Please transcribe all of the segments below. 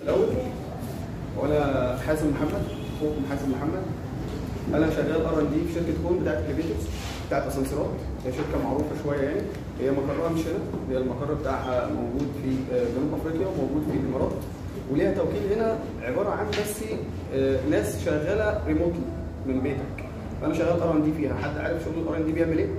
الاول وانا حازم محمد اخوكم حازم محمد انا شغال ار ان دي في شركه كون بتاعت اليفيتورز بتاعت اسانسيرات هي شركه معروفه شويه يعني هي مقرها مش هنا هي المقر بتاعها موجود في آه، جنوب افريقيا وموجود في الامارات وليها توكيل هنا عباره عن بس آه، ناس شغاله ريموتلي من بيتك فانا شغال ار ان دي فيها حد عارف شغل الار ان دي بيعمل ايه؟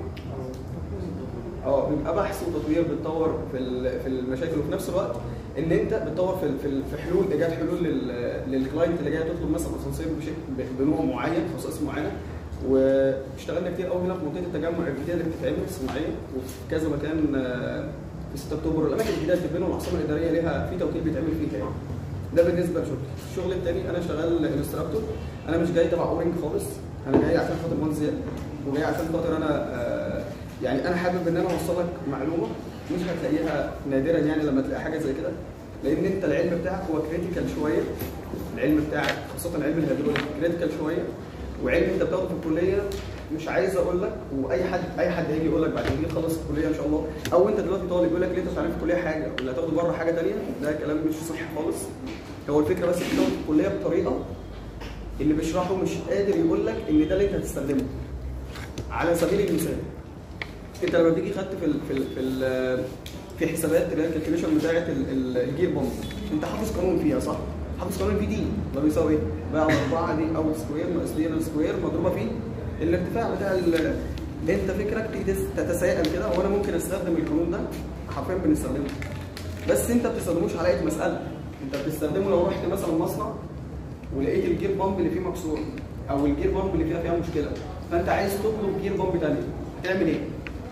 اه بيبقى بحث وتطوير بتطور في ال- في المشاكل وفي نفس الوقت ان انت بتطور في ال- في ال- في حلول ايجاد حلول لل- للكلاينت اللي جاي تطلب مثلا اسانسير بشكل ب- بنوع معين خصائص معينه واشتغلنا كتير قوي هنا في منطقه التجمع الجديده اللي بتتعمل الصناعيه وفي كذا مكان آه، في 6 اكتوبر الاماكن الجديده اللي بتتبنى والعاصمه الاداريه ليها في توكيل بيتعمل فيها يعني ده بالنسبه لشغلي الشغل الثاني انا شغال انستراكتور انا مش جاي تبع اورنج خالص انا جاي عشان خاطر مهندس زياد وجاي عشان خاطر انا آه، يعني انا حابب ان انا اوصل لك معلومه مش هتلاقيها نادرا يعني لما تلاقي حاجه زي كده لان انت العلم بتاعك هو كريتيكال شويه العلم بتاعك خاصه علم الهيدروليك كريتيكال شويه وعلم انت بتاخده في الكليه مش عايز اقول لك واي حد اي حد هيجي يقول لك بعد ما تيجي تخلص الكليه ان شاء الله او انت دلوقتي طالب يقول لك ليه انت بتتعلم في الكليه حاجه ولا هتاخده بره حاجه ثانيه ده كلام مش صح خالص هو الفكره بس بتاخده في الكليه بطريقه اللي بيشرحه مش قادر يقول لك ان ده اللي انت هتستخدمه على سبيل المثال انت لما بتيجي خدت في ال في ال في, ال في حسابات اللي هي الكالكوليشن بتاعه ال- ال- الجير بومب انت حافظ قانون فيها صح؟ حافظ قانون في دي اللي هو بيساوي ايه؟ بقى على 4 دي او سكوير ناقص دي ال سكوير مضروبه في الارتفاع بتاع ال- انت فكرك تيجي تس- تتساءل كده وانا ممكن استخدم القانون ده حرفيا بنستخدمه بس انت ما بتستخدموش على اي مساله انت بتستخدمه لو رحت مثلا مصنع ولقيت الجير بامب اللي فيه مكسور او الجير بامب اللي فيها فيها مشكله فانت عايز تطلب جير بامب ثانيه هتعمل ايه؟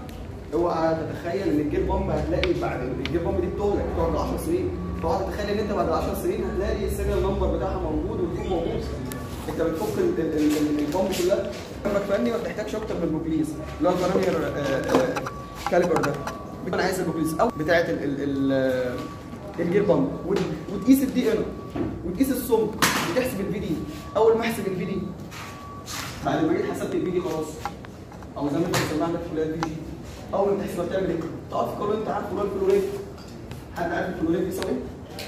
اوعى تتخيل ان الجير بامب هتلاقي بعد الجير بامب دي بتغلق بتقعد 10 سنين اوعى تتخيل ان انت بعد 10 سنين هتلاقي السيريال نمبر بتاعها موجود والكود موجود انت بتفك ال- ال- ال- البامب كلها امرك فني ما بتحتاجش اكتر من البوكليز اللي هو البارامير كاليبر ده انا عايز البوكليز او بتاعت ال- ال- ال- الجير بامب وت- وتقيس الدي ان وتقيس السمك وتحسب الفي دي اول ما احسب الفي دي بعد ما جيت حسبت الفي دي خلاص او زي ما انت بتسمعها عندك في الفي دي اول ما تحسبها بتعمل ايه؟ تقف في قانون انت عارف اللي هو الفلوريت حد عارف الفلوريت بيساوي ايه؟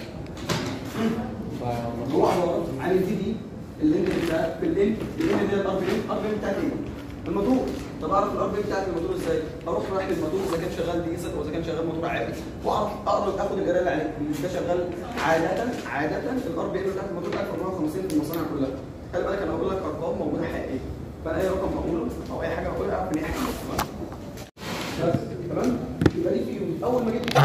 هو عباره عن الفي دي اللي انت بتاع في الليل الليل اللي هي الار بي الار بي بتاعت ايه؟ الموتور طب اعرف الار بي بتاعت الموتور ازاي؟ اروح رايح للموتور اذا كان شغال ديزل او اذا كان شغال موتور عادي واعرف اقرا اخد القرايه اللي عليه ده شغال عاده عاده الار بي بتاعت الموتور 1450 في المصانع كلها خلي بالك انا بقول لك ارقام موجوده حقيقيه فانا اي رقم بقوله او اي حاجه بقولها اعرف ان هي حقيقيه بس تمام يبقى دي فيهم اول ما جيت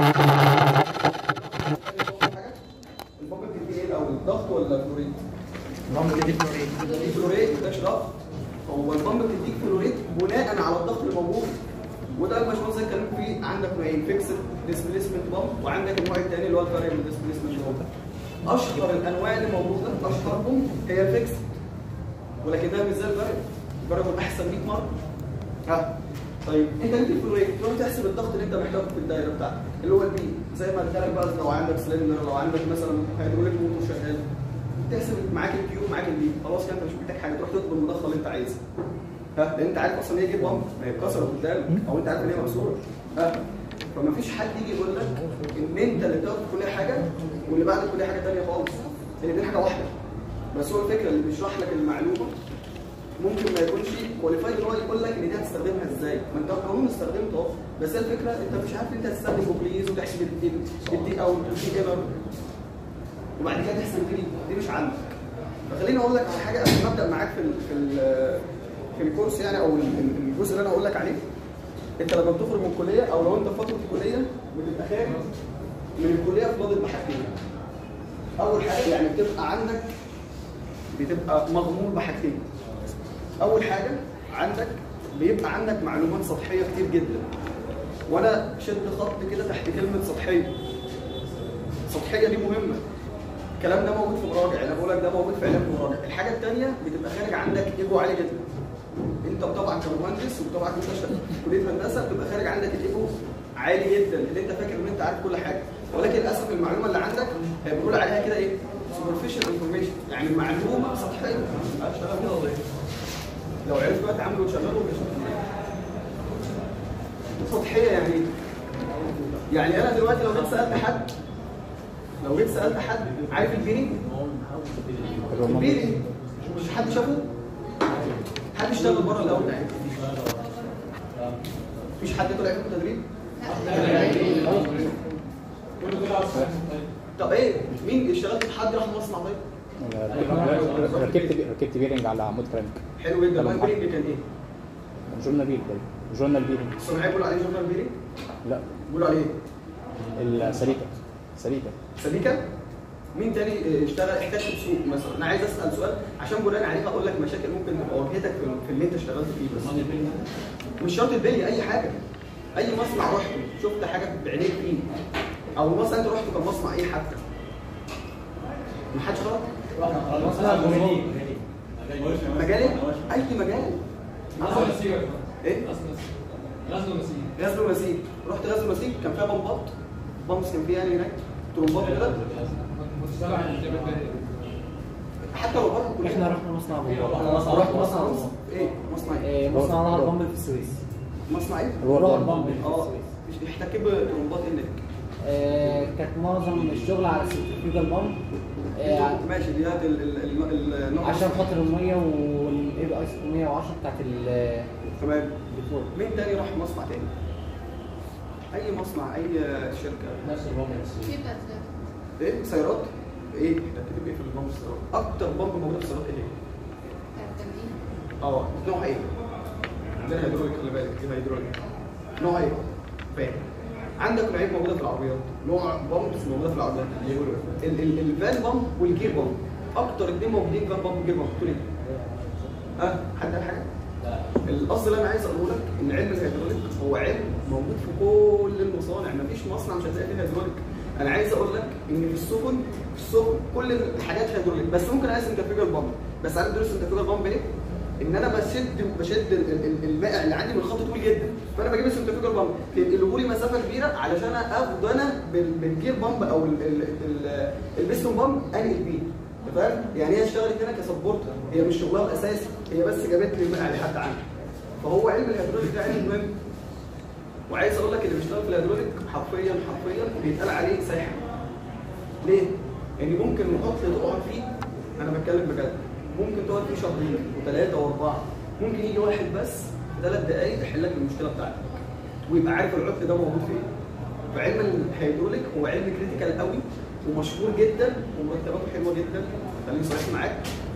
البامب بتدي ايه الاول الضغط ولا الفلوريد؟ البامب دي فلوريد دي فلوريد مش ضغط هو البامب بتديك فلوريد بناء على الضغط اللي موجود وده الباشمهندس اتكلم فيه عندك نوعين فيكسد ديسبيسمنت بامب وعندك النوع الثاني اللي هو الفاريبل ديسبيسمنت بامب اشهر الانواع اللي موجوده اشهرهم هي الفيكسد ولكنها مش زي الفاريبل الفاريبل احسن 100 مره ها طيب انت جبت الفلوريد تروح تحسب الضغط اللي انت محتاجه في الدايره بتاعتك اللي هو البي زي ما قلت لك بقى لو عندك سلندر لو عندك مثلا هيدروليك موتور شغال تحسب معاك الكيوب معاك البي خلاص كده انت مش محتاج حاجه تروح تطلب المضخه اللي انت عايزها ها لان انت عارف اصلا ان هي جيب بامب ما هي اتكسرت قدامك او انت عارف ان هي مكسوره ها فما فيش حد يجي يقول لك ان انت اللي بتاخد في كليه حاجه واللي بعد الكليه حاجه ثانيه خالص لان دي حاجه واحده بس هو الفكره اللي بيشرح لك المعلومه ممكن ما يكونش كواليفايد ان هو يقول لك ان دي هتستخدمها ازاي ما انت القانون استخدمته اهو بس هي الفكره انت مش عارف انت هتستخدم بوكليز وتحسب الدي الدي او الدي ايرور وبعد كده تحسب دي دي مش عندك فخليني اقول لك على حاجه قبل ما ابدا معاك في ال في ال في الكورس يعني او ال- ال- الجزء اللي انا اقول لك عليه انت لما بتخرج من الكليه او لو انت في فتره الكليه بتبقى خارج من الكليه في فاضل بحاجتين اول حاجه يعني بتبقى عندك بتبقى مغمور بحاجتين اول حاجه عندك بيبقى عندك معلومات سطحيه كتير جدا وانا شد خط كده تحت كلمه سطحيه سطحيه دي مهمه الكلام ده موجود في مراجع انا بقول لك ده موجود في علم المراجع الحاجه الثانيه بتبقى خارج عندك ايجو عالي جدا انت طبعا كمهندس وطبعا انت شغال في كليه هندسه بتبقى خارج عندك الايجو عالي جدا اللي انت فاكر ان انت عارف كل حاجه ولكن للاسف المعلومه اللي عندك هي بنقول عليها كده ايه سوبرفيشال انفورميشن يعني معلومه سطحيه اشتغل كده ولا ايه؟ لو عرفت بقى تعمله وتشغله سطحيه يعني ايه؟ يعني انا دلوقتي لو جيت سالت حد لو جيت سالت حد عارف البيرنج البيرنج مش حد شافه حد اشتغل بره الاول مفيش حد طلع ياخد تدريب طب ايه مين اشتغلت في حد راح مصنع طيب ركبت ركبت بيرنج على عمود فرانك حلو جدا طبعاً. البيرنج كان ايه جورنال بيرنج جورنال بيرنج الصناعيه بيقولوا عليه جورنال بيرنج لا بيقولوا عليه ايه السليكه سليكه سبيكا مين تاني اشتغل احتاج في السوق مثلا انا عايز اسال سؤال عشان بناء عليه هقول لك مشاكل ممكن تبقى واجهتك في في اللي انت اشتغلت فيه بس مش شرط البلي اي حاجه اي مصنع رحت شفت حاجه بعينيك فيه او مثلا انت رحت كان مصنع ايه حتى ما حدش خرج مجال إيه؟ اي مجال ايه غزل ونسيج رحت غزل ونسيج كان فيها بمبات بامبس كان فيها يعني هناك ترمبات كده حتى لو بره الكلية. احنا رحنا مصنع ابو رحت مصنع رز ايه مصنع ايه إيه، مصنع نهر بامب في السويس مصنع ايه هو نهر ده. بامب في اه السويس مش احتكيت بترمبات هناك آه، كانت معظم الشغل على السنترفيوجال بامب آه، ماشي دي هات ال- ال- ال- النوع عشان خاطر الميه والاي بي اي 610 بتاعت ال- تمام البترول مين تاني راح مصنع تاني اي مصنع اي شركه نفس البامب ايه سيارات ايه احتكيت بايه في البامب السيارات اكتر بامب موجوده في السيارات ايه هي؟ اه نوع ايه؟ عندنا هيدروليك خلي بالك دي هيدروليك نوع ايه؟ فاهم عندك نوعين موجوده في العربيات نوع بامبس موجوده في العربيات ال- ال- الفان بامب والجير بامب اكتر اتنين موجودين فان بامب وجير بامب تقول ايه؟ ها حد قال حاجه؟ الاصل اللي انا عايز اقوله لك ان علم الهيدروليك هو علم موجود في كل المصانع مفيش مصنع مش هتلاقي فيه هيدروليك انا عايز اقول لك ان في السفن في السفن كل الحاجات هيدروليك بس ممكن اقسم تنفيذ البامب بس عارف دروس تنفيذ البامب ليه؟ ان انا بشد بشد ال- ال- المائع اللي عندي من خط طويل جدا فانا بجيب السنترفيوجال بامب تنقله لي مسافه كبيره علشان اخد انا بال- بالجير بامب او ال- ال- ال- البيستون بامب انقل بيه أنت فاهم؟ يعني هي اشتغلت هنا كسبورت هي مش شغلها الاساسي هي بس جابت لي المائع لحد عندي فهو علم الهيدروليك ده علم مهم وعايز اقول لك اللي بيشتغل في الهيدروليك حرفيا حرفيا بيتقال عليه ساحر ليه؟ يعني ممكن العطل تقعد فيه انا بتكلم بجد ممكن تقعد فيه شهرين وثلاثه واربعه ممكن يجي واحد بس في ثلاث دقائق يحل لك المشكله بتاعتك ويبقى عارف العطل ده موجود فين فعلم الهيدروليك هو علم كريتيكال قوي ومشهور جدا ومرتباته حلوه جدا خليني صريح معاك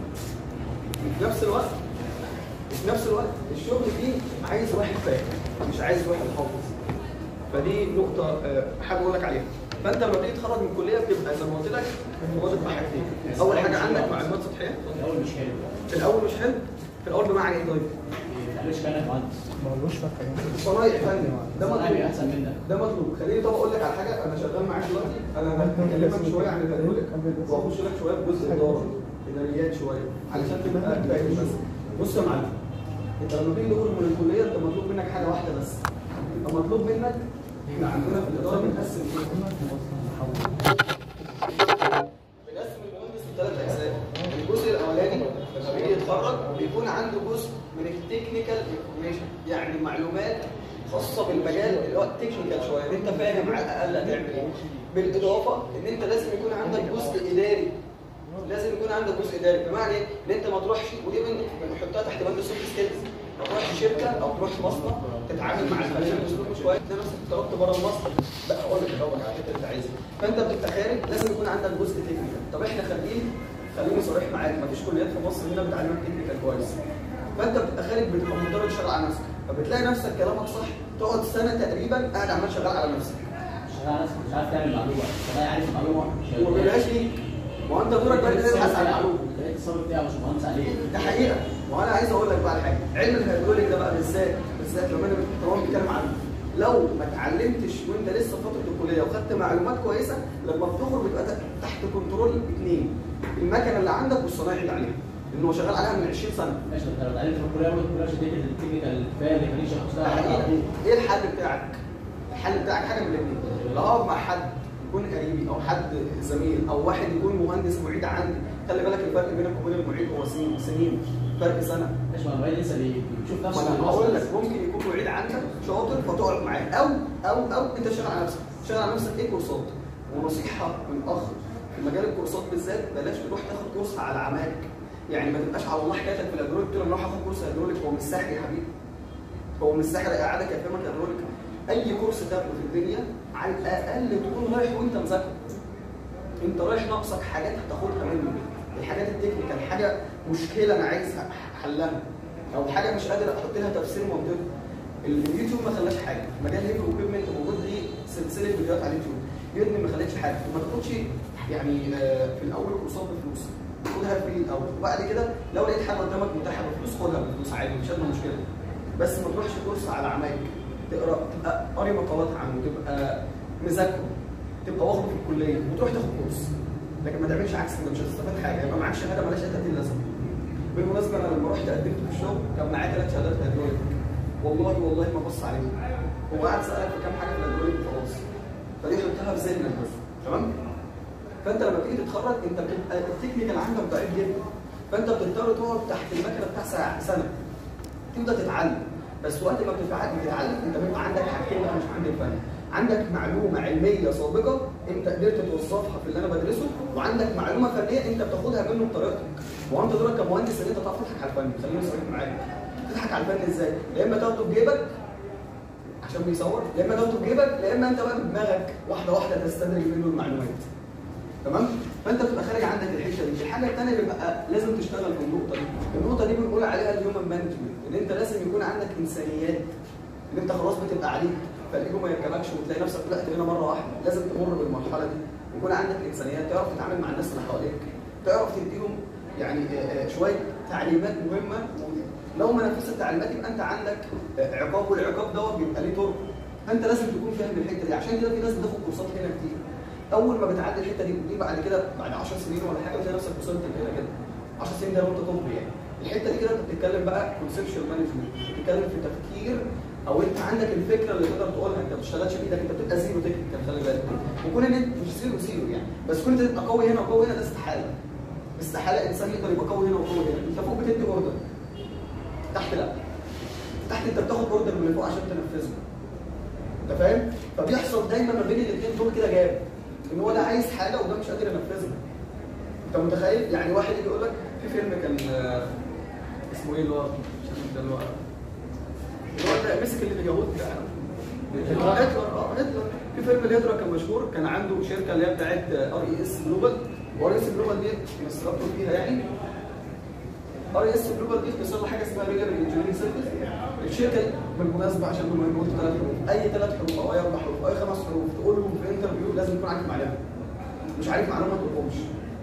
وفي نفس الوقت وفي نفس الوقت الشغل دي عايز واحد فاهم مش عايز واحد حافظ فدي نقطة آه، حابب أقول لك عليها فأنت لما تيجي تتخرج من الكلية بتبقى زي ما قلت لك واخد بحاجتين أول حاجة عندك معلومات سطحية الاول مش حلو في الأول مش حلو في الأول بمعنى إيه طيب؟ معلش كانك مهندس ملوش فتح صنايع فني ده صنايعي مطلوب احسن منك ده مطلوب خليني طب اقول لك على حاجه انا شغال معاك دلوقتي انا هكلمك شويه عن الهيدروليك واخش لك شويه في جزء اداره اداريات شويه علشان تبقى فاهم بس بص يا معلم انت لما تيجي تخرج من الكليه انت مطلوب منك حاجه واحده بس انت مطلوب منك احنا عندنا في الاداره بنقسم ايه؟ بنقسم المهندس لثلاث اجزاء الجزء الاولاني لما بيجي يتخرج بيكون عنده جزء من التكنيكال انفورميشن يعني معلومات خاصه بالمجال اللي هو التكنيكال شويه ان انت فاهم على الاقل هتعمل ايه بالاضافه ان انت لازم يكون عندك جزء اداري لازم يكون عندك جزء اداري بمعنى ايه؟ ان انت ما تروحش ودي من بنحطها تحت بند السوفت سكيلز ما تروحش شركه او تروح مصنع تتعامل مع الفنيين باسلوب مش كويس تلاقي نفسك اتطردت بره المصنع لا اقول لك الاول على الحته اللي انت عايزها فانت بتبقى خارج لازم يكون عندك جزء تكنيكال طب احنا خارجين خليني صريح معاك مفيش كليات في مصر هنا بتعلمك تكنيكال كويس فانت بتبقى خارج بتبقى مضطر تشتغل على نفسك فبتلاقي نفسك كلامك صح تقعد سنه تقريبا قاعد عمال شغال على نفسك مش عارف مش عارف تعمل معلومه طب عارف معلومه مش وما بيبقاش ليك ما هو انت دورك بقى إن انت تبحث عن معلومه لقيت الصبر بتاعه مش مهندس عليه ده حقيقه وانا عايز اقول لك بقى على حاجه علم الهيدروليك ده بقى بالذات بالذات لما انا طالما بنتكلم عنه لو ما اتعلمتش وانت لسه في فتره الكليه وخدت معلومات كويسه لما بتخرج بتبقى تحت كنترول اثنين المكنه اللي عندك والصنايعي اللي عليها لانه هو شغال عليها من 20 سنه ماشي انت لو اتعلمت في الكليه ما تقولش تديك التكنيكال كفايه اللي كان يشرح ده حقيقه ايه الحل بتاعك؟ الحل بتاعك حاجه من الاثنين لا اقعد مع حد يكون قريبي او حد زميل او واحد يكون مهندس معيد عندي خلي بالك الفرق بينك وبين المعيد هو سنين سنين فرق سنه ماشي ما المعيد لسه بي- بيشوف نفسه ما انا بالوصف هقول بس. لك ممكن يكون معيد عندك شاطر فتقعد معاه او او او انت شغال على نفسك شغال على نفسك ايه كورسات ونصيحه من اخ في مجال الكورسات بالذات بلاش تروح تاخد كورس على عماك يعني ما تبقاش على الله حكايتك في الهيدروليك تقول انا اروح اخد كورس هيدروليك هو مش سحر يا حبيبي هو مش سحر قاعدك يفهمك هيدروليك اي كورس تاخده في الدنيا على الاقل تكون رايح وانت مذاكر انت رايح ناقصك حاجات هتاخدها منه الحاجات التكنيكال حاجه مشكله انا عايز حلها او حاجه مش قادر احط لها تفسير منطقي اليوتيوب ما خلاش حاجه مجال هيفي اكويبمنت موجود ليه سلسله فيديوهات على اليوتيوب يودمي ما خلتش حاجه وما تاخدش يعني آه، في الاول كورسات بفلوس خدها فري الاول وبعد كده لو لقيت حاجه قدامك متاحه بفلوس خدها بفلوس عادي مش هتبقى مشكله بس ما تروحش كورس على عمايك تقرا تبقى قاري مقالات عنه تبقى مذاكره تبقى واخده في الكليه وتروح تاخد كورس لكن ما تعملش عكس كده مش هتستفاد حاجه يبقى معاك شهاده مالهاش 30 لازمه بالمناسبه انا لما رحت قدمت في الشغل كان معايا ثلاث شهادات هيدروليك والله والله ما بص عليهم هو قاعد سالك في كام حاجه في الهيدروليك وخلاص فدي حطها في ذهنك بس تمام فانت لما تيجي تتخرج انت بتبقى التكنيكال عندك ضعيف جدا فانت بتضطر تقعد تحت المكنه بتاع ساعه سنه تبدا تتعلم بس وقت ما بتتعلم بتتعلم انت بيبقى عندك حاجتين بقى مش عند الفن عندك معلومه علميه سابقه انت قدرت توظفها في اللي انا بدرسه وعندك معلومه فنيه انت بتاخدها منه بطريقتك وانت دورك كمهندس ان انت تعرف تضحك على الفن خليني صريح معاك تضحك على الفن ازاي؟ يا اما تاخده بجيبك عشان بيصور يا اما تاخده بجيبك يا اما انت بقى بدماغك واحده واحده تستدرج منه المعلومات تمام فانت بتبقى خارج عندك الحته دي الحاجه الثانيه اللي بقى لازم تشتغل في النقطه دي النقطه دي بنقول عليها الهيومن مانجمنت ان انت لازم يكون عندك انسانيات ان انت خلاص بتبقى عليك فالايجو ما يركبكش وتلاقي نفسك طلعت هنا مره واحده لازم تمر بالمرحله دي يكون عندك انسانيات تعرف تتعامل مع الناس اللي حواليك تعرف تديهم يعني آه، آه، شويه تعليمات مهمه لو ما نفذت التعليمات يبقى انت عندك آه، عقاب والعقاب دوت بيبقى ليه طرق فانت لازم تكون فاهم الحته دي عشان كده في ناس بتاخد كورسات هنا كتير اول ما بتعدي الحته دي ودي بعد كده بعد 10 سنين ولا حاجه بتلاقي نفسك وصلت كده كده 10 سنين ده لو انت طب يعني الحته دي كده انت بتتكلم بقى كونسبشوال مانجمنت بتتكلم في تفكير او انت عندك الفكره اللي تقدر تقولها انت ما بتشتغلش بايدك انت بتبقى زيرو تكنيكال خلي بالك وكون ان انت مش زيرو زيرو يعني بس كون انت تبقى قوي هنا وقوي هنا ده استحاله استحاله انسان يقدر يبقى قوي هنا وقوي هنا انت فوق بتدي اوردر تحت لا تحت انت بتاخد اوردر من اللي فوق عشان تنفذه انت فاهم؟ فبيحصل دايما ما بين الاثنين دول كده جاب ان هو ده عايز حاجه وده مش قادر ينفذها انت متخيل؟ يعني واحد يجي يقول لك في فيلم كان آه، اسمه ايه اللي هو مش عارف ده اللي هو اللي هو ده مسك اللي اليهود ده هتلر اه هتلر في فيلم الهجرة كان مشهور كان عنده شركه اللي هي بتاعت ار اي اس جلوبال وار اي اس جلوبال دي انستراكتور فيها يعني ار اي اس جلوبال دي اختصار لحاجه اسمها ريجر انجينيرنج سيرفيس الشركه دي بالمناسبه عشان بما انه قلت ثلاث حروف اي ثلاث حروف او اي اربع حروف او اي خمس حروف تقولهم في انترفيو لازم يكون عندك معلومه مش عارف معلومه ما تقولهمش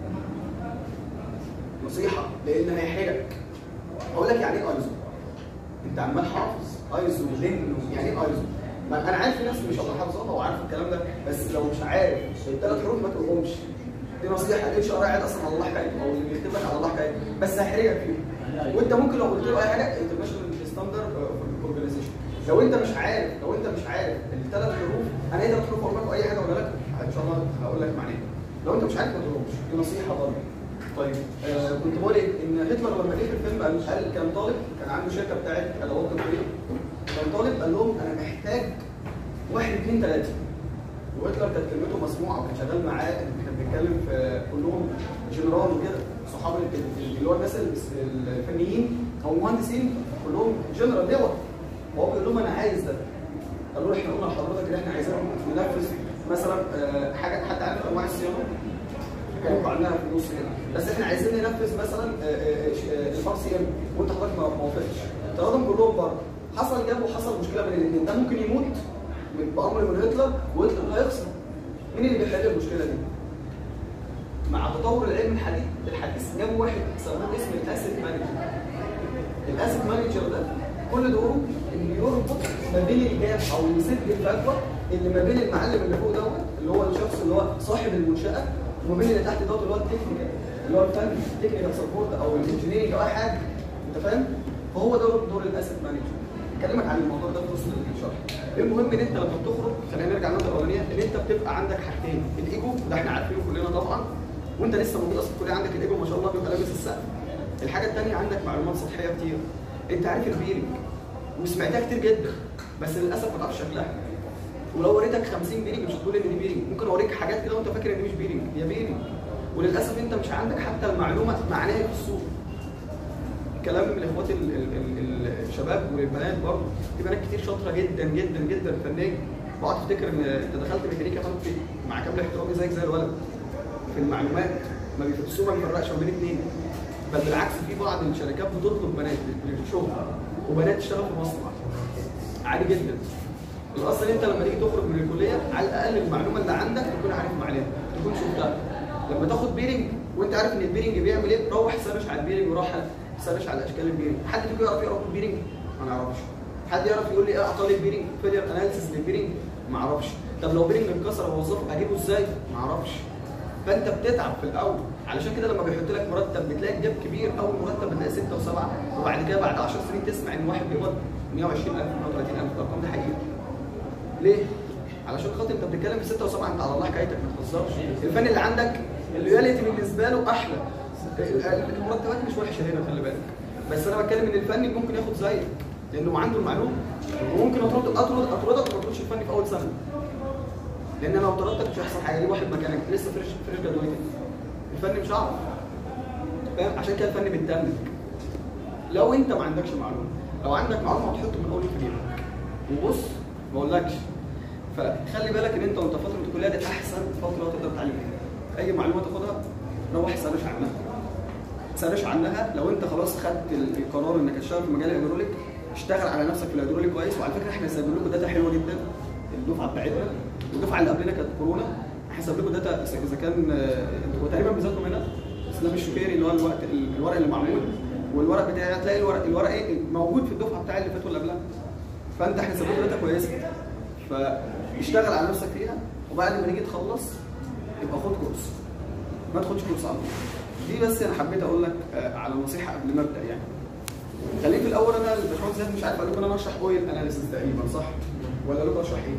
نصيحه لان هيحرجك هقول لك يعني ايه ايزو انت عمال حافظ ايزو لين يعني ايه ايزو ما انا عارف في ناس مش هتبقى حافظاها وعارف الكلام ده بس لو مش عارف الثلاث حروف ما تقولهمش دي نصيحه الاتش ار قاعد اصلا على الله حكايته او اللي بيكتب لك على الله حكايته بس هيحرجك فيهم وانت ممكن لو قلت له اي حاجه انترناشونال ستاندرد اورجانيزيشن لو انت مش عارف لو انت مش عارف الثلاث حروف انا اقدر ثلاث حروف اقول لك اي حاجه ولا لك ان شاء الله هقول لك معناها لو انت مش عارف ما تقولهمش دي نصيحه برضه طيب آه كنت بقول ايه ان هتلر لما جه في الفيلم قال قال كان طالب كان عنده شركه بتاعت ادوات تطوير كان طالب قال لهم انا محتاج واحد اثنين ثلاثه وهتلر كانت كلمته مسموعه وكان شغال معاه كان بيتكلم في كلهم جنرال وكده صحاب ال- اللي هو الناس ال- الفنيين او المهندسين كلهم جنرال لواء وهو بيقول لهم انا عايز ده قالوا له احنا قلنا لحضرتك ان احنا عايزين ننفذ مثلا آه، حاجه حتى عارف انواع الصيانه كانوا عنها في النص كده بس احنا عايزين ننفذ مثلا الفار سي ام وانت حضرتك ما ما وافقتش طردهم كلهم بره حصل جاب وحصل مشكله بين الاثنين ده ممكن يموت من- بامر من هتلر وهتلر هيخسر مين اللي بيحل المشكله دي؟ مع تطور العلم الحديث الحديث جابوا واحد سموه اسم الاسيد مانجر الاسيد مانجر ده كل دوره انه يربط ما بين الجاب او يسد الفجوه اللي ما بين المعلم اللي فوق دوت اللي هو الشخص اللي هو صاحب المنشاه وما بين اللي تحت دوت اللي هو التكنيكال اللي هو الفن التكنيكال سبورت او الانجينيرنج او اي حاجه انت فاهم؟ فهو ده دور الاسيد مانجر اكلمك عن الموضوع ده في وسط الشرح المهم ان انت لما بتخرج خلينا نرجع للنقطه الاولانيه ان انت بتبقى عندك حاجتين الايجو وده احنا عارفينه كلنا طبعا وانت لسه موجود اصلا في الكليه عندك الايجو ما شاء الله بيبقى لابس السقف الحاجه الثانيه عندك معلومات سطحيه كتير انت عارف البيرنج وسمعتها كتير جدا بس للاسف ما تعرفش شكلها ولو وريتك 50 بيرنج مش هتقول ان دي بيرنج ممكن اوريك حاجات كده وانت فاكر ان دي مش بيرنج هي بيرنج وللاسف انت مش عندك حتى المعلومه معناها إيه في السوق كلام من الاخوات ال- ال- ال- الشباب والبنات برضه في بنات كتير شاطره جدا جدا جدا فنيه بقعد افتكر ان انت دخلت ميكانيكا فانت مع كامل احترامي زيك زي الولد في المعلومات ما بيف- السوق ما بيفرقش ما بين اثنين بل بالعكس في بعض الشركات بتطلب بنات للشغل وبنات تشتغل في مصنع عادي جدا الاصل انت لما تيجي تخرج من الكليه على الاقل المعلومه اللي عندك تكون عارف معلومه تكون شفتها لما تاخد بيرنج وانت عارف ان البيرنج بيعمل ايه روح سرش على البيرنج وروح سرش على اشكال البيرنج حد فيكم يعرف يقرا البيرنج ما نعرفش حد يعرف يقول لي ايه اعطال البيرنج فيلير اناليسيس للبيرنج ما اعرفش طب لو بيرنج اتكسر اوظفه اجيبه ازاي ما اعرفش فانت بتتعب في الاول علشان كده لما بيحط لك مرتب بتلاقي جاب كبير اول مرتب بتلاقي 6 و7 وبعد كده بعد 10 سنين تسمع ان واحد بيقبض 120000 130000 الارقام دي حقيقه ليه؟ علشان خاطر انت بتتكلم في 6 و7 انت على الله حكايتك ما تهزرش الفن اللي عندك الرياليتي بالنسبه له احلى المرتبات مش وحشه هنا خلي بالك بس انا بتكلم ان الفني ممكن ياخد زيك لانه عنده المعلومه وممكن اطرد اطرد اطردك وما تقولش الفني في اول سنه لان انا لو طردتك مش هيحصل حاجه ليه واحد مكانك لسه فريش فريش جدولتك الفني مش هعرف فاهم عشان كده الفني بيتدمج لو انت ما عندكش معلومه لو عندك معلومه هتحطه من اول في جيبك وبص ما اقولكش فخلي بالك ان انت وانت فتره الكليه دي احسن فتره تقدر تتعلم فيها اي معلومه تاخدها روح سرش عنها سرش عنها لو انت خلاص خدت القرار انك تشتغل في مجال الهيدروليك اشتغل على نفسك في الهيدروليك كويس وعلى فكره احنا سايبين لكم داتا حلوه جدا الدفعه بتاعتنا والدفعه اللي قبلنا كانت كورونا هحسب لكم داتا اذا كان آه، انتوا تقريبا بيذاكروا هنا اسلام الشوكيري اللي هو الوقت الورق اللي معمول والورق بتاعي هتلاقي الورق الورق ايه موجود في الدفعه بتاعي اللي فاتوا اللي قبلها فانت احنا سايبين لكم داتا كويسه فاشتغل على نفسك فيها وبعد ما نيجي تخلص يبقى خد كورس ما تاخدش كورس على طول دي بس انا حبيت اقول لك آه، على نصيحه قبل ما ابدا يعني خليك في الاول انا الباشمهندس زياد مش عارف اقول لكم انا اشرح اويل اناليسيس تقريبا صح ولا لكم اشرح ايه؟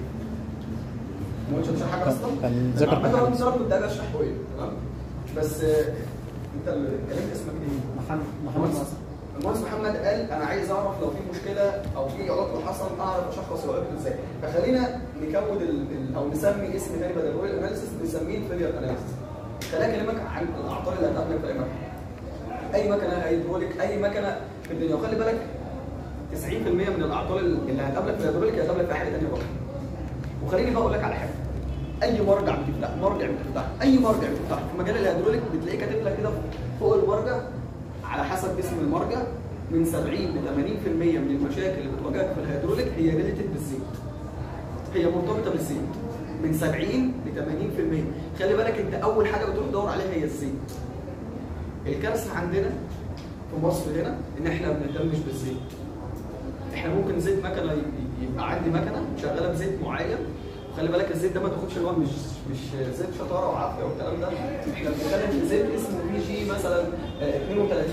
ما قلتش اشرح حاجه اصلا؟ كان ذكر عامة حاجة. انا بصراحه كنت قاعد اشرح اويل تمام بس آه، انت اللي اتكلمت اسمك ايه؟ محمد محمد ناصر المهندس محمد قال انا عايز اعرف لو في مشكله او في عطل حصل اعرف اشخص العطل ازاي فخلينا نكود ال ال او نسمي اسم تاني بدل الرويال اناليسيس نسميه الفيلير اناليسيس خليني اكلمك عن الاعطال اللي هتقابلك في اي مكنه اي مكنه هيدروليك اي مكنه في الدنيا وخلي بالك 90% من الاعطال اللي هتقابلك في الهيدروليك هتقابلك في حاجه ثانيه برضه وخليني بقى اقول لك على حاجه اي مرجع بتفتح مرجع بتفتح اي مرجع بتفتح في مجال الهيدروليك بتلاقيه كاتب لك كده فوق المرجع على حسب اسم المرجع من 70 ل 80% من المشاكل اللي بتواجهك في الهيدروليك هي ريليتد بالزيت هي مرتبطه بالزيت من 70 ل 80% خلي بالك انت اول حاجه بتروح تدور عليها هي الزيت الكارثه عندنا في مصر هنا ان احنا ما بنهتمش بالزيت احنا ممكن زيت مكنه ي- يبقى عندي مكنه شغاله بزيت معين وخلي بالك الزيت ده ما تاخدش اللي هو مش مش زيت شطاره وعافيه والكلام ده احنا بنتكلم في زيت اسمه في جي مثلا آه، 32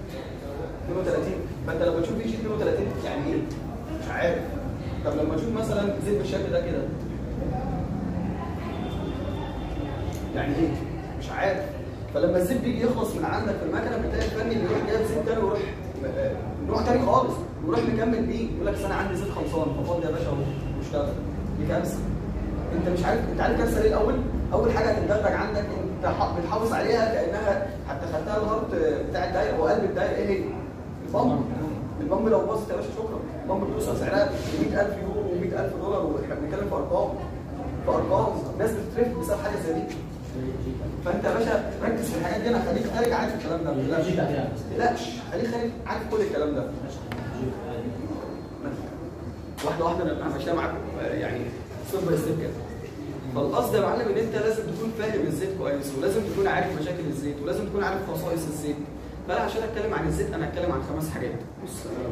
32 فانت لما تشوف في جي 32 يعني ايه؟ مش عارف طب لما تشوف مثلا زيت بالشكل ده كده يعني ايه؟ مش عارف فلما الزيت بيجي يخلص من عندك في المكنه بتلاقي الفني بيروح جايب زيت تاني ويروح آه، نوع تاني خالص ويروح مكمل بيه يقول لك أصل انا عندي زيت خلصان ففضي يا باشا اهو واشتغل دي كارثه انت مش عارف انت عارف كارثه ليه الاول؟ اول حاجه هتندرج عندك انت ح- بتحافظ عليها كانها حتى خدتها الهارت بتاع الدايره وقلب الدايره ايه هي؟ البامب البامب لو باظت يا باشا شكرا البامب بتوصل سعرها 100000 يورو و100000 دولار واحنا بنتكلم في ارقام في ارقام ناس بتترفد بسبب حاجه زي دي فانت يا باشا ركز في الحاجات دي انا هخليك خارج عارف الكلام ده ما تقلقش ما تقلقش خليك خارج عارف كل الكلام ده واحده واحده انا ماشيه معاكم آه، يعني ستيب باي ستيب كده فالقصد يا معلم ان انت لازم تكون فاهم الزيت كويس ولازم تكون عارف مشاكل الزيت ولازم تكون عارف خصائص الزيت فانا عشان اتكلم عن الزيت انا هتكلم عن خمس حاجات بص انا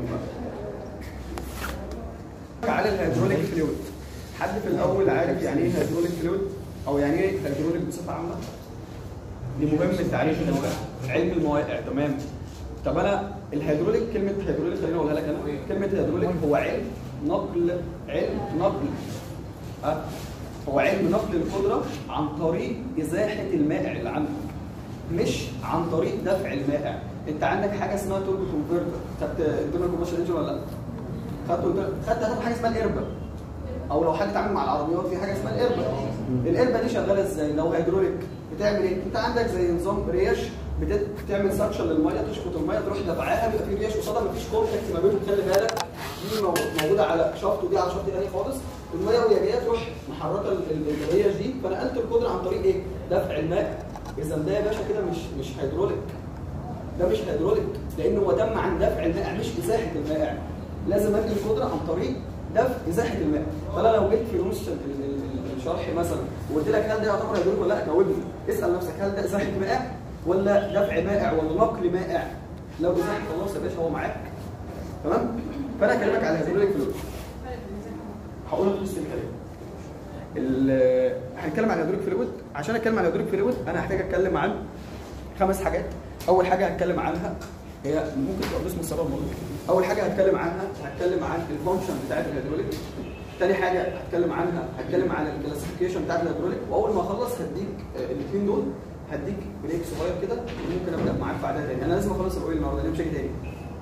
لما على الهيدروليك فلويد حد في الاول عارف يعني ايه هيدروليك فلويد او يعني ايه هيدروليك بصفه عامه دي مهم تعريف المواقع علم المواقع تمام طب انا الهيدروليك كلمه هيدروليك خليني اقولها لك انا كلمه هيدروليك هو علم نقل علم نقل ها هو علم نقل القدره عن طريق ازاحه المائع اللي عندك مش عن طريق دفع المائع انت عندك حاجه اسمها توربو كونفرتر خدت انترنال كومبشن انجن ولا لا؟ خدت خدت هتاخد حاجه اسمها الاربه او لو حد اتعامل مع العربيات في حاجه اسمها القربه القربه دي شغاله ازاي لو هيدروليك بتعمل ايه انت عندك زي نظام ريش بت- بتعمل سكشن للميه تشفط الميه تروح دفعاها بيبقى في ريش قصادها مفيش كونتاكت ما بينهم خلي بالك دي مو- موجوده على شفط ودي على شفط تاني خالص الميه وهي جايه تروح محركه ال- ال- الريش دي فنقلت القدره عن طريق ايه؟ دفع الماء اذا ده يا باشا كده مش مش هيدروليك ده مش هيدروليك لان هو تم عن دفع المائع مش ازاحه المائع لازم ادي القدره عن طريق دفع ازاحه الماء فانا لو جيت في نص ال- ال- ال- الشرح مثلا وقلت لك هل ده يعتبر هيدروليك ولا لا جاوبني اسال نفسك هل ده ازاحه مائع ولا دفع مائع ولا نقل مائع لو ازاحه خلاص يا باشا هو معاك تمام فانا اكلمك على الهيدروليك فلويد هقول لك نص الكلام ال- هنتكلم عن الهيدروليك فلويد عشان اتكلم عن الهيدروليك فلويد انا هحتاج اتكلم عن خمس حاجات اول حاجه هتكلم عنها هي ممكن تبقى باسم السبب برضه اول حاجه هتكلم عنها هتكلم عن الفانكشن بتاعت الهيدروليك تاني حاجه هتكلم عنها هتكلم عن الكلاسيفيكيشن بتاعت الهيدروليك واول ما اخلص هديك الاثنين دول هديك بريك صغير كده وممكن ابدا معاك بعدها تاني انا لازم اخلص الاويل النهارده ليه مش هاجي تاني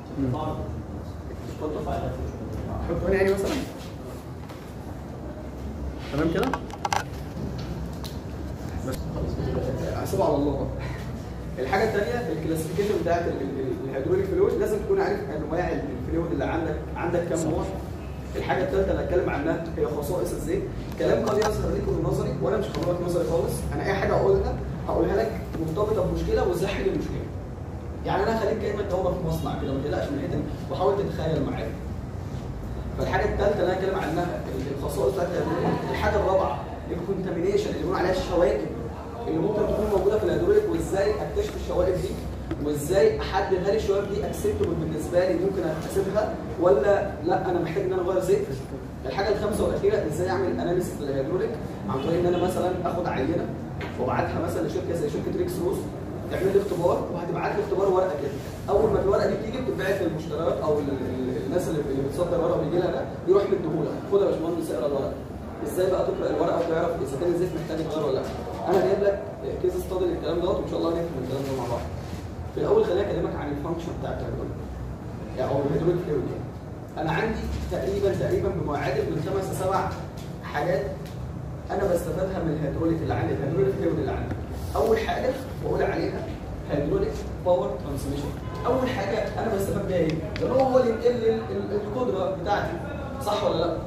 اتفضل حط هنا يعني مثلا تمام كده بس هسيبه على الله بقى. الحاجه الثانيه الكلاسيفيكيشن بتاعت ال- ال- الهيدروليك فلويد لازم تكون عارف انواع الفلويد اللي عندك عندك كام نوع الحاجه الثالثه اللي هتكلم عنها هي خصائص الزيت كلام قد يظهر لكم نظري وانا مش هقول لك نظري خالص انا اي حاجه اقولها هقولها لك مرتبطه بمشكله وازاي احل المشكله يعني انا هخليك كانك دوره في مصنع كده ما تقلقش من الحته دي وحاول تتخيل معايا فالحاجه الثالثه اللي انا هتكلم عنها الخصائص بتاعت الهيدروليك الحاجه الرابعه الكونتامينيشن اللي بيقولوا عليها الشوائب اللي ممكن تكون موجوده في الهيدروليك وازاي اكتشف الشوائب دي وازاي احدد هل الشوائب دي اكسبتبل بالنسبه لي ممكن اسيبها ولا لا انا محتاج ان انا اغير زيت الحاجه الخامسه والاخيره ازاي اعمل اناليسيس للهيدروليك عن طريق ان انا مثلا اخد عينه وابعتها مثلا لشركه زي شركه ريكس روس تعمل لي اختبار وهتبعت لي اختبار ورقه كده اول ما الورقه دي بتيجي بتتبعت للمشتريات او ال- ال- الناس اللي اللي بتصدر ورقه وبيجي لها ده يروح مديهولك خد يا باشمهندس اقرا الورقه ازاي بقى تقرا الورقه وتعرف اذا كان الزيت محتاج يتغير ولا لا انا جايب لك كيس ستادي للكلام دوت وان شاء الله هنفهم الكلام ده مع بعض في الاول خليني اكلمك عن الفانكشن بتاعت الهيدروليك يعني او الهيدروليك فلويد يعني. انا عندي تقريبا تقريبا بما يعادل من خمس لسبع حاجات انا بستفادها من الهيدروليك اللي عندي الهيدروليك فلويد اللي عندي اول حاجه بقول عليها هيدروليك باور ترانسميشن اول حاجه انا بستفاد بيها ايه؟ اللي هو هو اللي ينقل لي ال- ال- القدره بتاعتي صح ولا لا؟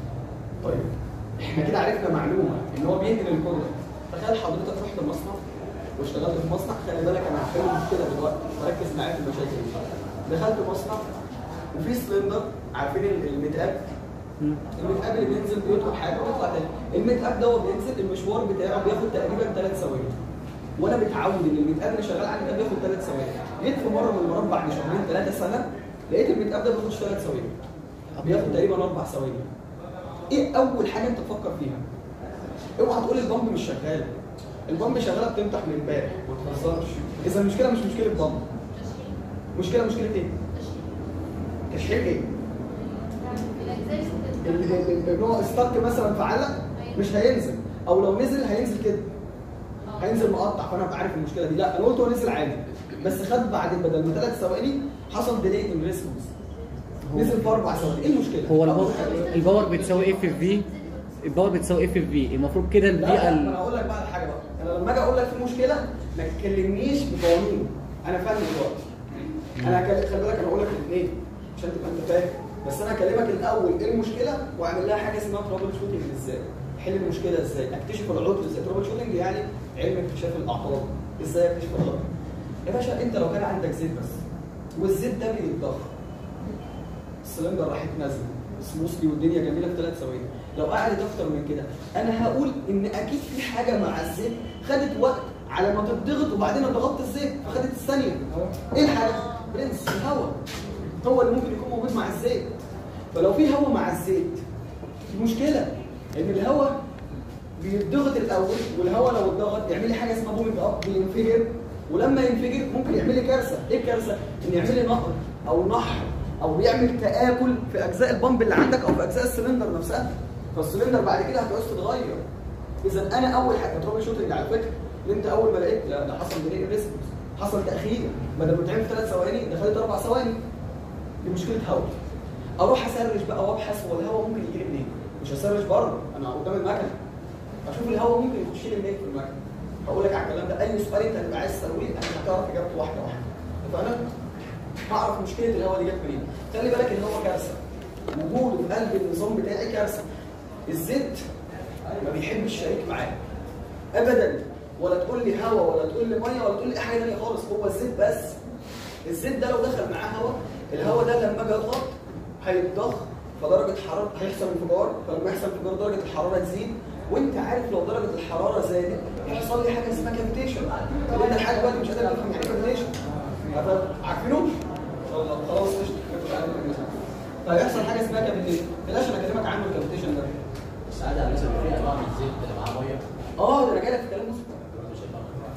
طيب احنا كده عرفنا معلومه ان هو بينقل القدره تخيل حضرتك رحت المصنع واشتغلت في مصنع خلي بالك انا هحل المشكله دلوقتي ركز معايا في المشاكل دي دخلت مصنع وفي سلندر عارفين ال- المتقاب المتقاب اللي بينزل بيطلب حاجه ويطلع تاني المتقاب ده هو بينزل المشوار بتاعه بياخد تقريبا ثلاث ثواني وانا متعود ان المتقاب اللي شغال عندي ده بياخد ثلاث ثواني جيت في مره من المرات بعد شهرين ثلاثه سنه لقيت المتقاب ده ما بياخدش ثلاث ثواني بياخد تقريبا اربع ثواني ايه اول حاجه انت تفكر فيها اوعى تقول البامب مش شغال البامب شغاله بتمتح من امبارح ما تهزرش اذا المشكله مش مشكله بامب مشكله مشكله ايه تشحير ايه ال- ال- ال- اللي هو ستارك مثلا فعلق مش هينزل او لو نزل هينزل كده هينزل مقطع فانا ابقى عارف المشكله دي لا انا قلت هو نزل عادي بس خد بعد بدل ما ثلاث ثواني حصل ديلي ان ريسبونس نزل في اربع ثواني ايه المشكله؟ هو أول الباور حاجة- الباور بتساوي اف في الباور بتساوي اف في المفروض كده لا البيئه لا ال- انا هقول لك بقى الحاجه بقى انا لما اجي اقول لك في مشكله ما تكلمنيش بقوانين انا فاهم دلوقتي انا هكلم- خلي بالك انا هقول لك الاثنين عشان تبقى انت فاهم بس انا هكلمك الاول ايه المشكله واعمل لها حاجه اسمها ترابل شوتنج ازاي حل المشكله ازاي اكتشف العطل ازاي ترابل شوتنج يعني علم اكتشاف الاعطال ازاي اكتشف العطل يا باشا انت لو كان عندك زيت بس والزيت ده بيتضخ السلندر راح يتنزل سموثلي والدنيا جميله في ثلاث ثواني لو قعدت اكتر من كده انا هقول ان اكيد في حاجه مع الزيت خدت وقت على ما تضغط وبعدين أنا ضغطت الزيت فخدت الثانيه ايه الحاجه؟ برنس الهواء هو اللي ممكن يكون موجود مع الزيت فلو في هواء مع الزيت في مشكله ان الهواء بيتضغط الاول والهواء لو اتضغط يعمل لي حاجه اسمها بومينج اب بينفجر ولما ينفجر ممكن يعمل لي كارثه ايه الكارثه ان يعمل لي نقر او نحر او بيعمل تاكل في اجزاء البامب اللي عندك او في اجزاء السلندر نفسها فالسلندر بعد كده هتعوز تتغير اذا انا اول حاجه تروبل شوتنج على فكره ان انت اول ما لقيت لا ده حصل ديلي ريسبونس حصل تاخير بدل ما تعمل في ثلاث ثواني دخلت اربع ثواني دي مشكله هواء اروح اسرش بقى وابحث هو الهواء ممكن يجي لي منين مش هسرش بره انا قدام المكنه اشوف الهواء ممكن يخش لي منين في المكنه هقول لك على الكلام ده اي سؤال انت هتبقى عايز تساله لي انا هتعرف اجابته واحده واحده فانا هعرف مشكله الهواء دي جت منين خلي بالك ان هو كارثه وجوده في قلب النظام بتاعي كارثه الزيت ما بيحبش الشريك معاه ابدا ولا تقول لي هواء ولا تقول لي ميه ولا تقول لي اي حاجه ثانيه خالص هو الزيت بس الزيت ده لو دخل معاه هواء الهواء ده لما اجي اضغط هيتضخ فدرجه حراره هيحصل انفجار فلما يحصل انفجار درجه الحراره تزيد وانت عارف لو درجه الحراره زادت هيحصل لي حاجه اسمها كافيتيشن لان لحد دلوقتي مش قادر افهم يعني ايه كافيتيشن عارفينه؟ خلاص قشطه فهيحصل حاجه اسمها كافيتيشن بلاش انا اكلمك عنه الكافيتيشن ده السعاده على مثلا في انواع من الزيت اللي معاه ميه اه ده انا جاي لك في كلام مسلم مش هيبقى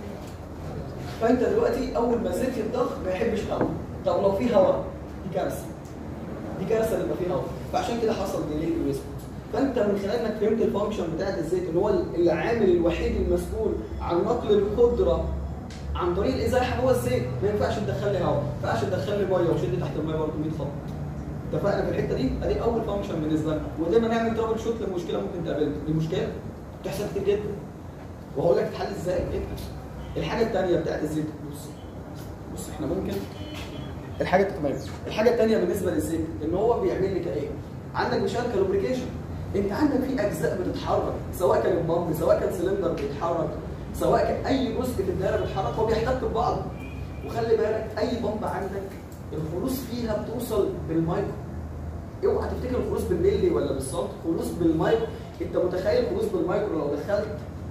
فانت دلوقتي اول ما الزيت يتضخ ما يحبش هواء طب لو في هواء دي كارثه دي كارثه لما في هواء فعشان كده حصل ديلي في الويسبوت فانت من خلال انك فهمت الفانكشن بتاعت الزيت ان هو العامل الوحيد المسؤول عن نقل القدره عن طريق الازاحه هو الزيت ما ينفعش تدخل لي هواء ما ينفعش تدخل لي ميه وشد تحت الميه برضه 100 خط اتفقنا في الحته دي ادي اول فانكشن بالنسبه لنا ودايما نعمل ترابل شوت لمشكله ممكن تقابلنا دي مشكله بتحصل كتير جدا وهقول لك تتحل ازاي ابحث الحاجه الثانيه بتاعت الزيت بص بص احنا ممكن الحاجه تمام الحاجه الثانيه بالنسبه للزيت ان هو بيعمل لي كايه عندك مشكله كالوبريكيشن انت عندك في اجزاء بتتحرك سواء كان البامب سواء كان سلندر بيتحرك سواء كان اي جزء في الدايره بيتحرك هو بيحتك ببعض وخلي بالك اي بامب عندك الخلوص فيها بتوصل بالمايكرو اوعى تفتكر الخلوص بالملي ولا بالسنت خلوص بالمايكرو انت متخيل خلوص بالمايكرو لو دخلت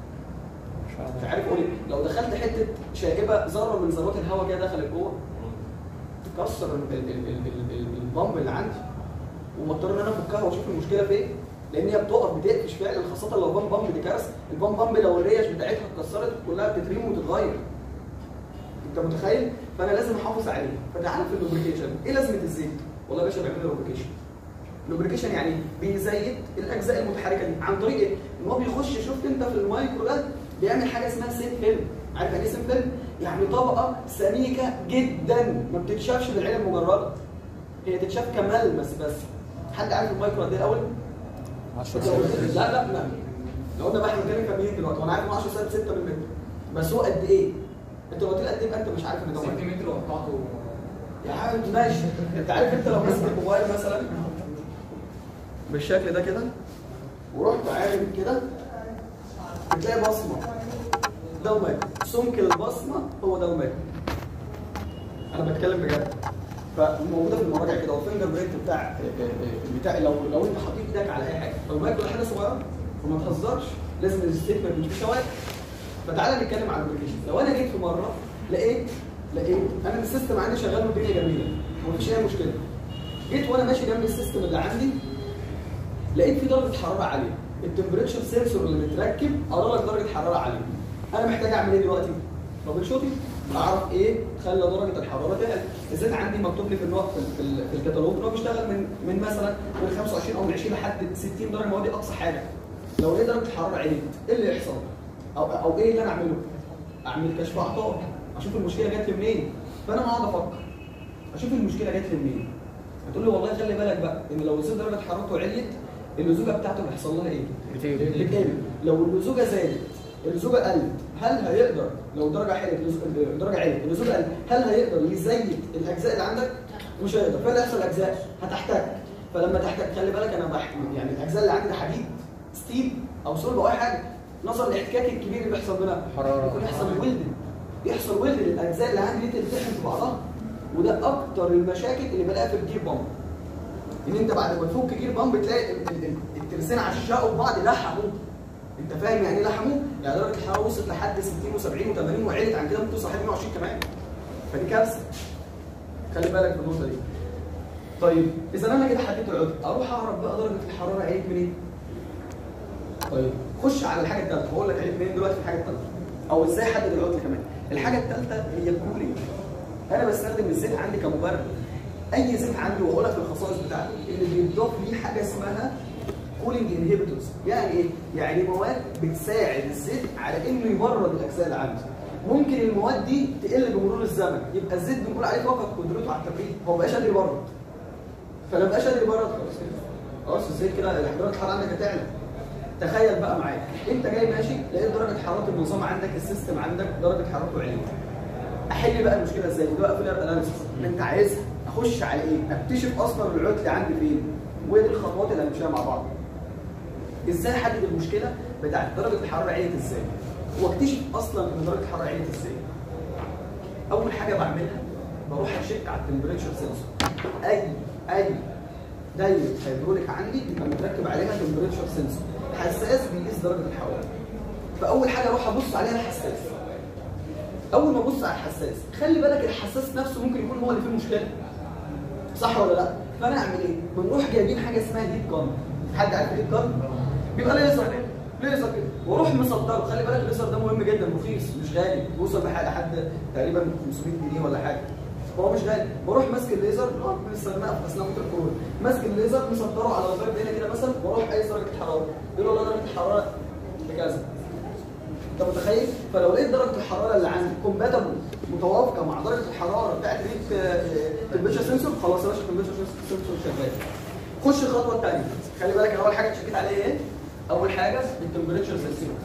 مش عارف اقول ايه لو دخلت حته شائبه ذره من ذرات الهواء كده دخلت جوه تكسر ال- ال- ال- ال- ال- البامب اللي عندي ومضطر ان انا افكها واشوف المشكله فين لان هي بتقف بتقفش فعلا خاصه لو بام بامب دي كارثه البام بامب لو الريش بتاعتها اتكسرت كلها بتترمي وتتغير انت متخيل فانا لازم احافظ عليه فتعالى في اللوبريكيشن ايه لازمه الزيت والله يا باشا بيعمل لوبريكيشن لوبريكيشن يعني إيه؟ بيزيد الاجزاء المتحركه دي عن طريق ايه ان هو بيخش شفت انت في المايكرو ده بيعمل حاجه اسمها سين فيلم عارف يعني ايه سين فيلم يعني طبقه سميكه جدا ما بتتشافش بالعين المجرده هي تتشاف كملمس بس حد عارف المايكرو قد ايه الاول 10 لا لا لا لو قلنا بقى احنا بنتكلم كميين دلوقتي وانا عارف ان 10 سنه 6 ملم بس هو قد ايه؟ انت لو قلت لي قد ايه يبقى انت مش عارف ان ده مايكرو. سنتيمتر وقطعته يا عم ماشي انت عارف انت لو ماسك الموبايل مثلا بالشكل ده كده ورحت عامل كده بتلاقي بصمه ده المايكرو سمك البصمه هو ده المايكرو انا بتكلم بجد فموجوده في المراجع كده والفينجر برينت بتاع بتاع لو لو انت حاطط ايدك على اي حاجه فالمايكرو حاجه صغيره فما تهزرش لازم الستيتمنت مش شواك فتعالى نتكلم عن الابلكيشن لو انا جيت في مره لقيت لقيت انا السيستم عندي شغال والدنيا جميله ومفيش اي مشكله جيت وانا ماشي جنب السيستم اللي عندي لقيت في درجه حراره عاليه التمبريتشر سنسور اللي متركب قرا لك درجه حراره عاليه انا محتاج اعمل ايه دلوقتي دبل شوتنج اعرف ايه خلى درجه الحراره تعلى الزيت عندي مكتوب لي في النوع في, في, ال- في الكتالوج ان هو بيشتغل من من مثلا من 25 او من 20 لحد 60 درجه مواد اقصى حاجه لو لقيت درجه الحراره عليت ايه اللي يحصل او او ايه اللي انا اعمله اعمل كشف اعطاء اشوف المشكله جت لي منين فانا قاعد افكر اشوف المشكله جت لي منين هتقول لي والله خلي بالك بقى ان لو زاد درجه حرارته عليت اللزوجه بتاعته بيحصل لها ايه؟ بتقلب لو اللزوجه زادت اللزوجه قلت هل هيقدر لو درجه علت اللزو- الدرجه علت اللزوجه قلت هل هيقدر يزيد الاجزاء اللي عندك؟ مش هيقدر فايه اللي هيحصل الاجزاء؟ هتحتك فلما تحتك خلي بالك انا بح يعني الاجزاء اللي عندي ده حديد ستيل او صلب او اي حاجه نظرا للاحتكاك الكبير اللي بيحصل بينها حرارة. ممكن يحصل ويلد يحصل ويلد للاجزاء اللي عندي دي تلتحم في بعضها وده اكتر المشاكل اللي بلاقيها في الجير بامب ان انت بعد ما تفك جير بامب تلاقي ال- ال- ال- الترسين عشقوا ببعض لحموا انت فاهم يعني ايه لحموا؟ يعني درجه الحراره وصلت لحد 60 و70 و80 وعلت عن كده ممكن توصل لحد 120 كمان فدي كارثه خلي بالك في النقطه دي طيب اذا انا كده حددت العطل اروح اعرف بقى درجه الحراره عليت منين؟ طيب خش على الحاجه الثالثه هقول لك عليت منين دلوقتي في الحاجه الثالثه او ازاي احدد العطل كمان الحاجه الثالثه هي الكولينج انا بستخدم الزيت عندي كمبرد اي زيت عندي واقول لك الخصائص بتاعته اللي بيضاف ليه حاجه اسمها كولينج انهبيتورز يعني ايه؟ يعني مواد بتساعد الزيت على انه يبرد الاجزاء اللي عندي ممكن المواد دي تقل بمرور الزمن يبقى الزيت بنقول عليه فقط قدرته على التبريد هو ما بقاش قادر يبرد فلما بقاش قادر يبرد خلاص كده خلاص ازاي كده درجه الحراره عندك هتعلى تخيل بقى معايا انت جاي ماشي لقيت درجه حراره النظام عندك السيستم عندك درجه حرارته عليت احل بقى المشكله ازاي ده بقى فيلر اناليسيس اللي انت عايزها اخش على ايه اكتشف اصلا العطل عندي فين وايه الخطوات اللي هنمشيها مع بعض ازاي احدد المشكله بتاعت درجه الحراره عليت ازاي واكتشف اصلا ان درجه الحراره عليت ازاي اول حاجه بعملها بروح اشيك على التمبريتشر سنسور اي اي دايره هيدروليك عندي بيبقى متركب عليها تمبريتشر سنسور حساس بيقيس درجه الحراره فاول حاجه اروح ابص عليها الحساس اول ما ابص على الحساس خلي بالك الحساس نفسه ممكن يكون هو اللي فيه المشكله صح ولا لا فانا اعمل ايه بنروح جايبين حاجه اسمها هيت جان حد عارف الهيت جان بيبقى ليزر ليزر كده واروح مصدره خلي بالك الليزر ده مهم جدا رخيص مش غالي بيوصل بحاجه حد تقريبا 500 جنيه ولا حاجه هو مش غالي بروح ماسك الليزر اه بنستخدمها في اثناء موت الكورونا ماسك الليزر مصدره على الباب هنا كده مثلا واروح قايس درجه الحراره يقول له درجه الحراره بكذا انت متخيل؟ فلو لقيت درجه الحراره اللي عندي كومباتبل متوافقه مع درجه الحراره بتاعت ريت التمبريتشر سنسور خلاص يا باشا التمبريتشر سنسور شغال. خش الخطوه الثانيه خلي بالك انا اول حاجه اتشكيت عليها ايه؟ اول حاجه التمبريتشر سنسور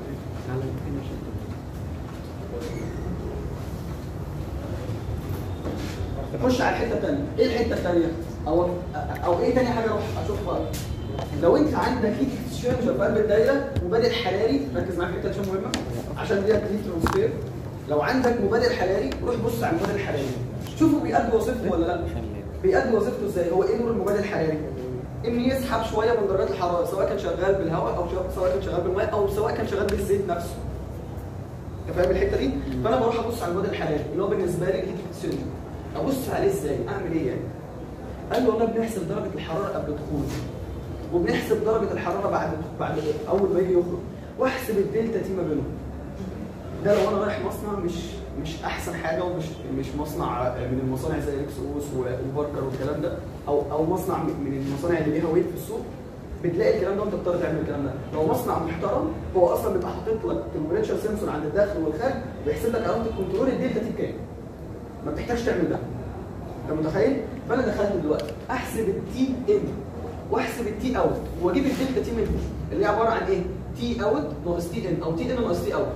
خش على الحته الثانيه، ايه الحته الثانيه؟ او او ايه ثاني حاجه اروح اشوفها؟ لو انت عندك هيت اكسشينج في قلب الدايره مبادئ حراري ركز معايا في الحته عشان مهمه عشان دي هتديك ترانسفير لو عندك مبادئ حراري روح بص على المبادئ الحراري شوفوا بيأدي وظيفته ولا لا بيأدي وظيفته ازاي هو ايه دور المبادئ الحراري ان يسحب شويه من درجات الحراره سواء كان شغال بالهواء او سواء كان شغال بالماء او سواء كان شغال بالزيت نفسه انت فاهم الحته دي فانا بروح ابص على المبادئ الحراري اللي هو بالنسبه لي الهيت اكسشينج ابص عليه ازاي اعمل ايه يعني قال لي والله بنحسب درجه الحراره قبل دخوله وبنحسب درجه الحراره بعد بعد اول ما يجي يخرج واحسب الدلتا تي ما بينهم ده لو انا رايح مصنع مش مش احسن حاجه ومش مش مصنع من المصانع زي اكس اوس وباركر والكلام ده او او مصنع من المصانع اللي ليها ويت في السوق بتلاقي الكلام ده وانت بتضطر تعمل الكلام ده لو مصنع محترم هو اصلا بيبقى حاطط لك تمبريتشر سنسور عند الداخل والخارج ويحسب لك علامه الكنترول الدلتا تي بكام ما بتحتاجش تعمل ده انت متخيل فانا دخلت دلوقتي احسب التي ان واحسب التي اوت واجيب الدلتا تي من اللي هي عباره عن ايه؟ تي اوت ناقص تي ان او تي ان ناقص تي اوت.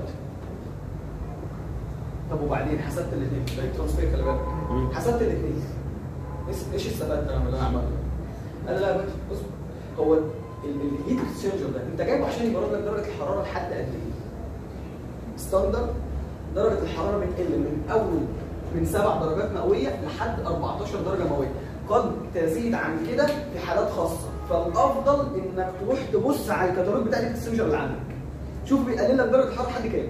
طب وبعدين حسبت الاثنين بقيت ترانسفير خلي بالك حسبت الاثنين ايش ايش استفدت انا من اللي انا عملته؟ قال لا يا باشا بص هو الهيت اكسشينجر ده انت جايبه عشان يبرد لك درجه الحراره لحد قد ايه؟ ستاندرد درجه الحراره بتقل من اول من 7 درجات مئويه لحد 14 درجه مئويه قد تزيد عن كده في حالات خاصه فالافضل انك تروح تبص على الكتالوج بتاع الاكسشينجر اللي عندك شوف بيقلل لك درجه الحراره لحد كام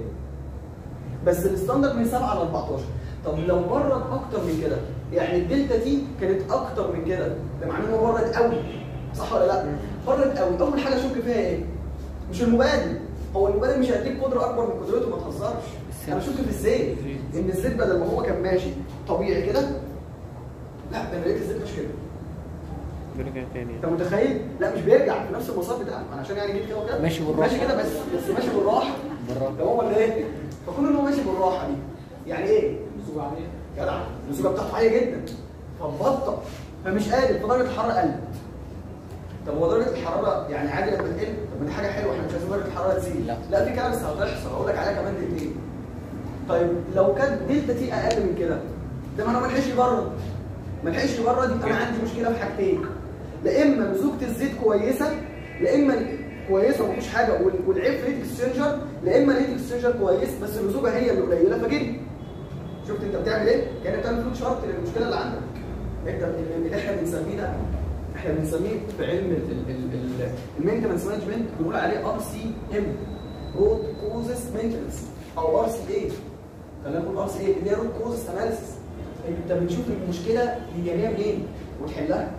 بس الستاندرد من 7 ل 14 طب لو برد اكتر من كده يعني الدلتا تي كانت اكتر من كده ده معناه ان هو برد قوي صح ولا لا؟ برد قوي اول حاجه اشك فيها ايه؟ مش المبادل هو المبادل مش هيديك قدره اكبر من قدرته ما تهزرش انا اشك في الزيت ان الزيت بدل ما هو كان ماشي طبيعي كده لا ده انا لقيت الزيت مش كده بيرجع تاني انت متخيل؟ لا مش بيرجع في نفس المسار بتاعه انا عشان يعني جيت كده وكده ماشي بالراحة. ماشي كده بس بس ماشي بالراحه بالراحة. ده هو اللي ايه؟ فكون ان هو ماشي بالراحه دي يعني ايه؟ نسوق عليه جدع النسوجه بتاعته عاليه جدا فبطأ فمش قادر فدرجه الحراره قلت طب هو درجه الحراره يعني عادي لما تقل طب ما دي حاجه حلوه احنا مش عايزين درجه الحراره تزيد لا. لا في كارثه هتحصل هقول لك عليها كمان دقيقتين طيب لو كانت دلتا تي اقل من كده ده معناه ما لحقش يبرد ما لحقش يبرد يبقى انا عندي مشكله في حاجتين لا اما نسوجه الزيت كويسه لا اما كويسه ومفيش حاجه وال- والعيب في الهيت اكسشينجر لا اما الهيت اكسشينجر كويس بس النسوجه هي اللي قليله فجري شفت انت بتعمل ايه؟ كانك بتعمل فلوت شارت للمشكله اللي عندك انت اللي احنا بنسميه ده احنا بنسميه في علم المينتنس مانجمنت بنقول عليه ار سي ام رود كوزس مينتنس او ار سي اي خلينا نقول ار سي اي اللي هي رود كوزس اناليسيس انت بتشوف المشكله هي جايه منين وتحلها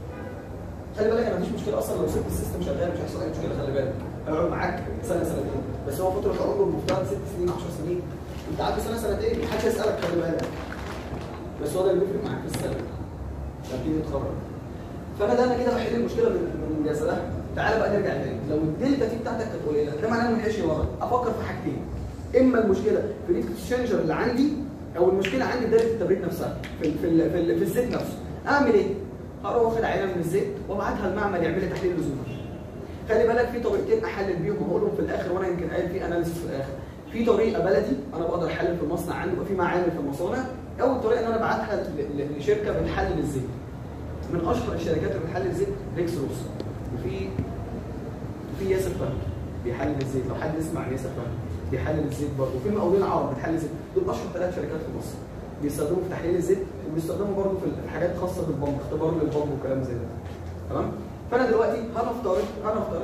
خلي بالك انا مفيش مشكله اصلا لو سبت السيستم شغال مش هيحصل اي مشكله خلي بالك هيقعد معاك سنه سنتين بس هو فتره العمر المفترض ست سنين 10 سنين انت قعدت سنه سنتين محدش هيسالك خلي بالك بس هو ده اللي بيفرق معاك في السنه لما تيجي تتخرج فانا ده انا كده بحل المشكله من من جسدها تعالى بقى نرجع تاني لو الدلتا تي بتاعتك كانت قليله ده معناه ان ما لحقش ورا افكر في حاجتين اما المشكله في الهيت اكسشينجر اللي عندي او المشكله عندي في دايره التبريد نفسها في ال- في ال- في, ال- في الزيت نفسه اعمل ايه؟ هروح واخد عينه من الزيت وابعتها المعمل يعمل لي تحليل لزوم خلي بالك في طريقتين احلل بيهم وهقولهم في الاخر وانا يمكن قايل في اناليسيس في الاخر في طريقه بلدي انا بقدر احلل في المصنع عندي يبقى في معامل في المصانع اول طريقه ان انا ابعتها ل- ل- لشركه بتحلل الزيت من اشهر الشركات اللي بتحلل الزيت ريكس روس وفي في ياسر فهمي بيحلل الزيت لو حد يسمع عن ياسر فهمي بيحلل الزيت برضه وفي مقاولين عرب بتحلل الزيت دول اشهر ثلاث شركات في مصر بيستخدموا في تحليل الزيت وبيستخدموا برضه في حاجات خاصه بالبمب اختبار للبمب وكلام زي ده تمام فانا دلوقتي هنفترض هنفترض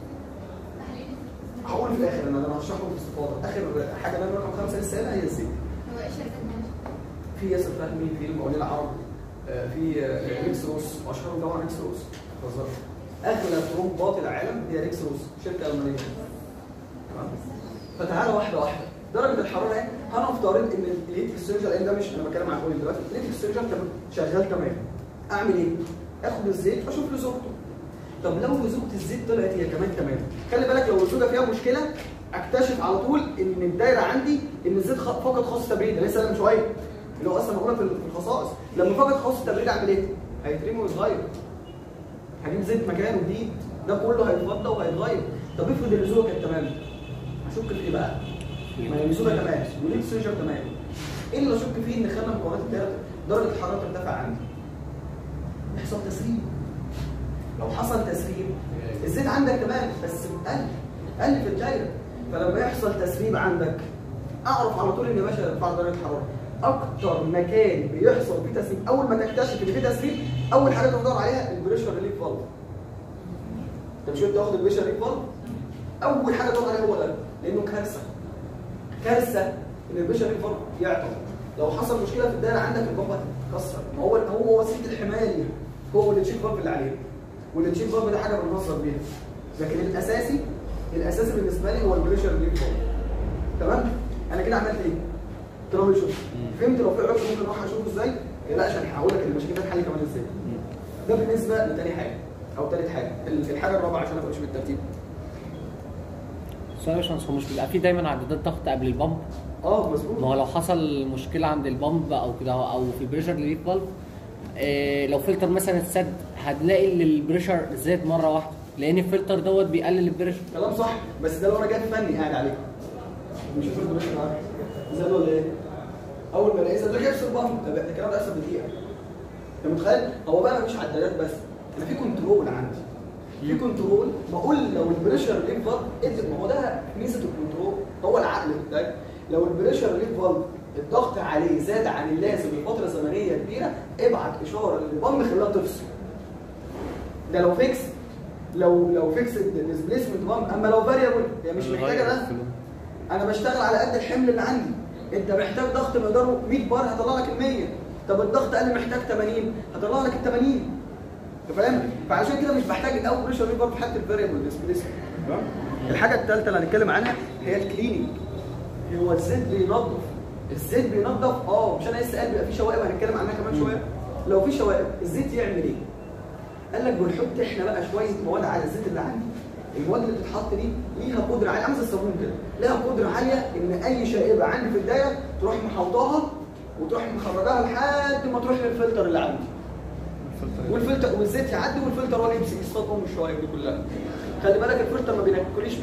هقول في الاخر ان انا هشرحه باستفاضه اخر حاجه اللي انا رقم خمسه لسه قايلها هي الزيت هو ايه شركة مانجمنت؟ في ياسر فهمي في المقاولين العرب آه، في آه، ريكس روس اشهرهم طبعا ريكس روس بالظبط اغلى ترومبات العالم هي ريكس روس شركه المانيه تمام فتعالى واحده واحده درجه الحراره ايه هنفترض ان الهيت اكسشينجر لان ده مش انا بتكلم عن كل دلوقتي الهيت اكسشينجر كان شغال تمام اعمل ايه؟ اخد الزيت اشوف لزوجته طب لو لزوجة الزيت طلعت هي كمان تمام خلي بالك لو الزوجه فيها مشكله اكتشف على طول ان الدايره عندي ان الزيت خ- فقد خاص تبريد أنا لسه قايل من شويه اللي هو اصلا موجوده في ال- في الخصائص لما فقد خاص التبريد اعمل ايه؟ هيترمي ويتغير هجيب زيت مكانه جديد ده كله هيتفضى وهيتغير طب افرض الزوجه كانت تمام اشك في ايه بقى؟ ما هي الزوجه تمام وليد سيجر تمام ايه اللي اشك فيه ان خلى مكونات الدايره درجه الحراره ترتفع عندي؟ يحصل تسريب لو حصل تسريب الزيت عندك تمام بس قل قل في الدايره فلما يحصل تسريب عندك اعرف على طول ان يا باشا ارفع درجه الحراره اكتر مكان بيحصل فيه تسريب اول ما تكتشف ان فيه تسريب اول حاجه تدور عليها البريشر ريليف فالف انت مش انت واخد البريشر ريليف فالف اول حاجه تدور عليها هو ده لانه كارثه كارثه ان البريشر ريليف فالف يعطل لو حصل مشكله في الدايره عندك البمبه هتتكسر ما هو هو وسيله الحمايه ليها هو التشيك فالف اللي عليه والتشيك فالف ده حاجه بنوصل بيها لكن الاساسي الاساسي بالنسبه لي هو البريشر ريليف فالف تمام انا كده عملت ايه ترابل شوت فهمت لو في عطل ممكن اروح اشوفه ازاي لا عشان هقول لك المشكله تتحل كمان ازاي ده بالنسبه لتاني حاجه او تالت حاجه الحاجه الرابعه عشان ما ابقاش بالترتيب سؤال يا باشمهندس هو مش بيبقى فيه دايما عدادات ضغط قبل البامب اه مظبوط ما هو لو حصل مشكله عند البامب او كده او في بريشر ريليف فالف إيه لو فلتر مثلا اتسد هتلاقي ان البريشر زاد مره واحده لان الفلتر دوت بيقلل البريشر كلام صح بس ده لو انا جاي فني قاعد عليه مش شوف البريشر معاك زاد ولا ايه؟ اول ما الاقيه زاد ده يفصل بقى ده الكلام ده يحصل بدقيقه انت متخيل؟ هو بقى مفيش عدادات بس انا في كنترول عندي في كنترول بقول لو البريشر ليك فالف ادي ما هو ده ميزه الكنترول هو العقل بتاعك لو البريشر ليك فالف الضغط عليه زاد عن اللازم لفتره زمنيه كبيره ابعت اشاره للبامب خليها تفصل ده لو فيكس لو لو فيكس الديسبيسمنت بامب اما لو فاريبل هي مش محتاجه ده انا بشتغل على قد الحمل اللي عندي انت محتاج ضغط مقداره 100 بار هطلع لك ال 100 طب الضغط قال محتاج 80 هطلع لك ال 80 انت فاهم فعشان كده مش بحتاج الاول بريشر ريفر في حته الفاريبل ديسبيسمنت تمام الحاجه الثالثه اللي هنتكلم عنها هي الكليننج هو الزيت بينظف الزيت بينظف اه مش انا لسه قال بيبقى في شوائب هنتكلم عنها كمان شويه لو في شوائب الزيت يعمل ايه قال لك بنحط احنا بقى شويه مواد على الزيت اللي عندي المواد اللي بتتحط دي ليها قدره عاليه عامله زي الصابون كده ليها قدره عاليه ان اي شائبه عندي في الدايره تروح محوطاها وتروح مخرجاها لحد ما تروح للفلتر اللي عندي والفلتر والزيت يعدي والفلتر هو اللي يمسك يصطاد ام الشوائب دي كلها خلي بالك الفلتر ما بينكليش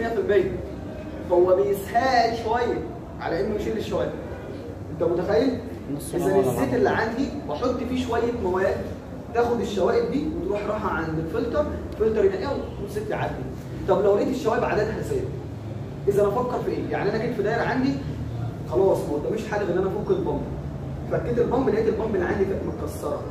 100% هو بيسهل شويه على انه يشيل الشوائب انت متخيل؟ نص اذا نوع ولا الزيت بعض. اللي عندي بحط فيه شويه مواد تاخد الشوائب دي وتروح رايحه عند الفلتر الفلتر ينقيها والزيت يعدي طب لو لقيت الشوائب عددها زاد اذا انا افكر في ايه؟ يعني انا جيت في دايره عندي خلاص ما قداميش حل غير ان انا افك البامب فكيت البامب لقيت البامب اللي عندي كانت متكسره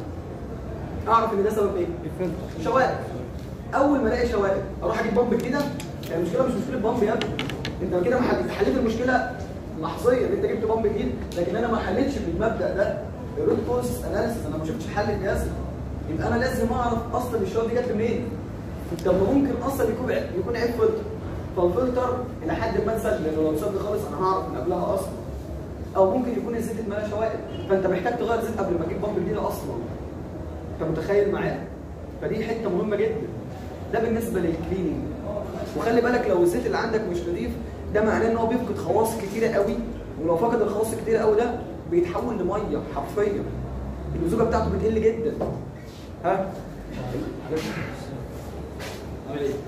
اعرف ان ده سبب ايه؟ الفلتر شوائب اول ما الاقي شوائب اروح اجيب بامب جديده يعني المشكله مش مشكله بامب يا ابني انت كده ما حليت حليت المشكله لحظيا انت جبت بامب جديد لكن انا ما حلتش بالمبدا ده الروت كوز اناليسيس انا ما شفتش حل الجهاز يبقى انا لازم اعرف اصلا الشوائب دي جت منين طب ما ممكن اصلا يكون عيب- يكون عيب فلتر فالفلتر الى حد ما اتسد لانه لو سد خالص انا هعرف من قبلها اصلا او ممكن يكون الزيت اتملى شوائب فانت محتاج تغير زيت قبل ما تجيب بامب جديده اصلا انت متخيل معايا فدي حته مهمه جدا ده بالنسبه للكليننج وخلي بالك لو الزيت اللي عندك مش نظيف ده معناه ان هو بيفقد خواص كتيره قوي ولو فقد الخواص الكتيره قوي ده بيتحول لميه حرفيا اللزوجه بتاعته بتقل جدا ها عامل ايه؟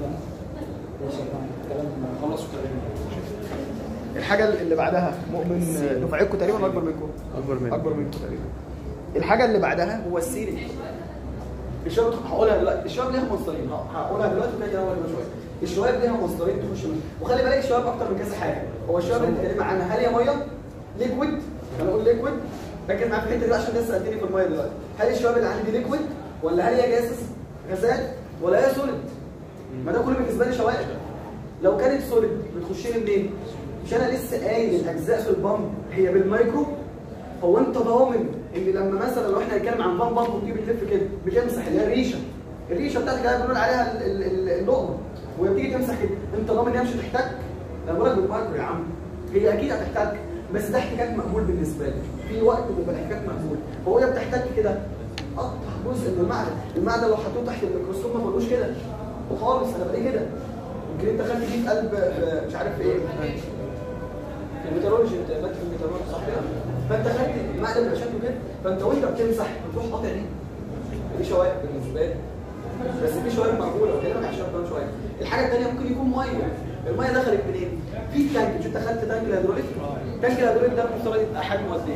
خلصوا كلام الحاجه اللي بعدها مؤمن دفعتكم تقريبا اكبر منكم اكبر منك اكبر منكم تقريبا الحاجه اللي بعدها هو السيري الشباب هقولها دلوقتي الشباب ليها مصدرين ه- هقولها دلوقتي وكده كده هقولها شويه الشباب ليها مصدرين تخش منهم وخلي بالك الشباب اكتر من كذا حاجه هو الشباب اللي بنتكلم عنها هل هي ميه ليكويد انا اقول ليكويد ركز معايا في الحته دي عشان لسه سالتني في الميه دلوقتي هل الشباب اللي عندي ليكويد ولا هل هي جاسس غازات ولا هي سوليد ما ده كله بالنسبه لي شوائب لو كانت سوليد بتخش لي منين مش انا لسه قايل الاجزاء في البامب هي بالمايكرو هو انت ضامن ان لما مثلا لو احنا هنتكلم عن بامب بامب وتجيب تلف كده بتمسح اللي هي الريشه الريشه بتاعتك اللي بنقول عليها ال- ال- ال- اللقمه وهي بتيجي تمسح كده انت ضامن ان هي مش هتحتاج انا بقول لك بالمايكرو يا عم هي اكيد هتحتاج بس ده احتكاك مقبول بالنسبه لي في وقت بيبقى الاحتكاك مقبول فهو هي بتحتاج كده قطع جزء من المعدن المعدن لو حطوه تحت الميكروسكوب ما بقولوش كده خالص انا بلاقيه كده يمكن انت خدت دي في قلب آه، مش عارف ايه في الميتالورجي انت مات في الميتالورجي صح كده فانت خدت المعدن بيبقى شكله كده فانت وانت بتمسح بتروح قاطع دي دي شوائب بالنسبه لي بس في شوائب مقبوله بكلمك عشان كمان شويه الحاجه الثانيه ممكن يكون ميه الميه دخلت منين في تانك مش انت خدت تانك الهيدروليك تانك الهيدروليك ده المفترض يبقى حجمه قد ايه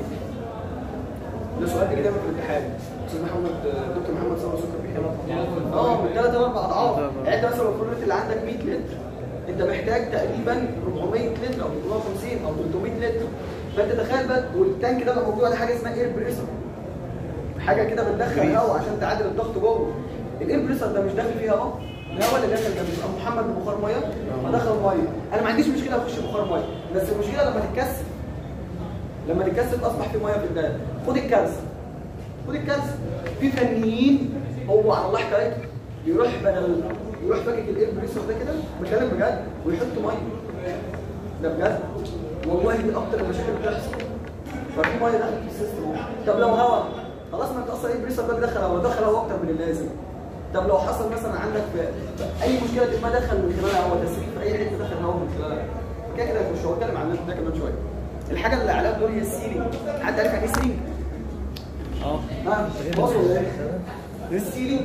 ده سؤال بيجي دايما في الامتحان استاذ محمد دكتور محمد صبري سكر بيحب اه من ثلاث لاربع اضعاف يعني انت مثلا لو الفلوت اللي عندك 100 لتر انت محتاج تقريبا 400 لتر او 450 او 300 لتر فانت تخيل بقى والتانك ده بقى موجود عليه حاجه اسمها اير بريسر حاجه كده بتدخل هواء عشان تعادل الضغط جوه الاير بريسر ده مش داخل فيه هواء الهواء اللي داخل ده بيبقى محمل ببخار ميه فدخل ميه انا ما عنديش مشكله اخش بخار ميه بس المشكله لما تتكثف لما تتكثف اصبح في ميه في الدم خد الكارثه خد الكارثه في فنيين هو على الله حكايته يروح بدل يروح فاكك الاير بريسر ده كده بتكلم بجد ويحط ميه ده بجد والله دي اكتر المشاكل اللي بتحصل ففي ميه دخلت في السيستم طب لو هواء خلاص ما انت اصلا ايه بريسر ده بيدخل هواء دخل هواء اكتر من اللازم طب لو حصل مثلا عندك في في اي مشكله ما دخل من خلالها هواء تسريب في اي حته دخل هواء من خلالها كده كده مش هو اتكلم عن ده كمان شويه الحاجه اللي عليها الدور هي السيلينج حد عارف يعني ايه سيلينج؟ اه ها بصوا ولا ايه؟ السيلينج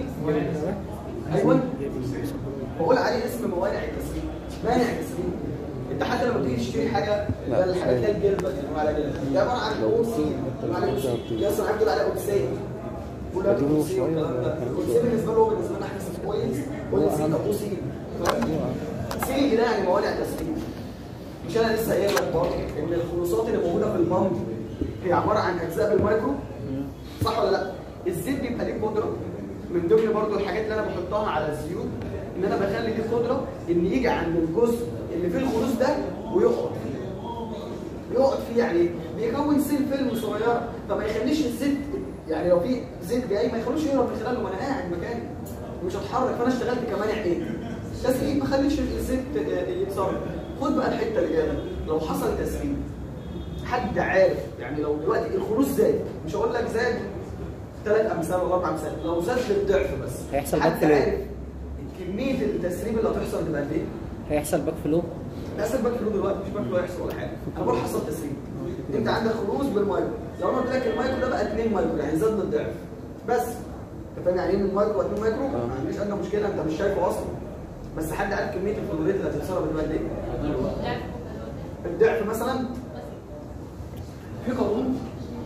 ايوه بقول عليه اسم موانع التسريب مانع التسريب انت حتى لما تيجي تشتري حاجه اللي هي الحاجات اللي هي الجلبه اللي بنقول عليها جلبه دي عباره عن اوسي بنقول عليها اوسي دي اصلا عارف بيقول عليها اوكسين بيقول لك اوكسين والكلام ده الاوكسين بالنسبه له هو بالنسبه لنا احنا اسمه كويس اوكسين او اوسين سيلينج ده يعني موانع تسريب مش انا لسه قايل لك برضه ان الخلوصات اللي موجوده في البامب هي عباره عن اجزاء بالمايكرو صح ولا لا؟ الزيت بيبقى ليه قدره من ضمن برضه الحاجات اللي انا بحطها على الزيوت ان انا بخلي دي قدره ان يجي عند الجزء اللي فيه الخلوص ده ويقعد يقعد فيه يعني إيه؟ بيكون سيل فيلم صغيره فما يخليش الزيت يعني لو في زيت جاي ما يخلوش يهرب من خلاله وانا قاعد مكاني مش هتحرك فانا اشتغلت كمانع ايه؟ تسريب ما خليش الزيت آه، يتصرف خد بقى الحته اللي جايه ده. لو حصل تسريب حد عارف يعني لو دلوقتي الخلوص زاد مش هقول لك زاد ثلاث امثال ولا اربع امثال لو زاد للضعف بس هيحصل حد باك فلو. عارف كميه التسريب اللي هتحصل تبقى قد ايه؟ هيحصل باك فلو هيحصل باك فلو دلوقتي مش باك فلو هيحصل ولا حاجه انا بقول حصل تسريب انت عندك خروج بالمايكرو لو انا قلت لك المايكرو ده بقى 2 مايكرو يعني زاد للضعف بس انت فاهم يعني ايه من مايكرو و2 مايكرو؟ ما عنديش ادنى مشكله انت مش شايفه اصلا بس حد عارف كميه الفلوريت اللي هتتصرف تبقى قد ايه؟ الضعف مثلا في قانون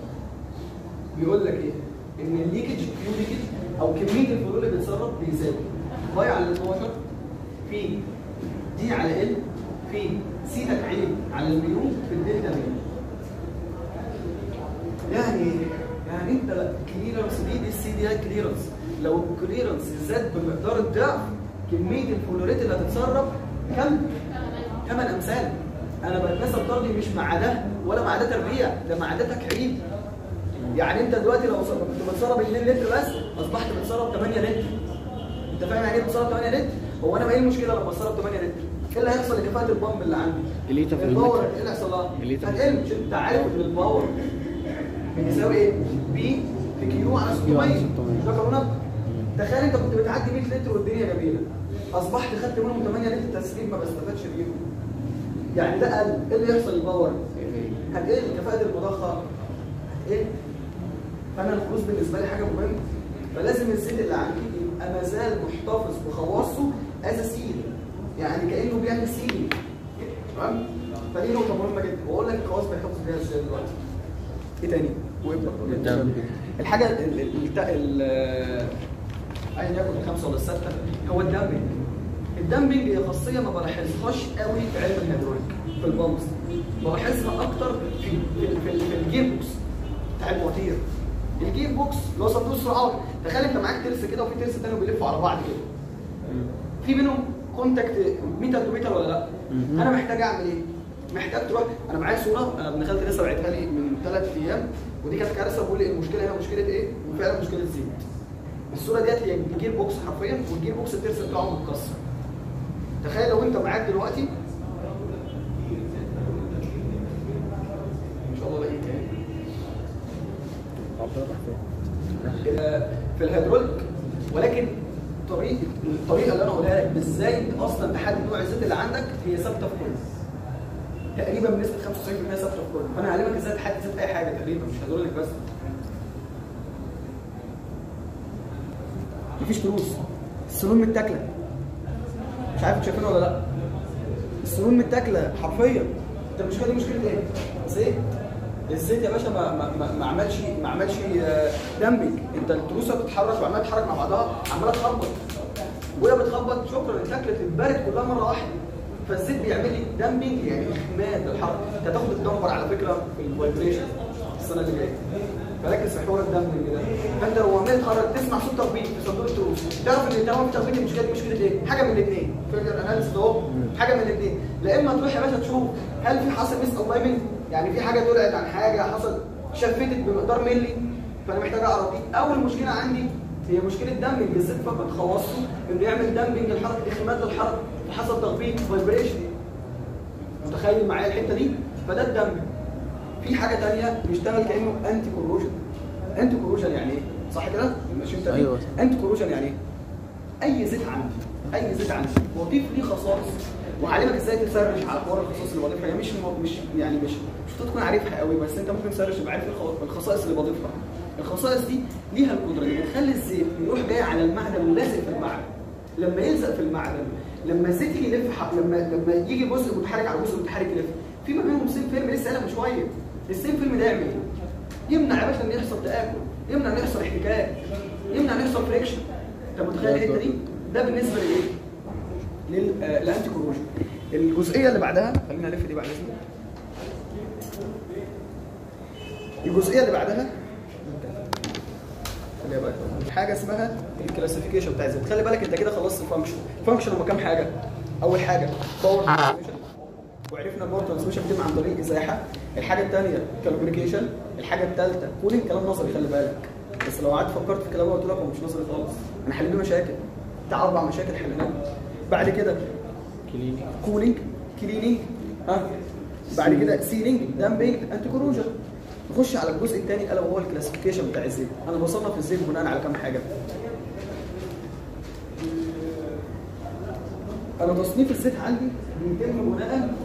بيقول لك ايه؟ ان الليكج كيو ليكج او كميه الفلور اللي بتتصرف بيساوي باي على 12 في دي على ال في سي تكعيب على الميو في الدلتا ميو يعني يعني انت كليرنس دي دي السي دي كليرنس لو الكليرنس زاد بمقدار الضعف كميه الفلوريت اللي هتتصرف كم؟ 8 امثال انا بتناسب طردي مش مع ده ولا مع ده تربيع ده مع ده تكعيب يعني انت دلوقتي لو صرف- كنت بتصرف 2 لتر بس اصبحت بتصرف 8 لتر انت فاهم يعني ايه بتصرف 8 لتر؟ هو انا ايه المشكله لما اتصرف 8 لتر؟ ايه اللي هيحصل لكفاءه البامب اللي عندي؟ الليتر في الباور المتر. ايه اللي هيحصل لها؟ الليتر في هتقل مش انت عارف ان الباور بيساوي ايه؟ بي في كيو على 600 على 600. ده قانونك تخيل انت كنت بتعدي 100 لتر والدنيا جميله اصبحت خدت منهم 8 لتر تسريب ما بستفادش بيهم يعني ده قل ايه اللي يحصل للباور؟ هتقل كفاءه المضخه هتقل فانا الخلوص بالنسبه لي حاجه مهمه فلازم الزيت اللي عندي يبقى ما زال محتفظ بخواصه از سيل يعني كانه بيعمل سيل تمام فدي نقطه مهمه جدا واقول لك الخواص بيحتفظ بيها ازاي دلوقتي ايه تاني وابدا الحاجه ال ال ال ال ايا يكن الخمسه ولا السته هو الدمبنج الدمبنج هي خاصيه ما بلاحظهاش قوي في علم الهيدروليك في البامبس بلاحظها اكتر في في, في, في الجير بوكس بتاع المواتير الجير بوكس اللي هو صندوق السرعات تخيل انت معاك ترس كده وفي ترس تاني بيلفوا على بعض كده في بينهم كونتاكت ميتر تو ميتر ولا لا انا محتاج اعمل ايه محتاج تروح انا معايا صوره انا ابن خالتي لسه بعتها لي من ثلاث ايام ودي كانت كارثه بقول لي المشكله هنا مشكله ايه وفعلا مشكله زيت الصوره ديت هي الجير بوكس حرفيا والجير بوكس الترس بتاعه متكسر تخيل لو انت معاك دلوقتي ان شاء الله الاقيه تاني في الهيدروليك ولكن طريقه الطريقه اللي انا اقولها لك ازاي اصلا تحدد نوع الزيت اللي عندك هي ثابته في كله تقريبا بنسبه 95% ثابته في كله فانا هعلمك ازاي تحدد زيت اي حاجه تقريبا مش هيدروليك بس مفيش تروس السنون متاكله مش عارف شايفينه ولا لا السنون متاكله حرفيا انت المشكله دي مشكله ايه؟ زيت الزيت يا باشا ما ما ما, ما عملش ما عملش دمبنج انت التروسه بتتحرك وعماله تتحرك مع بعضها عماله تخبط وهي بتخبط شكرا اتاكلت اتبرد كلها مره واحده فالزيت بيعمل لي دمبنج يعني اخماد للحركه انت هتاخد الدمبر على فكره في الفايبريشن السنه اللي جايه فركز في حوار الدمبنج ده فانت لو عمال تتحرك تسمع صوت تخبيط في صندوق التروس تعرف ان طالما في تخبيط المشكله دي مشكله ايه؟ حاجه من الاثنين فيلر اناليسيس اهو حاجه من الاثنين لا اما تروح يا باشا تشوف هل في حصل ميس الاينمنت يعني في حاجه طلعت عن حاجه حصل شفتت بمقدار ملي فانا محتاج اعرف دي اول مشكله عندي هي مشكله دمبنج الزيت فقط خواصه انه يعمل دمبنج الحركه اخماد للحركه فحصل تخبيط فايبريشن متخيل معايا الحته دي فده الدمبنج في حاجه ثانيه بيشتغل كانه انتي كوروجن انتي كوروجن يعني ايه صح كده ماشي انت أيوة. انتي كوروجن يعني ايه اي زيت عندي اي زيت عندي واضيف ليه خصائص وهعلمك ازاي تسرش على حوار الخصائص اللي بضيفها هي مش مش يعني مش مش تكون عارفها قوي بس انت ممكن تسرش تبقى عارف الخ- الخصائص اللي بضيفها الخصائص دي ليها القدره دي بتخلي الزيت يروح جاي على المعدن ولازق في المعدن لما يلزق في المعدن لما الزيت يجي يلف ح- لما لما يجي جزء متحرك على جزء متحرك يلف في ما بينهم سين فيلم لسه قايلها من شويه السين فيلم ده يعمل ايه؟ يمنع يا باشا ان يحصل تاكل يمنع ان يحصل احتكاك يمنع ان يحصل فريكشن انت متخيل الحته دي ده بالنسبه لايه لل- آه، للانتي كوروجن الجزئيه اللي بعدها خلينا نلف دي بعد اذنك الجزئيه اللي بعدها خليها بقى. حاجه اسمها الكلاسيفيكيشن بتاع الزيت خلي بالك انت كده خلصت الفانكشن الفانكشن هم كام حاجه اول حاجه باور وعرفنا الباور ترانسميشن بيتم عن طريق ازاحه الحاجه الثانيه كالبريكيشن الحاجه الثالثه كولينج كلام نظري خلي بالك بس لو قعدت فكرت في الكلام ده قلت لك هو مش نظري خالص انا حلينا مشاكل بتاع اربع مشاكل حليناها بعد كده كولينج كليننج ها بعد كده سيلينج دامبنج انتي كوروجن نخش على الجزء الثاني الا وهو الكلاسيفيكيشن بتاع الزيت انا بصنف الزيت بناء على كام حاجه انا تصنيف الزيت عندي بيتم بناء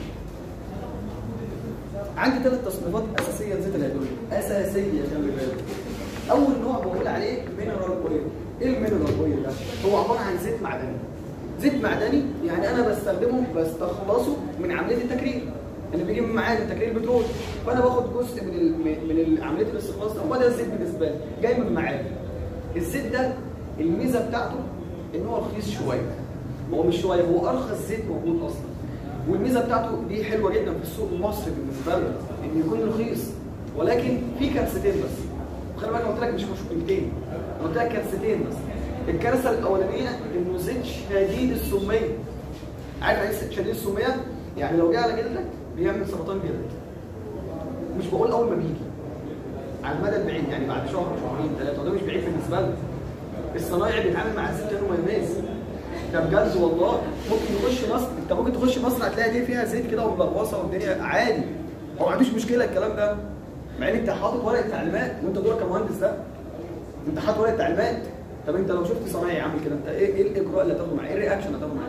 عندي ثلاث تصنيفات اساسيه لزيت الهيدروجين اساسيه خلي بالك اول نوع بقول عليه مينرال اويل ايه المينرال اويل ده هو عباره عن زيت معدني زيت معدني يعني انا بستخدمه بستخلصه من عمليه التكرير اللي بيجي من معادن تكرير البترول فانا باخد جزء من ال من عمليه الاستخلاص ده هو ده الزيت بالنسبه لي جاي من معادن الزيت ده الميزه بتاعته ان هو رخيص شويه هو مش شويه هو ارخص زيت موجود اصلا والميزه بتاعته دي حلوه جدا في السوق المصري بالنسبه لنا ان يكون رخيص ولكن في كارثتين بس خلي بالك أنا قلت لك مش مشكلتين انا قلت لك كارثتين بس الكارثه الاولانيه انه زيت شديد السميه عارف يعني إيه شديد السميه يعني لو جه على جلدك بيعمل سرطان جلد مش بقول اول ما بيجي على المدى البعيد يعني بعد شهر شهرين ثلاثه وده مش بعيد بالنسبه لنا الصنايعي بيتعامل مع الزيت كانه مايونيز ده بجد والله ممكن يخش مصر انت ممكن تخش مصر هتلاقي دي فيها زيت كده وملغوصه والدنيا عادي هو ما عندوش مشكله الكلام ده مع ان انت حاطط ورقه تعليمات وانت دورك كمهندس ده انت حاطط ورقه تعليمات طب انت لو شفت صنايعي عامل كده انت ايه ايه الاجراء اللي هتاخده معاه؟ ايه الرياكشن اللي هتاخده معاه؟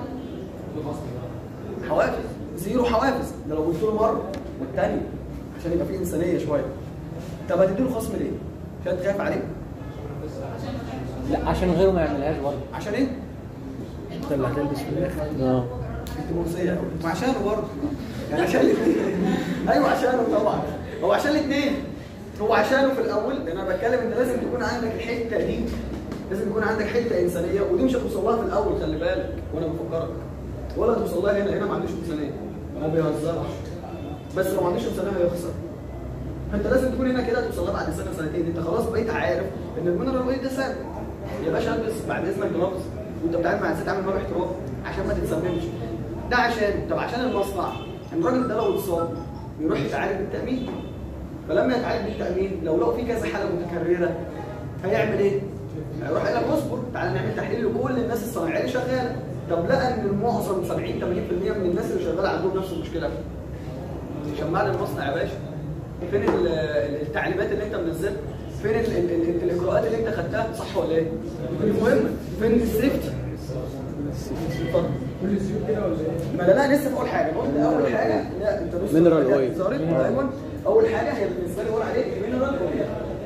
حوافز زيرو حوافز ده لو قلت له مره والتاني عشان يبقى فيه انسانيه شويه طب هتديله خصم ليه؟ عشان انت خايف عليه؟ لا عشان غيره ما يعملهاش برضه عشان ايه؟ انت اللي هتلبس في الاخر اه انت مرسيه وعشانه برضه يعني عشان الاثنين ايوه عشانه طبعا هو عشان الاثنين هو عشانه في الاول لان انا بتكلم انت لازم تكون عندك الحته دي لازم يكون عندك حته انسانيه ودي مش هتوصل لها في الاول خلي بالك وانا بفكرك ولا توصل لها هنا هنا ما عندوش انسانيه ما بيهزرش بس لو ما عندوش انسانيه هيخسر فانت لازم تكون هنا كده توصل لها بعد سنه سنتين انت خلاص بقيت عارف ان المينرال اويل ده ثابت يا باشا البس بعد اذنك جلافز وانت بتتعامل مع الست عامل معاه احترام عشان ما تتسممش ده عشان طب عشان المصنع الراجل ده لو اتصاب يروح يتعالج بالتامين فلما يتعالج بالتامين لو لقوا في كذا حاله متكرره هيعمل ايه؟ هيروح قال لك اصبر تعالى نعمل تحليل لكل الناس الصناعيه اللي شغاله طب لقى ان معظم 70 80% من الناس اللي شغاله عندهم نفس المشكله شمال المصنع يا باشا فين ال- ال- التعليمات اللي انت منزلها فين ال ال ال الاجراءات اللي انت خدتها صح ولا ايه المهم فين السيفتي اتفضل كل الزيوت كده ولا ايه؟ ما لا لا لسه في اول حاجه قلت اول حاجه لا انت بص Mineral oil. ظهرت ايوه اول حاجه هي بالنسبه لي بقول عليه المينرال اويل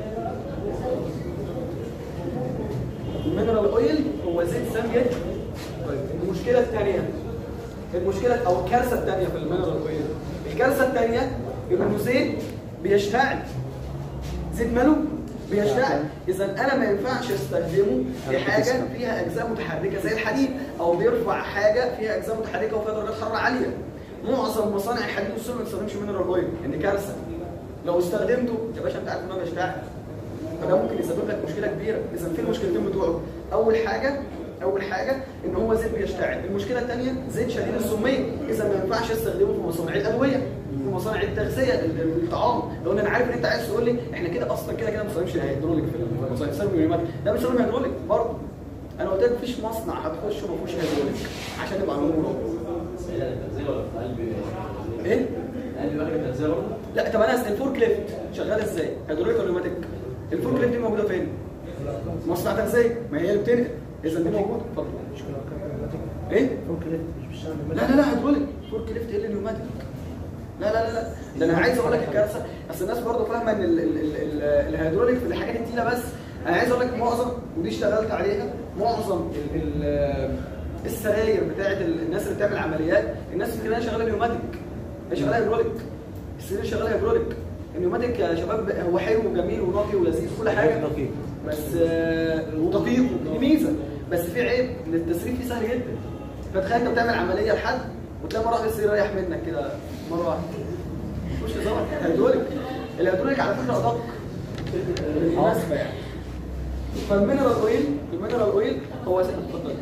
المينرال اويل هو زيت سام جدا طيب المشكله الثانيه المشكله او الكارثه الثانيه في المينرال اويل الكارثه الثانيه انه زيت بيشتعل زيت ماله بيشتعل اذا انا ما ينفعش استخدمه في حاجه فيها اجزاء متحركه زي الحديد او بيرفع حاجه فيها اجزاء متحركه وفيها درجات حراره عاليه معظم مصانع الحديد والصلب ما بتستخدمش مينرال اويل ان كارثه لو استخدمته يا باشا انت عارف ان هو بيشتعل فده ممكن يسبب لك مشكله كبيره اذا في المشكلتين بتوعه اول حاجه اول حاجه ان هو زيت بيشتعل المشكله الثانيه زيت شديد السميه اذا ما ينفعش استخدمه في مصانع الادويه في مصانع التغذيه ال- ال- الطعام لو انا عارف ان انت عايز تقول لي احنا كده اصلا كده كده ما بنستخدمش الهيدروليك في المصانع بنستخدم النيوماتيك ده مش بنستخدم هيدروليك برضه انا قلت لك مفيش مصنع هتخش وما فيهوش هيدروليك عشان نبقى على نور التغذيه ولا في قلب ايه قلب واحد التغذيه برضه لا طب انا اسال الفور كليفت شغال ازاي هيدروليك ولا نيوماتيك الفور كليفت دي موجوده فين مصنع تغذيه ما هي اللي بتنقل اذا دي موجوده اتفضل مش كده كان ايه فوق ليفت مش بيشتغل لا لا لا هيدروليك فورك ليفت ايه اللي نيوماتيك لا لا لا لا ده انا عايز اقول لك الكارثه اصل الناس برضه فاهمه ان ال- ال- ال- ال- الهيدروليك في الحاجات التقيله بس انا عايز اقول لك معظم ودي اشتغلت عليها معظم ال- ال- السراير بتاعت ال- الناس اللي بتعمل عمليات الناس اللي شغاله نيوماتيك هي شغاله هيدروليك السرير شغاله هيدروليك النيوماتيك يا شباب هو حلو وجميل ونقي ولذيذ كل حاجه دقيق. بس آه، ودقيق ودي ميزه بس في عيب ان التسريب فيه سهل جدا فتخيل انت بتعمل عمليه لحد وتلاقي مره واحده السرير رايح منك كده مره واحده مش هزار هيدروليك الهيدروليك على فكره ادق بالمناسبه يعني فالمينرال اويل المينرال اويل هو زيت اتفضل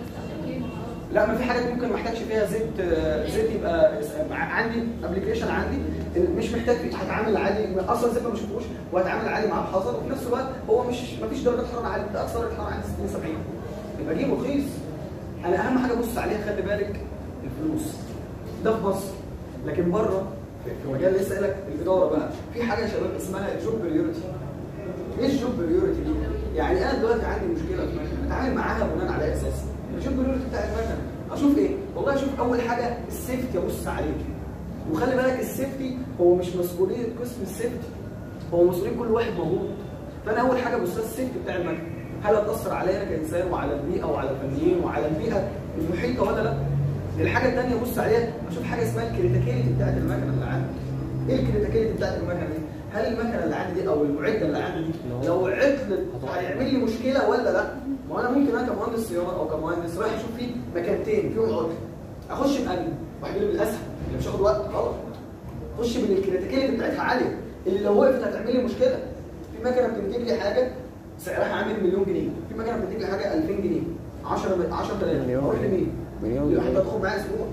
لا ما في حاجات ممكن ما احتاجش فيها زيت آه، زيت يبقى عندي ابلكيشن عندي مش محتاج فيه هتعامل عادي اصلا زيت ما بشوفوش وهتعامل عادي معاه بحذر وفي نفس الوقت هو مش ما فيش درجه حراره عاليه ده اقصى درجه حراره عندي 60 70 يبقى جيبه رخيص انا اهم حاجه ابص عليها خلي بالك الفلوس ده في مصر لكن بره في في مجال لسه قايل لك الاداره بقى في حاجه يا شباب اسمها جوب بريورتي ايه الجوب بريورتي دي؟ يعني انا دلوقتي عندي مشكله في مكنه اتعامل معاها بناء على اساس الجوب بريورتي بتاع المكنه اشوف ايه؟ والله اشوف اول حاجه السيفتي ابص عليه وخلي بالك السيفتي هو مش مسؤوليه قسم السيفتي هو مسؤوليه كل واحد موجود فانا اول حاجه بص السيفتي بتاع المكنه هل هتاثر عليا انا كانسان وعلى البيئه وعلى الفنيين وعلى البيئه المحيطه ولا لا؟ الحاجه الثانيه ابص عليها اشوف حاجه اسمها الكريتيكاليتي بتاعت المكنه اللي عندي ايه الكريتيكاليتي بتاعت المكنه دي؟ هل المكنه اللي عندي دي او المعده اللي عندي دي لو عطلت هيعمل لي مشكله ولا لا؟ ما انا ممكن انا كمهندس صيانه او كمهندس رايح اشوف فيه مكانتين فيهم عطل اخش بأنهي؟ واحد يقول لي بالاسهل اللي مش هاخد وقت غلط خش بالكريتيكاليتي بتاعتها عاليه اللي لو وقفت هتعمل لي مشكله في مكنه بتنتج لي حاجه سعرها عامل مليون جنيه في مكنه بتنتج لي حاجه 2000 جنيه 10 10000 مليون اروح لمين؟ مليون لواحد جنيه. هتاخد معايا اسبوع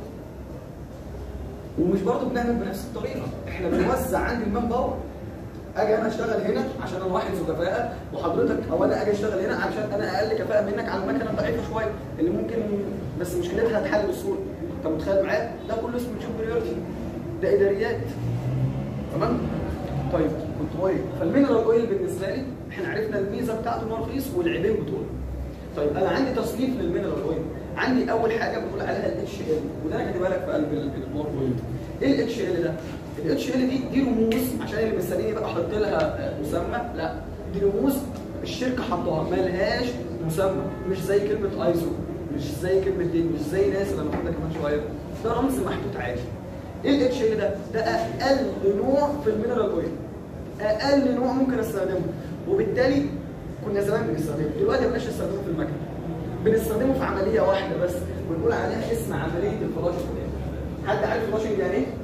ومش برضه بنعمل بنفس الطريقه احنا بنوزع عندي المان باور اجي انا اشتغل هنا عشان انا واحد ذو كفاءه وحضرتك او انا اجي اشتغل هنا عشان انا اقل كفاءه منك على المكنه الضعيفه شويه اللي ممكن بس مشكلتها هتحل بسهوله انت متخيل معايا ده كله اسمه جوب بريورتي ده اداريات تمام طيب كنت اويل فالمينرال اويل بالنسبه لي احنا عرفنا الميزه بتاعته ان هو رخيص والعيبين بتوعه طيب انا عندي تصنيف للمينرال اويل عندي اول حاجه بنقول عليها الاتش ال وده انا كاتبها لك في قلب البلور اويل ايه الاتش ال ده الاتش ال دي دي رموز عشان اللي مستنيني بقى احط لها آه، مسمى لا دي رموز الشركه حطوها ما لهاش مسمى مش زي كلمه ايزو مش زي كلمه دين مش زي ناس اللي هناخدها كمان شويه ده رمز محطوط عادي ايه الاتش ال ده؟ ده اقل نوع في المينرال اويل اقل نوع ممكن استخدمه وبالتالي كنا زمان بنستخدمه دلوقتي ما بقناش نستخدمه في المكنه بنستخدمه في عمليه واحده بس ونقول عليها اسم عمليه الفلاشنج حد عارف الفلاشنج يعني ايه؟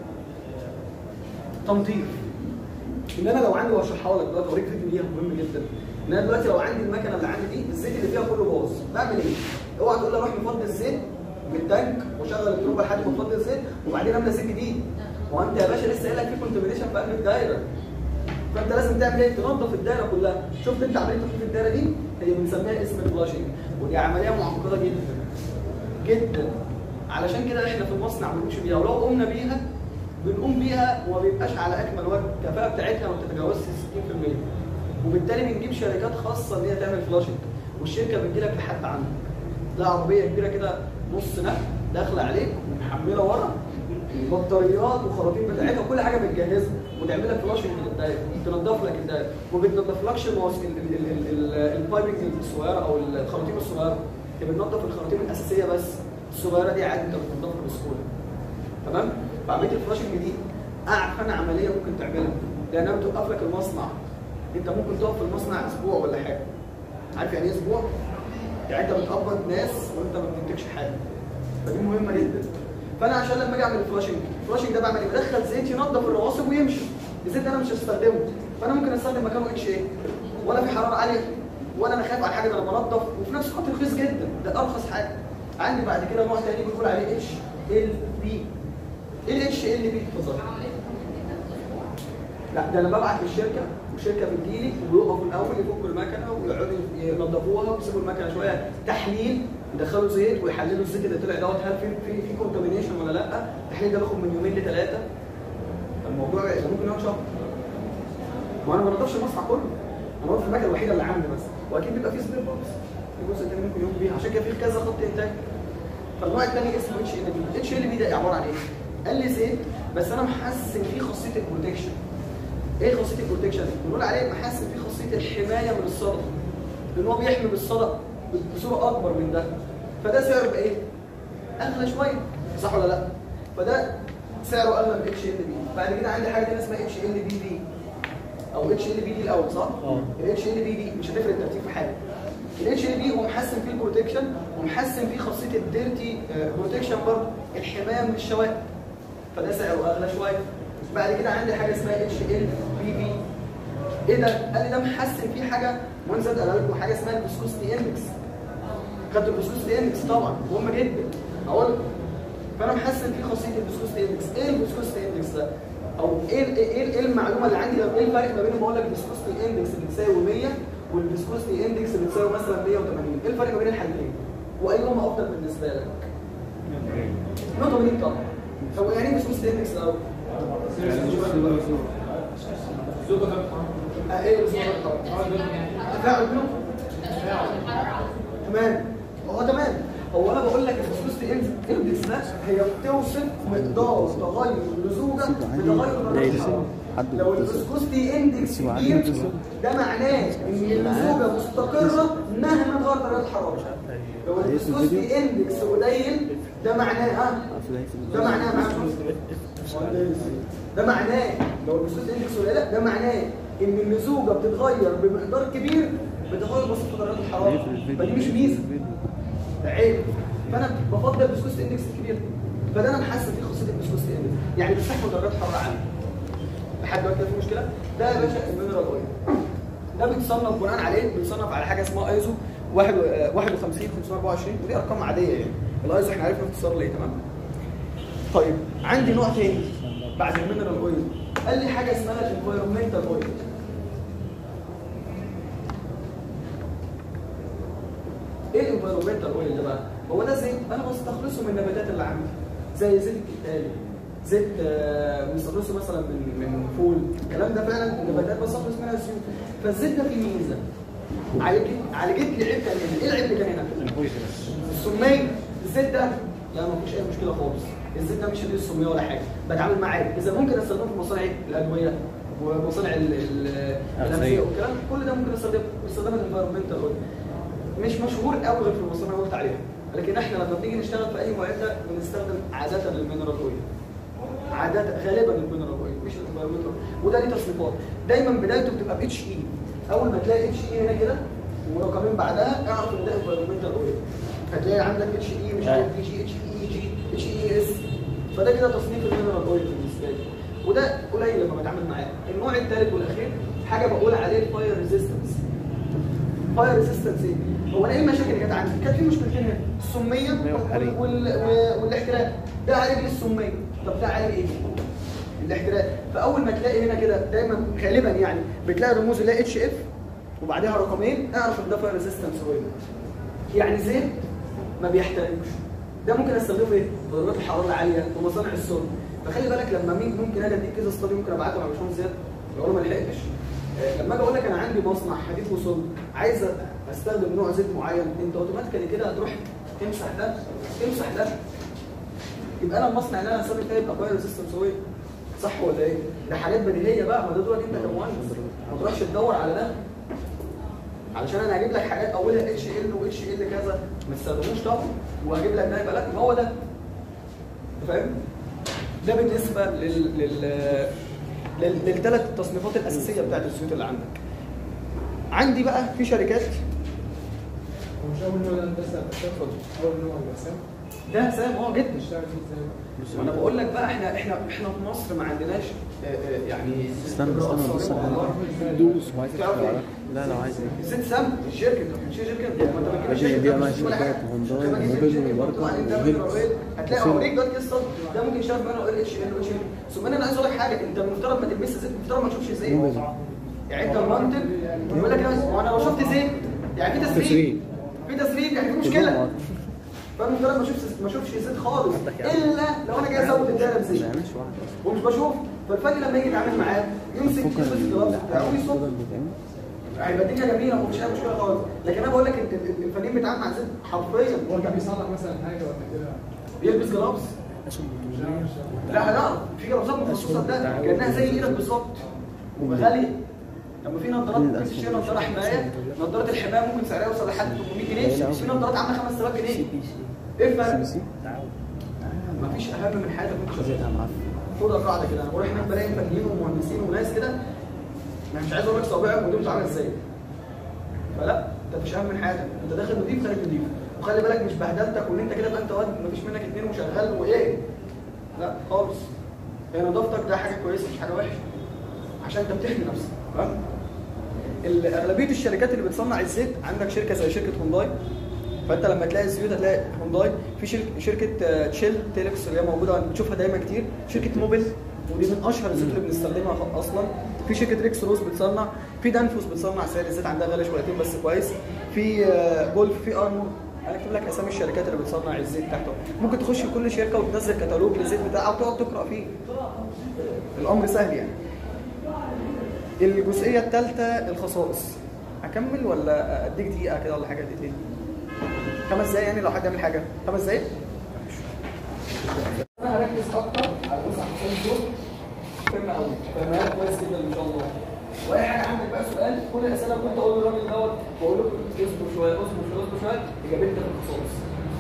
تنظيف ان انا لو عندي واشرحها لك دلوقتي اوريك فيديو ليها مهم جدا ان انا دلوقتي لو عندي المكنه اللي عندي دي الزيت اللي فيها كله باظ بعمل ايه؟ اوعى تقول لي اروح مفضي الزيت من التانك واشغل التروبه لحد ما افضي الزيت وبعدين املى زيت جديد هو انت يا باشا لسه قايل لك في كونتامينيشن في قلب الدايره فانت لازم تعمل ايه؟ تنظف الدايره كلها شفت انت عمليه تنظيف الدايره دي هي بنسميها اسم الفلاشنج ودي عمليه معقده جدا جدا علشان كده احنا في المصنع ما بنقومش بيها ولو قمنا بيها بنقوم بيها وما بيبقاش على اكمل وجه الكفاءه بتاعتها ما بتتجاوزش 60% وبالتالي بنجيب شركات خاصه ان هي تعمل فلاشنج والشركه بتجي لك لحد عندك لا عربيه كبيره كده نص نقل داخله عليك ومحمله ورا بطاريات وخراطيم بتاعتها وكل حاجه بتجهزها وتعمل لك فلاشنج للدايره تنضف لك الدايره وما بتنضفلكش المواس- ال- ال- ال- ال- البايبنج الصغيره او الخراطيم الصغيره هي بتنضف الخراطيم الاساسيه بس الصغيره دي عادي انت بتنضفها بسهوله تمام فعمليه الفلاشنج دي اعفن عمليه ممكن تعملها لانها بتوقف لك المصنع انت ممكن تقف في المصنع اسبوع ولا حاجه عارف يعني ايه اسبوع؟ يعني انت بتقبض ناس وانت ما بتنتجش حاجه فدي مهمه جدا فانا عشان لما اجي اعمل الفلاشنج الفلاشنج ده بعمل ايه؟ بدخل زيت ينظف الرواسب ويمشي الزيت ده انا مش هستخدمه فانا ممكن استخدم مكانه اتش ايه ولا في حراره عاليه ولا انا خايف على حاجه ده انا بنضف وفي نفس الوقت رخيص جدا ده ارخص حاجه عندي بعد كده نوع تاني بنقول عليه اتش ال بي ايه الاتش ال بي اتفضل لا ده انا ببعت للشركه والشركه بتجيلي ويقفوا الاول يفكوا المكنه ويقعدوا ينظفوها ويسيبوا المكنه شويه تحليل يدخلوا زيت ويحللوا الزيت اللي طلع دوت هل في في في كونتامينيشن ولا لا التحليل ده بياخد من يومين لثلاثه الموضوع ده ممكن يقعد شهر ما انا ما بنضفش المصنع كله انا بنضف المكنه الوحيده اللي عندي بس واكيد بيبقى فيه سبير بارتس في جزء تاني ممكن يقوم بيه عشان كده في كذا خط انتاج فالنوع الثاني اسمه اتش ال بي اتش ال بي ده عباره عن ايه؟ قال لي زيت بس انا محسن فيه خاصيه البروتكشن ايه خاصيه البروتكشن؟ بنقول عليه محسن فيه خاصيه الحمايه من الصدى لان هو بيحمي بالصدى بصوره اكبر من ده فده سعره بقى ايه؟ اغلى شويه صح ولا لا؟ فده سعره اغلى من اتش ال بي بعد كده عندي حاجه تانيه اسمها اتش ال بي دي او اتش ال بي دي الاول صح؟ اه. الاتش ال بي دي مش هتفرق الترتيب في حاجه الاتش ال بي هو محسن فيه البروتكشن ومحسن فيه خاصيه الديرتي بروتكشن برضه الحمايه من الشوائب فده سعره اغلى شويه بعد كده عندي حاجه اسمها اتش ال بي بي ايه ده؟ قال لي ده محسن فيه حاجه وان زاد قال لكم حاجه اسمها الفيسكوستي اندكس خدت الفيسكوستي اندكس طبعا مهمه جدا اقول فانا محسن فيه خاصيه الفيسكوستي اندكس ايه الفيسكوستي اندكس ده؟ او ايه ال- ايه ال- ايه المعلومه اللي عندي ايه الفرق ما بين بقول لك الفيسكوستي اندكس اللي بتساوي 100 والفيسكوستي اندكس اللي بتساوي مثلا 180 ايه الفرق ما بين الحالتين؟ وايهما افضل بالنسبه لك؟ 180 طبعا طب يعني ايه فيسكوستي اندكس الاول؟ آه، ايه الاسبوع طبعا تفاعل بينهم تمام هو تمام هو انا بقول لك الفيسكوستي اندكس ده هي بتوصف مقدار تغير اللزوجه بتغير درجه الحراره لو الفيسكوستي اندكس كبير ده معناه ان اللزوجه مستقره مهما تغير درجه الحراره لو الفيسكوستي اندكس قليل ده معناه ها ده معناه معاكم ده معناه لو الفيسكوستي اندكس قليله ده معناه ان اللزوجه بتتغير بمقدار كبير بتغير بسيط في درجات الحراره فدي مش ميزه ده عيب فانا بفضل الفيسكوستي اندكس الكبير فده انا محسن فيه خاصيه الفيسكوستي اندكس يعني بيستحمل درجات حراره عاليه لحد دلوقتي في مشكله ده يا باشا المينرال اويل ده بيتصنف بناء عليه بيتصنف على حاجه اسمها ايزو 51 524 ودي ارقام عاديه يعني الايزو احنا عرفنا اختصار ليه تمام طيب عندي نوع تاني بعد المينرال اويل قال لي حاجه اسمها الانفايرمنتال اويل ايه الانفايرمنتال اويل ده بقى؟ هو ده زيت انا بستخلصه من النباتات اللي عندي زي زيت الكتان زيت آه، بنستخلصه مثلا من من فول الكلام ده فعلا النباتات بستخلص منها الزيوت فالزيت ده فيه ميزه عالجت عالجت لي عيب كان هنا ايه العيب اللي كان هنا؟ السميه الزيت ده لا ما فيش اي مشكله خالص الزيت ده مش هدي السميه ولا حاجه بتعامل معاه عادي اذا ممكن استخدمه في مصانع الادويه ومصانع ال- ال- الاغذيه والكلام كل ده ممكن استخدمه استخدام الانفيرمنتال اويل مش مشهور قوي غير في المصانع اللي قلت عليها لكن احنا لما بنيجي نشتغل في اي معده بنستخدم عاده المينرال اويل عادة غالبا المينرال اويل مش الانفيرمنتال وده ليه تصنيفات دايما بدايته بتبقى باتش اي اول ما تلاقي اتش اي هنا كده ورقمين بعدها اعرف ان ده انفيرمنتال اويل هتلاقي عندك اتش اي مش عارف دي جي اتش اي جي اتش اي اس فده كده تصنيف المينرال اويل بالنسبه لي وده قليل لما بتعامل معاه النوع الثالث والاخير حاجه بقول عليه الفاير ريزيستنس فاير ريزيستنس ايه؟ هو انا ايه المشاكل اللي كانت عندي؟ كانت في مشكلتين هنا السميه وال... وال... والاحتراق ده عالج لي السميه طب ده عالج ايه؟ الاحتراق فاول ما تلاقي هنا كده دايما غالبا يعني بتلاقي رموز اللي هي اتش اف وبعدها رقمين اعرف ان ده فاير ريزيستنس اويل يعني زيت ما بيحترقش ده ممكن استخدمه في ايه؟ في درجات الحراره العاليه في مصانع السولر فخلي بالك لما مين ممكن انا اديك كذا استادي ممكن ابعته على باشمهندس زياد لو انا ما لحقتش آه، لما اجي اقول لك انا عندي مصنع حديد وصلب عايز استخدم نوع زيت معين انت اوتوماتيكالي كده هتروح تمسح ده تمسح ده يبقى انا المصنع اللي انا هستخدم فيه يبقى فاير ريزيستنس اويل صح ولا ايه؟ ده حاجات بديهيه بقى ما ده دورك انت كمهندس ما تروحش تدور على ده علشان انا هجيب لك حاجات اولها اتش ال واتش ال كذا ما تستخدموش طبعا وهجيب لك ده يبقى لا يبقى هو ده فاهم؟ ده بالنسبه لل لل لل- للثلاث التصنيفات الاساسيه بتاعت الزيوت اللي عندك. عندي بقى في شركات هو مش اول نوع ده بس بتاخد اول نوع الوسام ده سام اه جدا بتشتغل فيه ازاي وانا بقول لك بقى احنا احنا احنا في مصر ما عندناش آه، آه، يعني استنى استنى بص على دوس وعايز تعرف ايه؟ لا لو عايز ايه زيت سام الشركه مش شركه ما انت ما تجيبش ماشي، شركه دي مش أنواع تجيب ولا حاجة. شركات، هونداي، لما تجيب وموبيل، شركة وبركة، وتقول انت وهيلز. مينرال هتلاقي وسيل. اوريك دلوقتي قصه ده ممكن يشتغل مينرال اويل اتش ال واتش ال ثم انا عايز اقول لك حاجه انت المفترض ما تلبسش زيت المفترض ما تشوفش زيت يعني انت المنطق يقول لك لا، وانا لو شفت زيت يعني في تسريب تسريب. في تسريب يعني في مشكله فانا المفترض ما اشوفش ما اشوفش زيت خالص الا لو انا جاي ازود الدايره بزيت معناش واحد ومش بشوف فالفني لما يجي يتعامل معاه يمسك فكر يلبس الجلافز بتاعه ويصب هيبقى الدنيا جميله ومفيش اي مشكله خالص لكن انا بقول لك انت ال- الفنيين بيتعامل مع زيت حرفيا هو كان بيصلح مثلا حاجه ولا كده بيلبس جلافز لا هنعرف في جلافزات مخصوصه ده كانها زي ايدك بالظبط وغاليه لما في نظارات ممكن تشتري نظاره حمايه نظاره الحمايه ممكن سعرها يوصل لحد 800 جنيه في نظارات عامله 5000 جنيه ايه الفرق؟ مفيش اهم من حاجه ممكن تشوفها خدها قاعده كده انا بروح هناك بلاقي فنيين ومهندسين وناس كده انا مش عايز اقول لك صوابعهم ودول عامله ازاي فلا انت مش اهم من حاجه انت داخل نضيف خارج نضيف وخلي بالك مش بهدلتك وان انت كده يبقى انت واد مفيش منك اتنين وشغال وايه لا خالص هي نظافتك ده حاجه كويسه مش حاجه وحشه عشان انت بتحمي نفسك فاهم ال- اغلبيه الشركات اللي بتصنع الزيت عندك شركه زي شركه هونداي فانت لما تلاقي الزيوت هتلاقي هونداي في شركه شركه آه، تشيل تيلكس اللي هي موجوده بتشوفها دايما كتير شركه موبيل ودي من اشهر الزيوت اللي بنستخدمها خ- اصلا في شركه ريكس روز بتصنع في دانفوس بتصنع سعر الزيت عندها غالي شويتين بس كويس في آه، جولف في ارمور انا اكتب لك اسامي الشركات اللي بتصنع الزيت بتاعتهم ممكن تخش في كل شركه وتنزل كتالوج للزيت بتاعها وتقعد تقرا فيه الامر سهل يعني الجزئيه الثالثه الخصائص اكمل ولا اديك دقيقه كده ولا حاجه دقيقتين خمس دقايق يعني لو حد يعمل حاجه خمس دقايق انا هركز اكتر على جزء عشان دول مهمه قوي فاهمها كويس جدا ان شاء الله واي حاجه عندك بقى سؤال كل الاسئله اللي كنت اقول للراجل دوت بقول لكم اصبر شويه اصبر شويه اصبر شويه اجابتها في الخصائص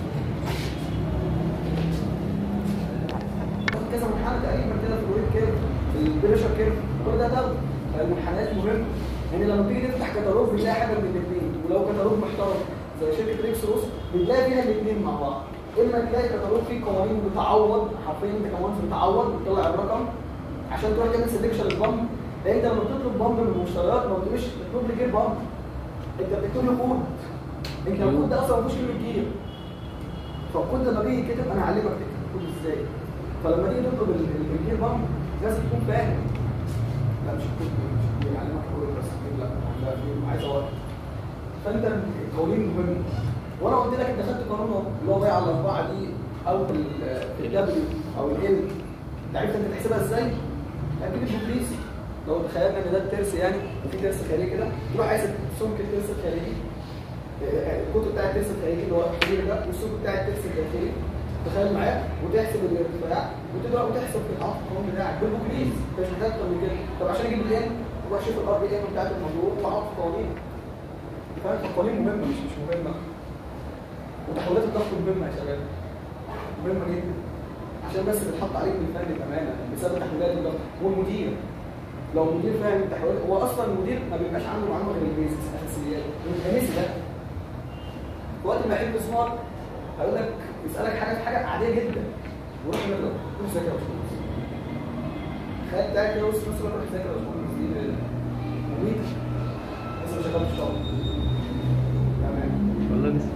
باخد كذا منحنى تقريبا كده في الويب كيرف في البريشر كيرف كل ده ده المنحنيات مهمه يعني لما تيجي تفتح كتالوج بتلاقي حاجه من الاثنين ولو كتالوج محترم زي شركه ريكس روس بتلاقي فيها الاثنين مع بعض اما تلاقي كتالوج فيه قوانين بتعوض حرفيا انت كمان بتعوض بتطلع الرقم عشان تروح تعمل سelection للبامب لان انت لما بتطلب بامب من المشتريات ما بتقولش تطلب لي جير بامب انت بتكتب له كود انت الكود ده اصلا ما فيهوش كلمه جير فالكود لما بيجي يتكتب انا اعلمك تكتب الكود ازاي فلما تيجي تطلب ال- ال- الجير بامب لازم تكون فاهم لا مش الكود مش بيعلمك كود بس لا لا عايز اوقف فانت القوانين مهم وانا قلت لك انت خدت قانون اللي هو بايع على الاربعه دي او في ال- في الدبليو او ال انت عرفت انت تحسبها ازاي؟ اكيد البوليسي لو تخيلنا ان ده الترس يعني وفي ترس خارجي كده تروح عايز سمك الترس الخارجي آه، الكود بتاع الترس الخارجي اللي هو الحديد ده والسمك بتاع الترس الداخلي تخيل معايا وتحسب الارتفاع وتقدر وتحسب في العقد القانون بتاعك بالبوكليز انت مش محتاج اكتر من كده طب عشان اجيب الان واشوف الار بي ام بتاعت الموضوع وعقد قوانين فاهم القوانين مهمه مش مش مهمه وتحولات الضغط مهمه يا شباب مهمه جدا عشان بس بتحط عليك بالفن بامانه بسبب تحويلات الضغط والمدير لو المدير فاهم التحويلات هو اصلا المدير ما بيبقاش عنده معلومه غير البيزكس الاساسيات الميكانيزم ده وقت ما يحب سمارت هيقول لك يسالك حاجه في حاجه عاديه جدا وروح نقرا روح ذاكر يا باشمهندس خد بتاعك كده بص بص روح ذاكر يا باشمهندس دي مميته لسه ما شغلتش طبعا تمام والله لسه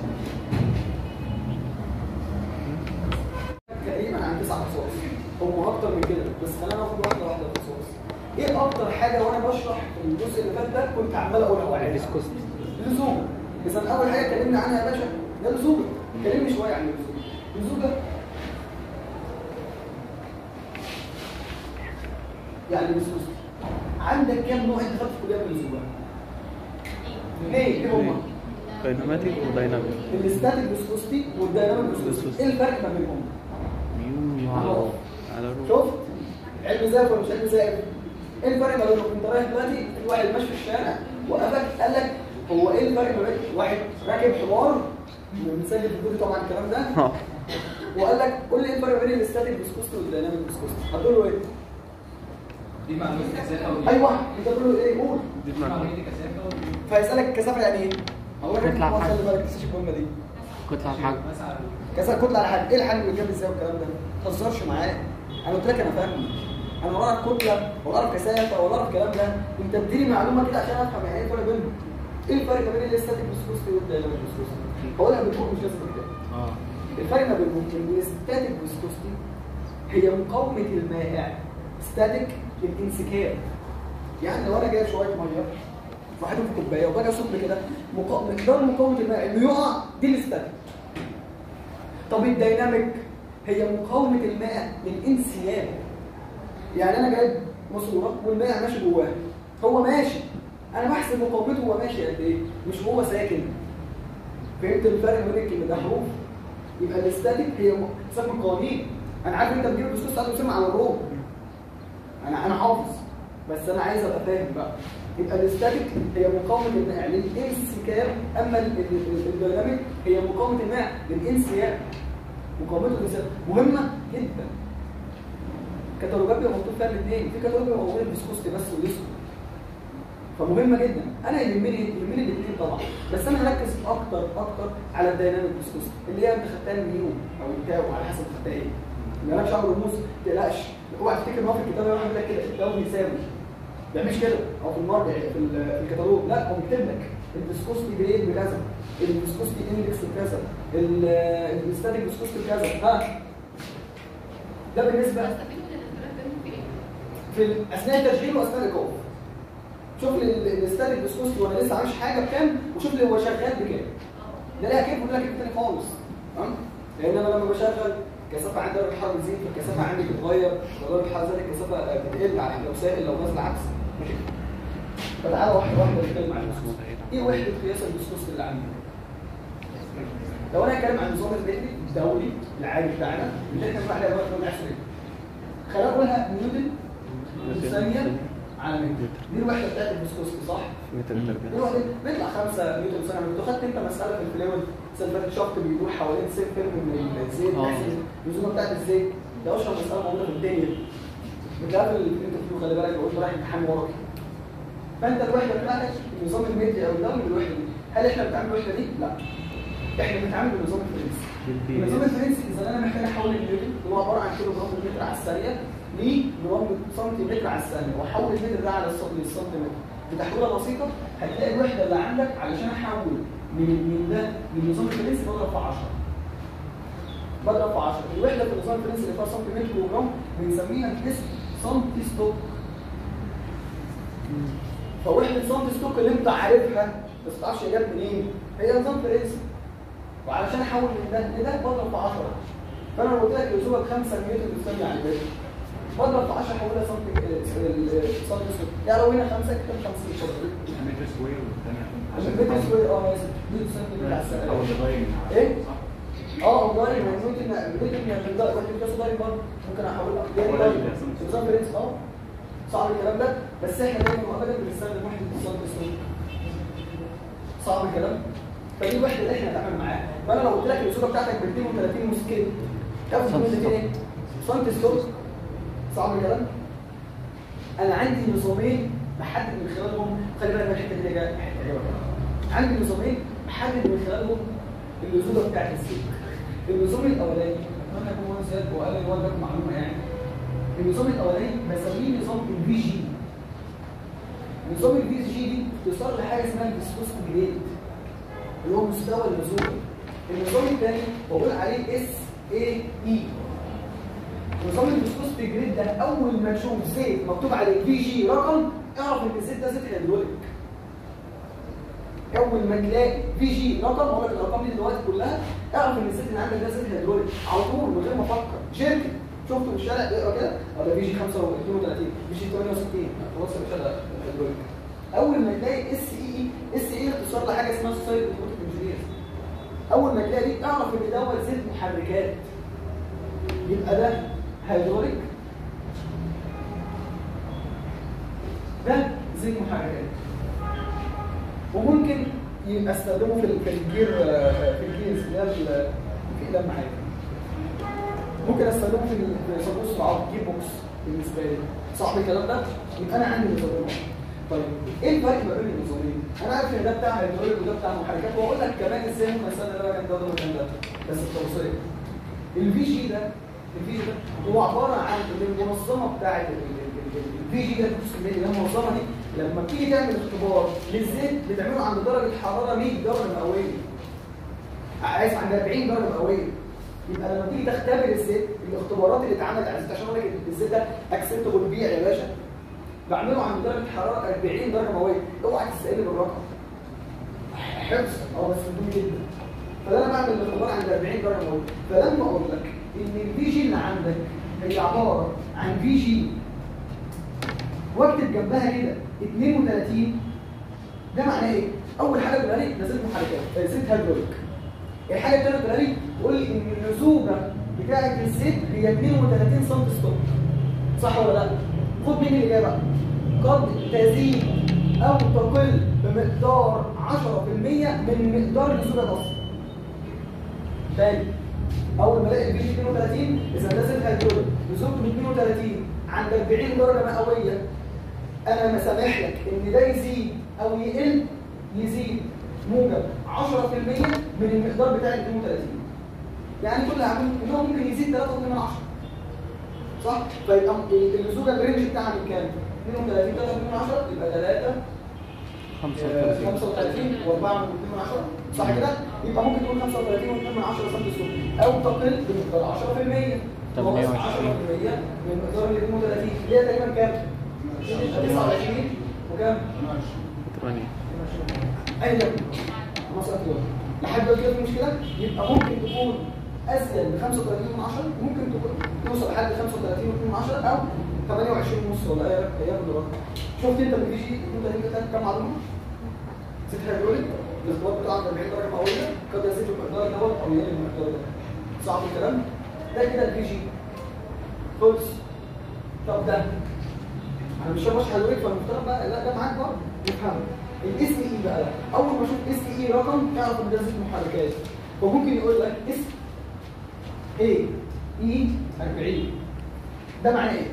تقريبا عن تسع رصاص هم اكتر من كده بس خلينا ناخد واحده واحده رصاص ايه اكتر حاجه وانا بشرح في الجزء اللي فات ده كنت عمال اقولها واعيدها الفيسكوست لزوم اذا اول حاجه اتكلمنا عنها يا باشا ده لزوم كلمني شويه عن اللزوم اللزوم ده يعني فيسكوستي عندك كام نوع انت خدت في كليه من اللزوم ايه ايه هما كايناماتيك ودايناميك الاستاتيك فيسكوستي والدايناميك فيسكوستي ايه الفرق ما بينهم ميو على على رو شفت علم زائف ولا مش علم زائف ايه الفرق ما بينهم انت رايح دلوقتي في واحد ماشي في الشارع وقفك قال لك هو ايه الفرق ما بين واحد راكب حمار بنسجل في الفيديو طبعا الكلام ده اه وقال لك قول لي ايه الفرق بين الاستاتيك فيسكوستي والديناميك فيسكوستي هتقول له ايه دي معلومات كثافه ودي ايوه انت تقول له ايه قول دي بمعنى معلومات كثافه ودي فيسالك الكثافه يعني ايه هقول لك كتلة على خلي الحجم. بالك تكتشف الجمله دي كتلة على الحجم مثلا كذا كتله على حاجه ايه الحجم اللي جاب ازاي والكلام ده ما تهزرش معايا انا قلت لك انا فاهم انا ولا اعرف كتله ولا اعرف كثافه ولا اعرف الكلام ده انت اديني معلومه كده عشان افهم يعني ايه الفرق بينهم ايه الفرق ما بين الاستاتيك فيسكوستي والديناميك فيسكوستي هقولها بالفوق مش لازم كده اه الفرق ما بينهم ان الاستاتيك فيسكوستي هي مقاومه المائع ستاتيك الانسكاب يعني لو انا جايب شويه ميه واحدهم في كوبايه وباجي اصب كده مقا- مقدار مقاومه الماء انه يقع دي الاستاتيك طب الديناميك هي مقاومه الماء للانسياب يعني انا جايب ماسوره والماء ماشي جواه هو ماشي انا بحسب مقاومته هو ماشي قد ايه مش هو ساكن فهمت الفرق بين الكلمه ده حروف يبقى الاستاتيك هي م- تسمى قوانين انا عارف انت بتجيب الدستور ساعات بتسمع على الروم انا انا حافظ بس انا عايز ابقى فاهم بقى يبقى الاستاتيك هي مقاومه الماء للانسكاب اما ال- ال- ال- الديناميك هي مقاومه الماء للانسياب مقاومته للانسياب مهمه جدا كتالوجات بيبقى مكتوب فيها الاثنين في كتالوج بيبقى موجود الفيسكوستي بس والاسود فمهمه جدا انا يهمني يهمني الاثنين طبعا بس انا هركز اكتر اكتر على الديناميك فيسكوستي اللي هي انت خدتها الميو او التاو على حسب خدتها ايه ما لكش امر رموز ما تقلقش اوعى تفتكر ان هو في الكتاب يقول لك كده التاو بيساوي ما بيعملش كده او في المرجع في ال- في الكتالوج لا هو بيكتب لك الفيسكوستي جريد بكذا الفيسكوستي اندكس بكذا ال- الاستاتيك فيسكوستي بكذا ها ده بالنسبه في ال- اثناء التشغيل واثناء الايقاف شوف لي ال- الاستاتيك فيسكوستي وانا لسه عاملش حاجه بكام وشوف لي هو شغال بكام ده ليها كيف وده ليها كيف تاني خالص تمام لان انا لما بشغل كثافه عندي درجه الحراره بتزيد فالكثافه عندي بتتغير ودرجه الحراره زادت الكثافه بتقل على لو سائل لو نازل عكس ماشي فتعالى واحده واحده نتكلم عن الفيسكوستي ايه وحده قياس الفيسكوستي اللي عندي لو انا هتكلم عن النظام المتري الدولي العادي بتاعنا اللي احنا بنقول عليه دلوقتي نظام العصري خلينا نقولها نيوتن ثانيه على متر دي الوحده بتاعت الفيسكوستي صح؟ متر دي التربيع الوحده بيطلع 5 نيوتن ثانيه انت خدت انت مساله في الفلويد السنه اللي فاتت شفت بيدور حوالين سيف فيلم من الزيت آه. تحسب النزوله بتاعت الزيت ده اشهر مساله موجوده في الدنيا بتلاقي في الانترفيو خلي بالك بقول رايح امتحان ورقي فانت الوحده بتاعتك النظام المتري او الدولي بالوحده دي هل احنا بنتعامل بالوحده دي؟ لا احنا بنتعامل بالنظام الفرنسي النظام الفرنسي اذا انا محتاج احول النيوتن اللي هو عباره عن كيلو جرام متر على الثانيه لجرام سنتيمتر على الثانيه واحول المتر ده على السنتي- للسنتيمتر بتحويله بسيطه هتلاقي الوحده اللي عندك علشان احول من من ده للنظام الفرنسي بضرب في 10 بضرب في 10 الوحده في النظام الفرنسي اللي فيها سنتيمتر وجرام بنسميها الاسم سنتي ستوك فوحده سنتي ستوك اللي انت عارفها بس ما تعرفش هي جت منين هي نظام فرنسي وعلشان احول من ده لده بضرب في 10 فانا لو قلت لك الاسبوع 5 نيوتن بالثانيه على الباقي بضرب في 10 احولها سنتي سنتي ستوك يعني لو هنا 5 كده 50 اتفضل متر سكوير والثانية عشان متر سكوير اه ماشي دي سنتيمتر على الثانيه ايه اه اونلاين ممكن ممكن ممكن ده ممكن ده صداري برضه ممكن احولها يعني برضه نظام برنس اه صعب الكلام ده بس احنا دايما وابدا بنستخدم وحده اتصال باسمه صعب الكلام فدي الوحده اللي احنا هنتعامل معاها فانا لو قلت لك الاسوره بتاعتك ب 32 مسكين تاخد منه ايه؟ سنت ستوك صعب الكلام انا عندي نظامين بحدد من خلالهم خلي بالك من الحته دي جايه الحتة دي بقى. عندي نظامين بحدد من خلالهم اللزوجه بتاعت السلك النظام الاولاني انا هكون زاد وقال لي والدك معلومه يعني النظام الاولاني بسميه نظام الفي جي نظام الفي جي دي اختصار لحاجه اسمها الفيسكوس جريد اللي هو مستوى اللزوجه النظام الثاني بقول عليه اس اي اي نظام الفيسكوس جريد ده اول ما تشوف زيت مكتوب عليه في جي رقم اعرف ان الزيت ده زيت هيدروليك اول ما تلاقي في جي رقم اقول لك الارقام دي دلوقتي كلها اعرف ان الزيت اللي عندك ده زيت هيدروليك على طول من غير ما افكر شركه شفته في الشارع اقرا كده ولا في جي 32 في جي 68 خلاص يا باشا ده هيدروليك اول ما تلاقي اس اي اس اي اختصار لحاجه اسمها سوسايتي اوتوماتيك انجينيرز اول ما تلاقي دي اعرف ان دوت زيت محركات يبقى ده هيدروليك ده زيت محركات وممكن يبقى استخدمه في ال- في الجير في الجيرز اللي هي ال- في اقلام معايا ممكن استخدمه في ال- في صندوق السرعات جير بوكس بالنسبه لي صعب الكلام ده يبقى انا عندي نظامين طيب ايه الفرق ما بين النظامين؟ انا عارف ان ده بتاع هيدروليك وده بتاع محركات واقول لك كمان ازاي ممكن استخدم ده مكان ده وده مكان ده بس التوصيل الفي جي ده الفي جي ده هو عباره عن ان المنظمه بتاعت الفي جي ده اللي هي المنظمه دي لما بتيجي تعمل اختبار للزيت بتعمله عند درجه حراره 100 درجه مئويه عايز عند 40 درجه مئويه يبقى لما تيجي تختبر الزيت الاختبارات اللي اتعملت على الزيت عشان اقول لك إن الزيت ده اكسبتبل بيع يا باشا بعمله عند درجه حراره 40 درجه مئويه اوعى تسالني بالرقم حفظ اه بس مهم جدا فده انا بعمل الاختبار عند 40 درجه مئويه فلما اقول لك ان الفي جي اللي عندك هي عباره عن في جي واكتب جنبها كده 32 ده معناه ايه؟ اول حاجه بتقول لي نزلت محركات زيت هيدروليك الحاجه الثانيه بتقول لي تقول لي ان اللزوجه بتاعه الزيت هي 32 سم ستوب صح ولا لا؟ خد مني الاجابه قد تزيد او تقل بمقدار 10% من مقدار اللزوجه الاصلي تاني اول ما الاقي الفي 32 اذا ده زيت هيدروليك لزوجته من 32 عند 40 درجه مئويه انا مسامح لك ان ده يزيد او يقل يزيد موجب 10% من المقدار بتاع ال 32 يعني كل اللي هعمله ان هو ممكن يزيد 3.2 من 10 صح فيبقى اللزوجه الرينج بتاعها من كام 32 3.2 من 10 يبقى 3 35 و4 من 10 صح كده يبقى ممكن تقول 35 و2 من 10 سم السكر او تقل بمقدار 10% ناقص 10% من مقدار ال 32 اللي هي تقريبا كام 29 وكام ثمانية ايوه مسألة يوم لحد دلوقتي في مشكلة يبقى ممكن تكون أزيد ب 35 من 10 ممكن تكون توصل لحد 35 من 10 أو 28 ونص ولا أي أيام دلوقتي شفت أنت لما تيجي أنت أنت تاخد كام معلومة؟ ست هيدروليك الاختبار بتاعك 40 درجة مئوية قد يزيد المقدار دوت أو يقل المقدار ده صعب الكلام؟ ده كده البي جي خلص طب ده انا مش هبقى هيدروليك فالمفترض بقى لا ده معاك برضه نفهمه الاس اي بقى اول ما اشوف اس اي رقم اعرف ان ده زيت محركات وممكن يقول لك اس اي اي 40 ده معناه ايه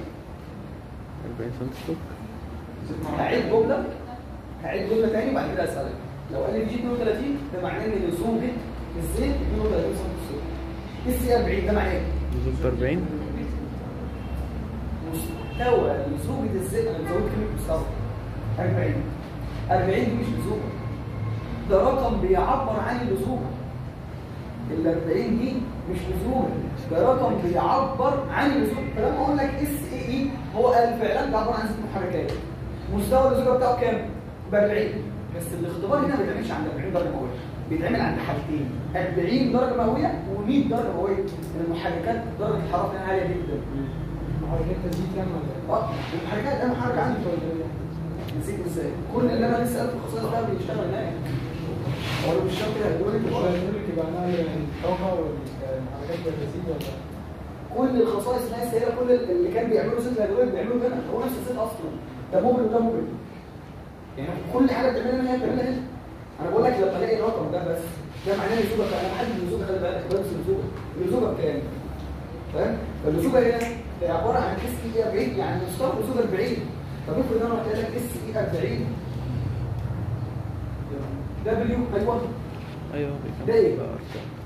40 سم ستوك هعيد جمله هعيد جمله تاني وبعد كده اسالك لو قال لي جي 32 ده معناه ان لزوجه الزيت 32 سم اس اي 40 ده معناه ايه بالظبط 40 مستوى لزوجه الزيت انا زودت كلمه مستوى 40 40 دي مش لزوجه ده رقم بيعبر عن اللزوجه ال 40 دي مش لزوجه ده رقم بيعبر عن اللزوجه فلما اقول لك اس اي اي هو قال فعلا بيعبر عن ست محركات مستوى اللزوجه بتاعه كام؟ ب 40 بس الاختبار هنا ما بيتعملش عند 40 درجه مئويه بيتعمل عند حالتين 40 درجه مئويه و100 درجه مئويه لان المحركات درجه الحراره فيها عاليه جدا محركات تزيد يعني ولا اه المحركات انا محرك عندي نسيت ازاي كل اللي انا لسه قلت الخصائص ده بيشتغل هناك هو لو مش شرط هيدروليك مش يبقى هيدروليك يبقى نقل الطاقة والحركات الرزيد ولا كل الخصائص ناس هي كل اللي كان بيعملوا زيت الهيدروليك بيعملوا هنا هو نفس الزيت اصلا ده موبل وده موبل يعني كل حاجه بتعملها هنا هي بتعملها هنا انا بقول لك لما الاقي الرقم ده بس ده معناه اللزوجه انا بحدد اللزوجه خلي بالك بلبس اللزوجه اللزوجه بكام؟ فاهم؟ فاللزوجه هنا هي عباره عن اس اي 40 يعني مستوى اللزوجه 40 طب افرض انا قلت لك اس اي 40 دبليو ايوه ايوه ده ايه؟ بيكمل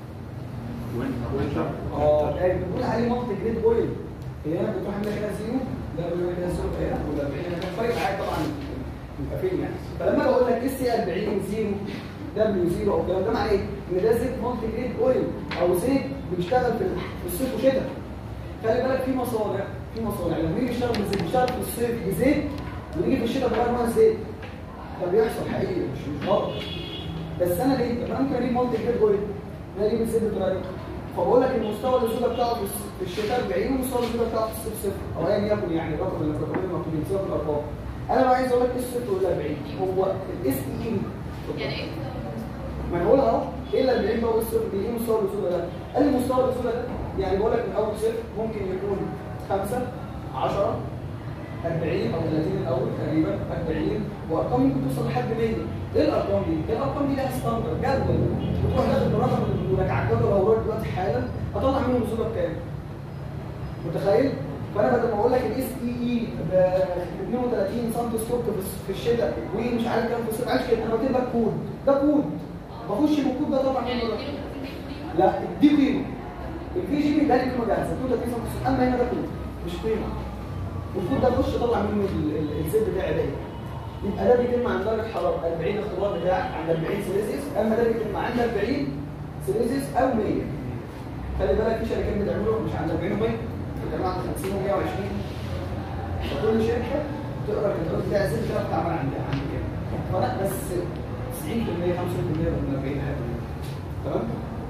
اه يعني بنقول عليه منطق جريد اويل هي انا كنت عامله هنا زيرو ده بيقول لك ده زيرو هنا ولا 40 انا كان فارق معايا طبعا يبقى فين يعني فلما بقول لك اس 40 زيرو دبليو زيرو او الكلام ده معناه ايه؟ ان ده زيت مالتي جريد اويل او زيت بيشتغل في في الصيف وشتاء خلي بالك في مصانع في مصانع لما يجي يشتغل بزيت بيشتغل في الصيف بزيت ويجي في الشتاء بغير نوع الزيت ده بيحصل حقيقي مش مش غلط بس انا ليه؟ طب انا ممكن اجيب مالتي جريد اويل انا اجيب الزيت بالطريقه دي فبقول لك المستوى اللزوجه بتاعه في الس- في الشتاء 40 والمستوى اللزوجه بتاعه في الصيف صفر او ايا يكن يعني الرقم اللي الرقمين المكتوبين سيبك من الارقام انا بقى عايز اقول لك ايه الصفر ولا 40 هو الاس اي يعني ايه ما انا بقولها اهو ايه ال 40 بقى والصفر دي ايه مستوى اللزوجه ده؟ قال لي مستوى اللزوجه ده يعني بقول لك من اول صفر ممكن يكون 5 10 40 او 30 الاول تقريبا 40 وارقام ممكن توصل لحد 100 ايه الارقام دي؟ الارقام دي لها ستاندر جدول بتروح داخل بالرقم اللي بيقول لك على الجدول اهو دلوقتي حالا هتطلع منه الرسوله بكام؟ متخيل؟ فانا بدل ما اقول لك الاس اي اي ب 32 سم ستوك في الس- في الشتاء ومش عارف كام في الصيف عايش كده انا بكتب لك كود ده كود بخش بالكود ده طبعا يعني منه اديله رقم. 30 قيمة؟ لا دي قيمه الفي جي بي ده ليه قيمه جاهزه 32 سم ستوك اما هنا ده كود مش قيمه والكود ده بخش طلع منه ال- ال- الزيت بتاعي ده يبقى ده بيتم عند درجه حراره 40 اختبار بتاعك عند 40 سيليزيوس اما ده بيتم عند 40 سيليزيوس او 100 خلي بالك في شركات بتعمله مش عند 40 و100 بتعمله عند 50 و120 فكل شركه تقرا الكتالوج بتاع الزيت بتاعها بتتعمل عند عند كام فلا بس 90% 95% من 40 حاجه تمام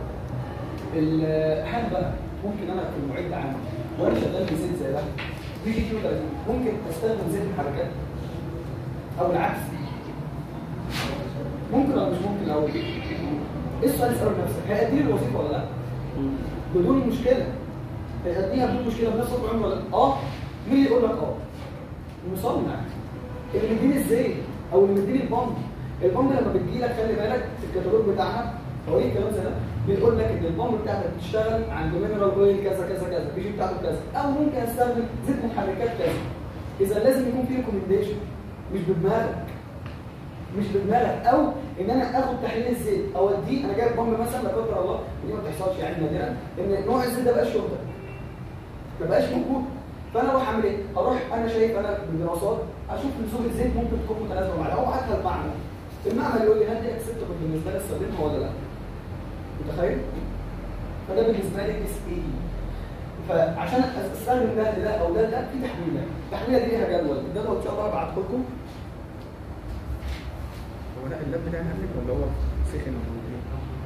الحال بقى ممكن انا في المعد عندي وانا شغال بزيت زي ده بي جي كيو 30 ممكن استخدم زيت المحركات او العكس ممكن ولا مش ممكن الاول ايه السؤال اساله لنفسك هيأدي لي الوظيفه ولا لا بدون مشكله هيأديها بدون مشكله بنفس الطعم ولا لا اه مين اللي يقول لك اه المصنع اللي مديني الزيت او اللي مديني البامب البامب لما بتجي لك خلي بالك في الكتالوج بتاعها هو ايه الكلام زي ده بيقول لك ان البامب بتاعتك بتشتغل عند مينرال اويل كذا كذا كذا البي جي بتاعته كذا او ممكن استخدم زيت محركات كذا اذا لازم يكون في ريكومنديشن مش بدماغك مش بدماغك او ان انا اخد تحليل الزيت او اديه انا جايب بامب مثلا لا قدر الله ودي ما بتحصلش يعني نادرا ان نوع الزيت ده بقاش شرطه ما بقاش موجود فانا اروح اعمل ايه؟ اروح انا شايف انا بالدراسات اشوف لزوم الزيت ممكن تكون متناسبه معايا او حتى المعمل المعمل يقول لي هل دي اكسبتبل بالنسبه لي استخدمها ولا لا؟ متخيل؟ فده بالنسبه لي اس اي فعشان استخدم ده لده او ده لده في تحويله التحويله دي ليها جدول الجدول ان شاء الله هبعته لكم هو لا اللاب بتاعي عندك ولا هو سخن ولا ايه؟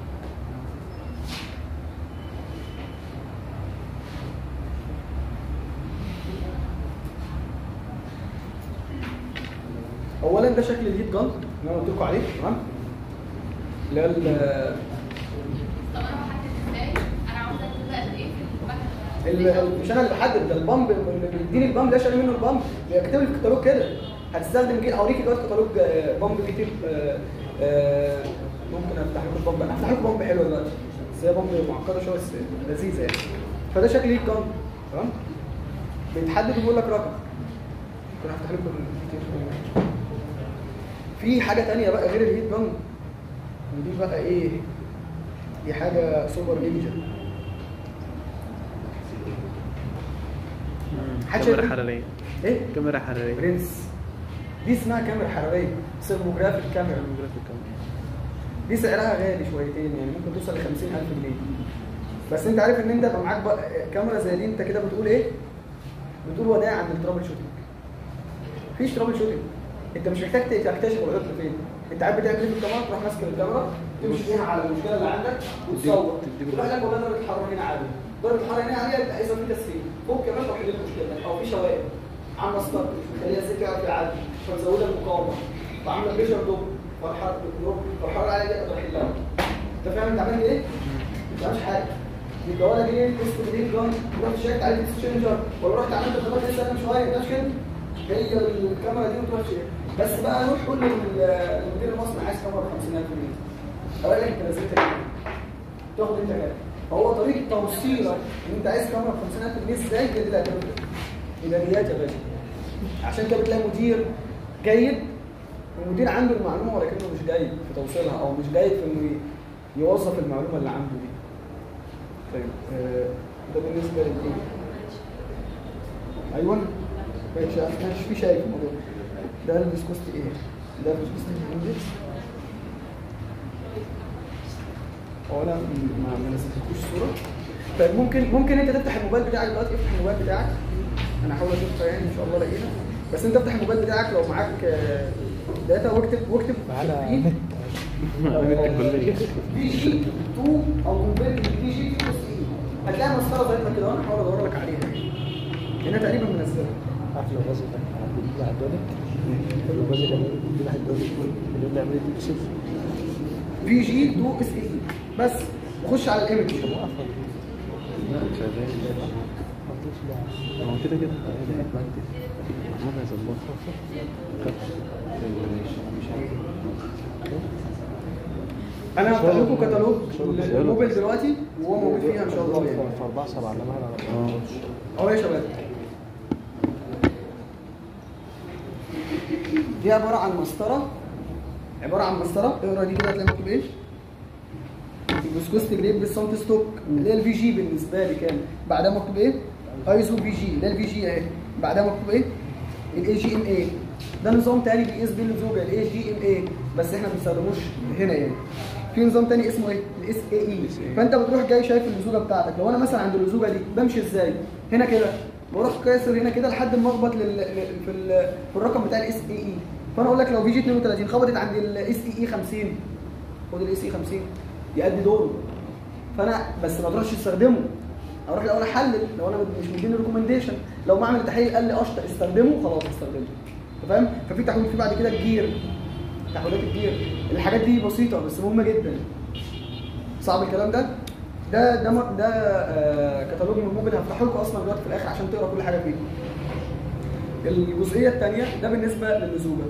اولا ده شكل الهيت جان اللي انا قلت لكم عليه تمام اللي هي ال- طب انا بحدد ازاي؟ انا عاوزه تبقى قد ايه في ال- المكنه؟ ال- مش انا اللي بحدد ده البامب اللي بيديني البامب ده شاري منه البامب بيكتب لي في الكتالوج كده هتستخدم جي هوريك دلوقتي كتالوج آه، بامب كتير آه، آه، ممكن افتح لكم البامب انا هفتح لكم بامب حلو دلوقتي بس هي بامب معقده شويه بس لذيذه يعني فده شكل الهيت جان تمام بيتحدد وبيقول لك رقم ممكن افتح لكم الكتير في حاجه تانية بقى غير الهيت جان ودي بقى ايه دي حاجه سوبر نينجا حاجة كاميرا دي- حرارية ايه كاميرا حرارية برنس دي اسمها كاميرا حراريه سيرموجرافيك كاميرا دي سعرها غالي شويتين يعني ممكن توصل ل 50000 جنيه بس انت عارف ان انت يبقى معاك بقى كاميرا زي دي انت كده بتقول ايه بتقول وداع عند الترابل شوتنج مفيش ترابل شوتنج انت مش محتاج تكتشف العطل فين انت عارف بتعمل ايه في الكاميرا تروح ماسك الكاميرا تمشي بيها على المشكله اللي عندك وتصور تديله- تروح لك والله درجه الحراره هنا عاليه درجه الحراره هنا عاليه يبقى اذا في تسريب فوق كمان تروح لك مشكله او في شوائب عامله ستارت مش مخليها الزيت يعرف يعدي فمزوده المقاومه فعامله بريشر دوب فالحراره بتروح فالحراره العاليه دي اقدر احلها انت فاهم انت عملت ايه؟ ما بتعملش حاجه يبقى ولا جه تيست بريد جان رحت شيكت عليه اكسشينجر ولا رحت عملت خطوات لسه من شويه ده كده هي الكاميرا دي وتروح تشيك بس بقى روح قول للمدير المصنع عايز كاميرا ب 50000 جنيه اقول لك انت نزلت كام تاخد انت كام فهو طريقه توصيلك ان انت عايز كاميرا ب 50000 جنيه ازاي كده اللي هتعمل ايمانيات يا باشا عشان كده بتلاقي مدير جيد المدير عنده المعلومه ولكنه مش جيد في توصيلها او مش جيد في انه يوظف المعلومه اللي عنده دي طيب آه، ده بالنسبه للايه ايوه ماشي ماشي في شايف الموضوع ده الفيسكوست ايه ده الفيسكوست اندكس هو انا م- ما ما نزلتلكوش الصوره طيب ممكن ممكن انت تفتح الموبايل بتاعك دلوقتي افتح الموبايل بتاعك انا هحاول اشوفها يعني ان شاء الله الاقيها بس انت افتح الموبايل بتاعك لو معاك آه، داتا واكتب واكتب على كلية بي جي 2 او كونفيرت بي جي 2 بس ايه هتلاقي مسطره زي ما كده وانا هحاول ادور لك عليها هنا تقريبا منزلها عارف لو غازي ده بيجي على الدولار لو غازي ده بيجي على الدولار اللي اللي عملت دي بصفر بي جي 2 اس اي بس وخش على الايمج هو كده كده محمد هيظبطها انا هفتح لكم كتالوج الموبايل دلوقتي وهو موجود فيها ان شاء الله يعني في 4 7 لما انا اهو يا شباب دي عباره عن مسطره عباره عن مسطره اقرا دي كده هتلاقي مكتوب ايه الفيسكوست جريب بالسنت ستوك اللي هي الفي جي بالنسبه لي كان بعدها مكتوب ايه ايزو في جي اللي هي الفي جي اهي بعدها مكتوب ايه الاي جي ام اي ده نظام تاني بيقيس بيه اللزوجه الاي جي ام اي بس احنا ما بنستخدموش هنا يعني في نظام تاني اسمه ايه الاس اي اي فانت بتروح جاي شايف اللزوجه بتاعتك لو انا مثلا عند اللزوجه دي بمشي ازاي هنا كده بروح كاسر هنا كده لحد ما اخبط لل... لل- في, ال... في الرقم بتاع الاس اي اي فانا اقول لك لو في جي 32 خبطت عند الاس اي اي 50 خد الاس اي 50 يأدي دوره فانا بس ما اقدرش استخدمه اروح الاول احلل لو انا مش مديني ريكومنديشن لو ما اعمل تحليل قال لي قشطه استخدمه خلاص استخدمه أنت فاهم ففي تحويل في بعد كده الجير تحويلات الجير الحاجات دي بسيطه بس مهمه جدا صعب الكلام ده ده ده مر- ده آه كتالوج من موبل هفتحه لكم اصلا دلوقتي في الاخر عشان تقرا كل حاجه فيه الجزئيه الثانيه ده بالنسبه للزوجه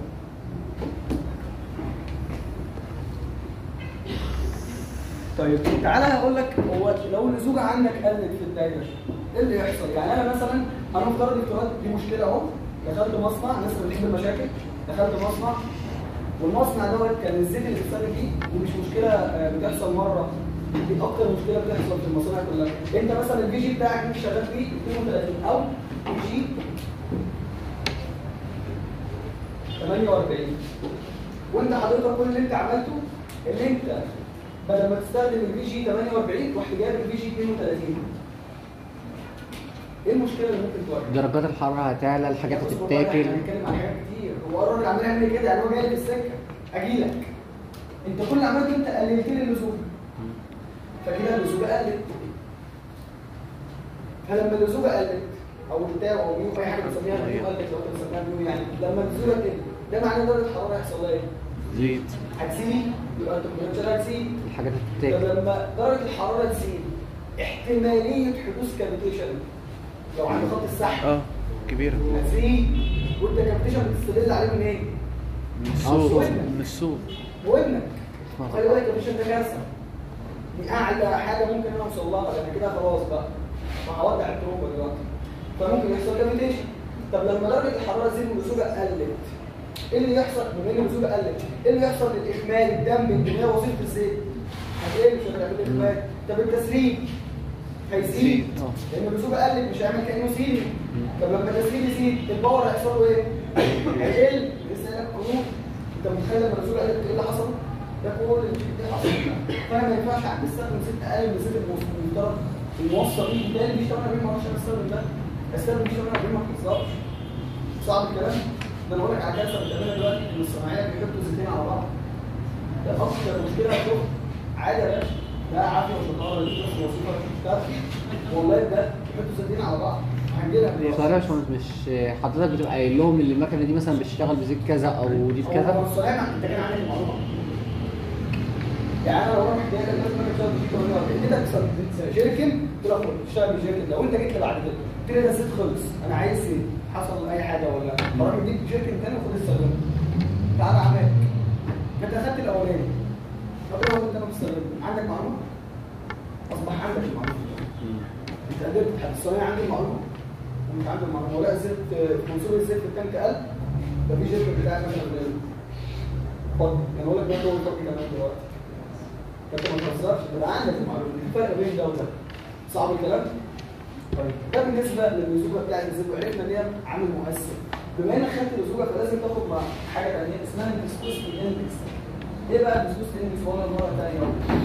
طيب تعالى هقول لك هو لو الزوجه عندك قلت في الدايره ايه اللي يحصل؟ يعني انا مثلا هنفترض افتراض دي مشكله اهو دخلت مصنع الناس اللي بتحب المشاكل دخلت مصنع والمصنع دوت كان الزيت اللي بيستخدم فيه دي مش مشكله آه، بتحصل مره دي اكتر مشكله بتحصل في المصانع كلها انت مثلا الفي جي بتاعك مش شغال فيه 32 او في جي 48 وانت حضرتك كل اللي انت عملته اللي انت بدل ما تستخدم الفي جي 48 رحت جايب الفي جي 32 ايه المشكله اللي ممكن تواجهها؟ درجات الحراره هتعلى الحاجات بص والله هتتاكل احنا هنتكلم عن حاجات كتير هو الراجل عمال يعمل كده يعني هو جاي في السكه اجي لك انت كل اللي عملته انت قللت لي اللزوم فكده اللزوجه قلت فلما اللزوجه قلت او التاو او ميو اي حاجه بنسميها ميو قلت لو انت بتسميها ميو يعني لما اللزوجه قلت ده معناه درجه الحراره هيحصل لها ايه؟ زيت هتزيد يبقى التمبريتشر هتزيد الحاجات طب هتتاكل لما درجه الحراره تزيد احتماليه حدوث كافيتيشن لو عند خط السحب اه كبيرة هتزيد وانت كابتيشن بتستدل عليه من ايه؟ من الصوت وين؟ من الصوت بودنك خلي بالك الكابتيشن ده كارثه دي اعلى حاجه ممكن انا اوصل لها لان كده خلاص بقى فهودع الترومبه دلوقتي فممكن يحصل كافيتيشن طب لما درجه الحراره تزيد والرسوبه قلت ايه اللي يحصل بما ان الرسوبه قلت ايه اللي يحصل للاخمال الدم اللي هي وظيفه الزيت هتقل مش هتعمل اخمال طب التسريب هيزيد اه. لان الرسوبه قلت مش هيعمل كانه سيلي طب لما التسريب يزيد الباور هيحصل له ايه؟ هيقل لسه قايل لك قانون انت متخيل لما الرسوبه قلت ايه اللي حصل؟ ده كل اللي حصل فانا ما ينفعش استخدم زيت اقل من زيت المفترض الموصل بيه بالتالي مش 48 ما اعرفش انا استخدم ده استخدم مش 48 ما بتهزرش صعب الكلام ده انا بقول لك على كارثه بتعملها دلوقتي ان الصناعيه بيحطوا زيتين على بعض ده اكتر مشكله هتشوف عادي يا باشا لا عافيه وشطاره دي بس وظيفه بتاعتي والله ده بيحطوا زيتين على بعض هنجيلها سؤال يا باشمهندس مش حضرتك بتبقى قايل لهم ان المكنه دي مثلا بتشتغل بزيت كذا او دي هو بكذا السؤال انت كده عندك المعلومه يعني انا لو رحت جاي لك مثلا بشتغل بشيك ولا كده تكسب جيركن تروح تشتغل بجيركن لو انت جيت لي بعد كده قلت لي ده الزيت خلص انا عايز زيت حصل اي حاجه ولا بروح اديك جيركن تاني وخد استخدمه تعالى عملك انت اخدت الاولاني طب ايه هو انت ما بتستخدمه عندك معلومه اصبح عندك المعلومه انت قدرت تحدد الصنايعي عندي المعلومه ومش عندي المعلومه ولا زيت منسوب الزيت في التانك قل ده في جيركن بتاعك مثلا قليل اتفضل انا بقول لك ده هو الفرق كمان دلوقتي انت ما تهزرش يبقى عندك المعلومه الفرق بين ده وده صعب الكلام طيب ده بالنسبه للزوجه بتاعت الزيت وعرفنا ان هي عامل مؤثر بما انك خدت الزوجه فلازم تاخد مع حاجه ثانيه اسمها الفيسكوستي اندكس ايه بقى الفيسكوستي اندكس قلنا المره الثانيه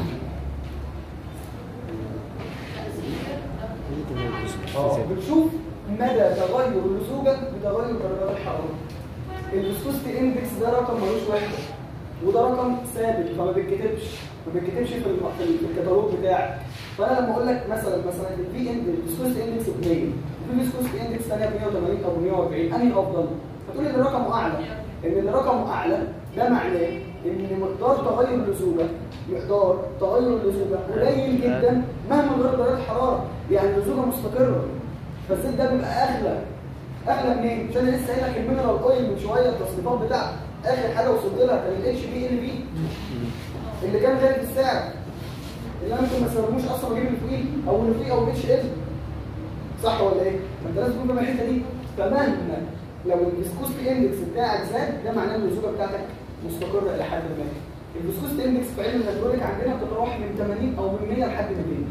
اه بتشوف مدى تغير اللزوجه بتغير درجات الحراره الفيسكوستي اندكس ده رقم ملوش وحده وده رقم ثابت فما بيتكتبش ما بيتكتبش في الم- في ال- في الكتالوج بتاعك فانا لما اقول لك مثلا مثلا الفي اند الفيسكوستي اندكس ب 100 وفي فيسكوستي اندكس ثانيه ب 180 او ب 140 انهي افضل؟ فتقول لي ان رقمه اعلى ان اللي رقمه اعلى ده معناه ان مقدار تغير اللزوجه مقدار تغير اللزوجه قليل جدا مهما غير درجه الحراره يعني اللزوجه مستقره فالزيت ده بيبقى اغلى اغلى منين؟ عشان انا لسه قايل لك المينرال اويل من شويه التصنيفات بتاعته اخر حاجه وصلت لها كان الاتش بي ال بي اللي كان غالي في السعر اللي انا ممكن ما استخدموش اصلا واجيب اللي فوقيه او اللي فوقيه او الاتش ال صح ولا ايه؟ ما انت لازم تكون فاهم الحته دي فمهما لو الفيسكوستي اندكس بتاعك زاد ده معناه ان اللزوجه بتاعتك مستقره الى حد ما الفيسكوستي اندكس في علم الهيدروليك عندنا بتتراوح من 80 او من 100 لحد 200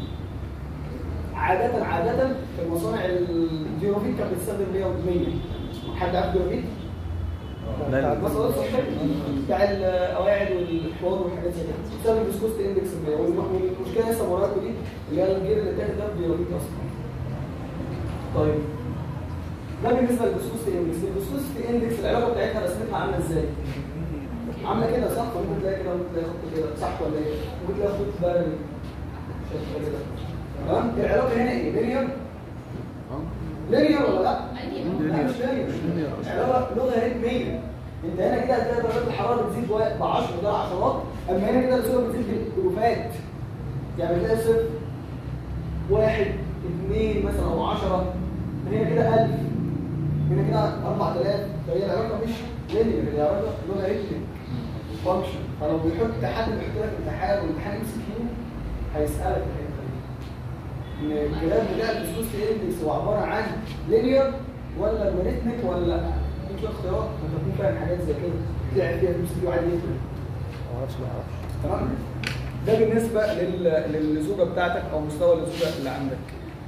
عادة عادة في المصانع الديورافيت كانت بتستخدم 100 و100 حد عارف ديورافيت؟ لا. المصادر الصحية بتاع القواعد والحوار والحاجات زي كده بتستخدم فيسكوست اندكس 100 والم- والمشكلة لسه وراكوا دي اللي هي الجير اللي تحت ده ديورافيت اصلا طيب ده بالنسبة للفيسكوست اندكس الفيسكوست اندكس العلاقة بتاعتها رسمتها عاملة ازاي؟ عاملة كده صح ولا ممكن تلاقي كده وممكن تلاقي خط كده صح ولا ايه؟ ممكن تلاقي خط بارد شايف كده تمام العلاقه هنا ايه لينير لينير ولا لا لا مش لينير العلاقه لوغاريتم 100 انت هنا كده هتلاقي درجات الحراره بتزيد ب 10 ده عشرات اما هنا كده الصوره بتزيد بالالوفات يعني بتلاقي صفر واحد اثنين مثلا او 10 هنا كده 1000 هنا كده 4000 فهي العلاقه مش لينير هي علاقه لوغاريتم فانكشن فلو بيحط حد بيحط لك امتحان والامتحان ام سي كيو هيسالك الحته دي ان الجراف بتاع الفيسكوس اندكس هو عباره عن لينير ولا لوغاريتميك ولا لا دي شويه اختيارات انت تكون فاهم حاجات زي كده تلعب فيها ام سي كيو عادي جدا ما اعرفش ما اعرفش تمام ده بالنسبه لل... للزوجه بتاعتك او مستوى اللزوجه اللي عندك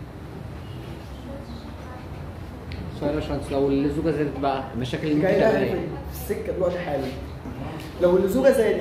سؤال يا باشمهندس لو الزوجه زادت بقى المشاكل اللي جاي انت لها شغالها في ايه؟ السكه دلوقتي حالا لو اللزوجه زادت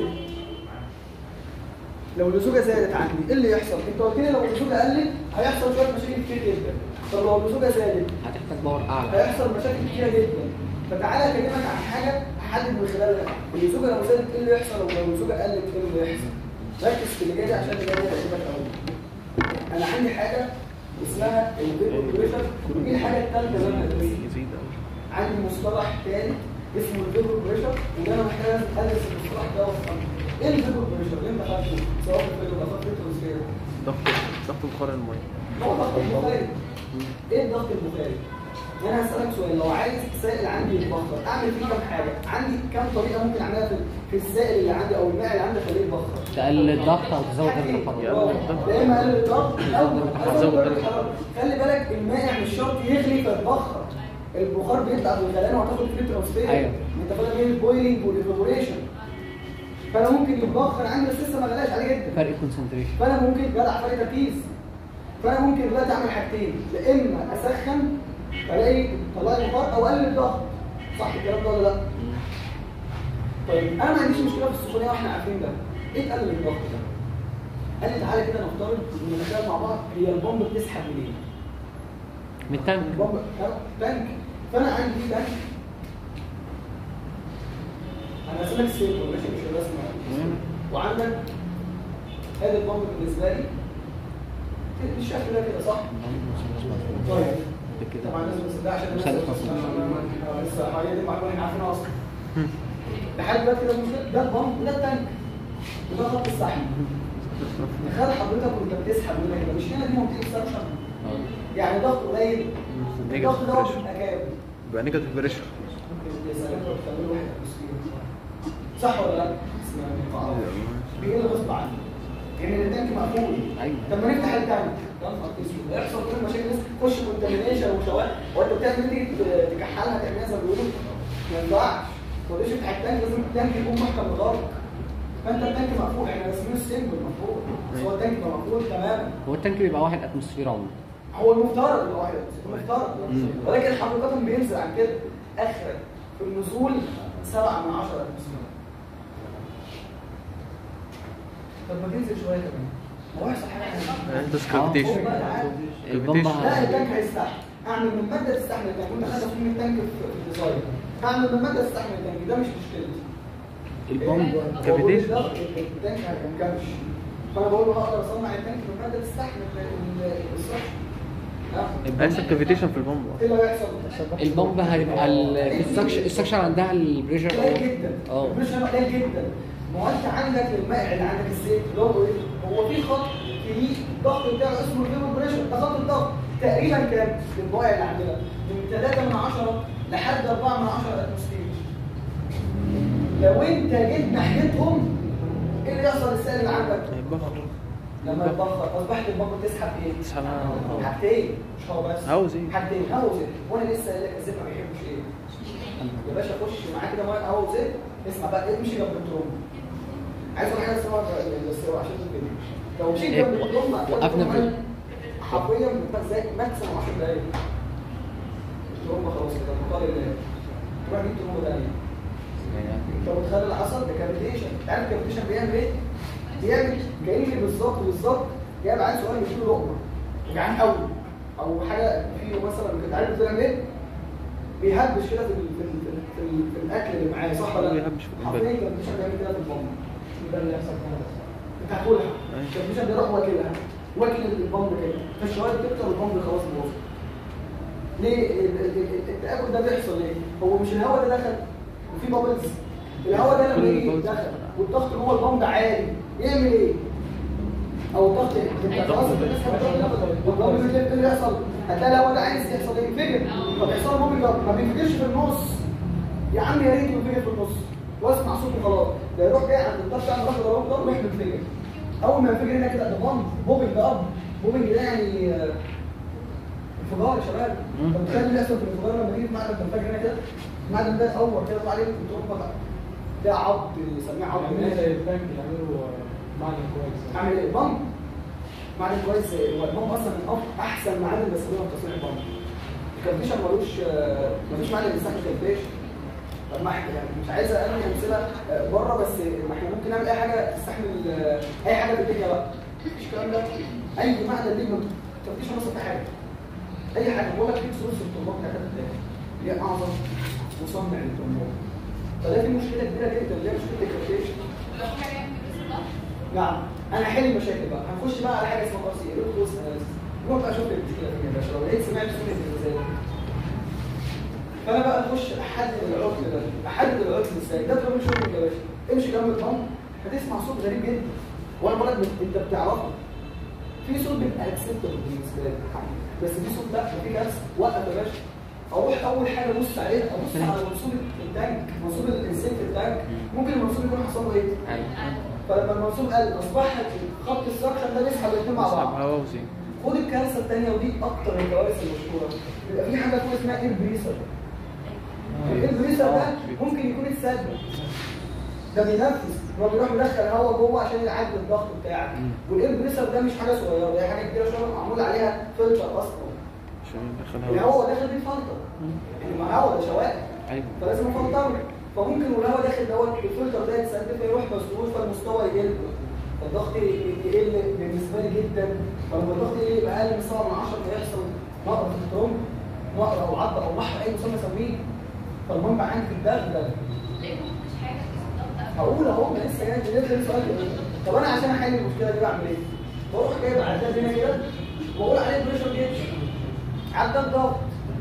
لو اللزوجه زادت عندي ايه اللي يحصل؟ انت قلت لي لو اللزوجه قلت هيحصل شويه مشاكل كتير جدا طب لو اللزوجه زادت هتحتاج باور اعلى هيحصل مشاكل كتيره جدا فتعالى اكلمك عن حاجه احدد من خلالها اللزوجه لو زادت ايه اللي يحصل ولو اللزوجه قلت ايه اللي يحصل ركز في اللي جاي ده عشان اللي جاي ده هيعجبك قوي انا عندي حاجه اسمها الفيبر بريشر ودي الحاجه الثالثه اللي انا هدرسها يزيد أوي. عندي مصطلح ثالث اسمه الفيبر بريشر وده انا محتاج ادرس المصطلح ده وافهمه ايه الفيبر بريشر اللي انت خدته سواء في الفيبر او في الترانسفير ضغط ضغط بخار الميه هو ضغط البخاري ايه الضغط البخاري انا هسالك سؤال لو عايز سائل عندي يتبخر اعمل فيه كام حاجه عندي كام طريقه ممكن اعملها في في السائل اللي عندي او الماء اللي عندي اخليه يتبخر تقلل الضغط او تزود درجه حاجتين. الحراره يا اما اقلل الضغط او تزود ازود درجة درجه الحراره خلي بالك المائع مش شرط يغلي فيتبخر البخار بيطلع بالغليان وهتاخد فيه ترانسفير أيوة. انت فاهم بين البويلنج والايفابوريشن فانا ممكن يتبخر عندي بس لسه ما غلاش عليه جدا فرق كونسنتريشن فانا ممكن جدع فرق تركيز فانا ممكن دلوقتي اعمل حاجتين يا اما اسخن الاقي طلع لي بخار او اقلل الضغط صح الكلام ده ولا لا؟ طيب انا ما عنديش مشكله في السخونيه واحنا عارفين ده ايه تقلل الضغط ده؟ قال لي تعالى كده نفترض ان نتخيل مع بعض هي البomب بتسحب منين؟ من التانك البomب آه، تانك فانا عندي تانك انا هسيبك السيركل ماشي مش الرسمه وعندك ادي البomب بالنسبه لي بالشكل ده كده صح؟ طيب كده طبعا لازم نصدق عشان الناس مثلث اللي- مصروف. آه، لسه هي دي المعلومه احنا عارفينها اصلا لحد دلوقتي كده المشكله ده البامب وده التانك وده خط السحب تخيل حضرتك وانت بتسحب من هنا كده مش هنا دي منطقه سكشن يعني ضغط قليل الضغط ده بيبقى كام؟ يبقى نيجاتيف بريشر يا سلام لو بتعملوا واحد أتموسفير. صح ولا لا؟ اسمها مقاومة. بيقل غصب عنه يعني التانك مقفول ايوه لما نفتح التانك يا نهار اسود هيحصل كل مشاكل ناس تخش كونتامينيشن وشواء وانت بتعمل تيجي تكحلها تعملها زي ما بيقولوا ما ينفعش ما تقدرش تفتح التانك لازم التانك يكون محكم لغاية فانت التانك مقفول احنا راسمينه السيمبل مقفول بس هو التانك يبقى مقفول تماما هو التانك بيبقى واحد اتموسفير عمر هو المفترض اللي واحد المفترض ولكن حقيقة بينزل عن كده اخرك في النزول سبعة من عشرة اتموسفير طب ما تنزل شوية كمان هو هيحصل حاجة حلوة. عندك هو كافيتيشن بقى تعالى. البمب لا التانك هيستحمل اعمل من ماده تستحمل التانك كنت خدت من التانك في في الديزاين اعمل من ماده تستحمل التانك ده مش مشكلتي البمب هو كافيتيشن. بيقول لي لا، التانك هيكملش فانا بقول له هقدر اصنع التانك من ماده تستحمل السكشن هيحصل كافيتيشن في البومب ايه اللي هيحصل؟ البمب هيبقى ال- في السكشن السكشن عندها البريشر قليل جدا اه مش هنا قليل جدا ما هو انت عندك المائع اللي عندك الزيت اللي هو ايه؟ هو في خط في الضغط بتاعه اسمه الفيبر بريشر ده خط الضغط تقريبا كام؟ المائع اللي عندنا من 3 من 10 لحد 4 من 10 اتموسفير لو انت جيت ناحيتهم ايه اللي يحصل للسائل اللي عندك؟ لما يتبخر اصبحت البمب تسحب ايه؟ تسحب هواء. حاجتين مش هو بس هواء زيت. حاجتين هواء وزيت وانا لسه قايل لك الزيت ما بيحبش ايه؟ يا باشا خش معاه كده ميه هواء وزيت اسمع بقى امشي جنب الترومبه عايز اقول حاجه اسمها بس هو عشان كده لو مشيت جنب الترومبه هتلاقي وقفنا في- الترومبة حرفيا زي ماكسيموم 10 دقايق الترومبه خلاص كده المطار اللي تروح تجيب ترومبه ثانيه انت متخيل اللي حصل ده كافيتيشن عارف الكافيتيشن بيعمل ايه؟ بيعمل كاني بالظبط بالظبط جايب عيل صغير يديله لقمه جعان قوي او حاجه فيه مثلا كنت عارف بيعمل ايه؟ بيهبش كده في ال في, ال في, ال في, ال في الاكل اللي معاه صح ولا لا؟ بيهبش في القنبلة. حرفيا الكافيتيشن بيعمل كده في البامب ده اللي يحصل كده انت هتاكلها أيوة. الكافيتيشن بيروح واكلها واكل البامب كده فالشوارع تكتر والبامب خلاص باظ ليه ال- ال- ال- التاكل ده بيحصل ليه؟ هو مش الهواء ده دخل وفي بابلز الهواء ده لما كل يجي البابلز يدخل دخل. والضغط جوه البامب عالي يعمل ايه؟ او الضغط انت خلاص انت بتسحب الضغط والبامب اللي ايه اللي يحصل؟ هتلاقي الهواء ده عايز يحصل ايه؟ ينفجر فبيحصل له بامب ما بينفجرش في النص يا عم يا ريت ينفجر في النص واسمع صوته خلاص ده يروح جاي عند الضغط يعمل راح ضربه ضرب ويروح منفجر اول ما ينفجر هنا كده ده بامب بوبنج ده اب بوبنج ده يعني آه، انفجار يا شباب انت متخيل اللي يحصل في الانفجار لما تيجي في معدن تنفجر هنا كده المعدن ده يتقور كده يطلع عليه التربه بقى ده عض يسميه عض عاملين زي البنك يعملوا معدن كويس عامل ايه بامب معدن كويس هو البامب اصلا من أف- احسن معادن بستخدمها في تصنيع البامب الكالفيشن ملوش آه، مفيش معدن بيستحمل كالفيشن طب ما احنا يعني مش عايز ارمي امثله آه، بره بس ما احنا ممكن نعمل اي حاجه تستحمل آه، اي حاجه في الدنيا بقى مفيش الكلام ده اي معدن ليه الكالفيشن اصلا في حاجه اي حاجه بقول لك في سورس التربه بتاعتها بتاعتها هي اعظم مصنع للتربه فده في مشكله كبيره جدا اللي هي مشكله الكالفيشن لو حاجه في النص نعم انا هحل المشاكل بقى هنخش بقى على حاجه اسمها قاسيه روت كوز اناليسيس روح بقى شوف المشكله فين يا باشا لو لقيت سمعت سورة الانسان فانا بقى اخش احدد العطل ده احدد العطل ازاي ده تقول شغل يا باشا امشي جنب البامب هتسمع صوت غريب جدا وانا بقول لك انت بتعرفه في صوت بيبقى اكسبتبل بالنسبه لك بس في صوت لا في كارثه وقف يا باشا اروح اول حاجه ابص عليها ابص على منسوب التانك منسوب الانسان في التانك ممكن المنسوب يكون حصل له ايه؟ فلما المنسوب قل اصبح خط السكشن ده بيسحب الاثنين مع بعض هواء وزيت خد الكارثه الثانيه ودي اكتر الكوارث المشهوره بيبقى في حاجه فوق اسمها اير بريسر الاير بريسر ده ممكن يكون اتسد ده بينفذ هو بيروح يدخل هواء جوه عشان يعدل الضغط بتاعك والاير بريسر ده مش حاجه صغيره ده حاجه كبيره شويه معمول عليها فلتر اصلا عشان يدخل هواء الهواء داخل بيه فلتر يعني ما هواء ده شوائب ايوه فلازم افلتره فممكن والهواء داخل دوت الفلتر ده يتسد فيروح مسدود فالمستوى يقل فالضغط يقل بالنسبه لي جدا فلما الضغط يقل يبقى اقل من 7 من 10 فيحصل نقر في الترومب نقر او عض او محر اي مسمى سميه فالمهم عندي في الدغ ده ليه ما قلتش حاجه في الضغط هقول اهو انا لسه جاي لسه لسه سؤال طب انا عشان احل المشكله دي بعمل ايه؟ بروح جايب عداد هنا كده واقول عليه بريشر جيتش عداد ضغط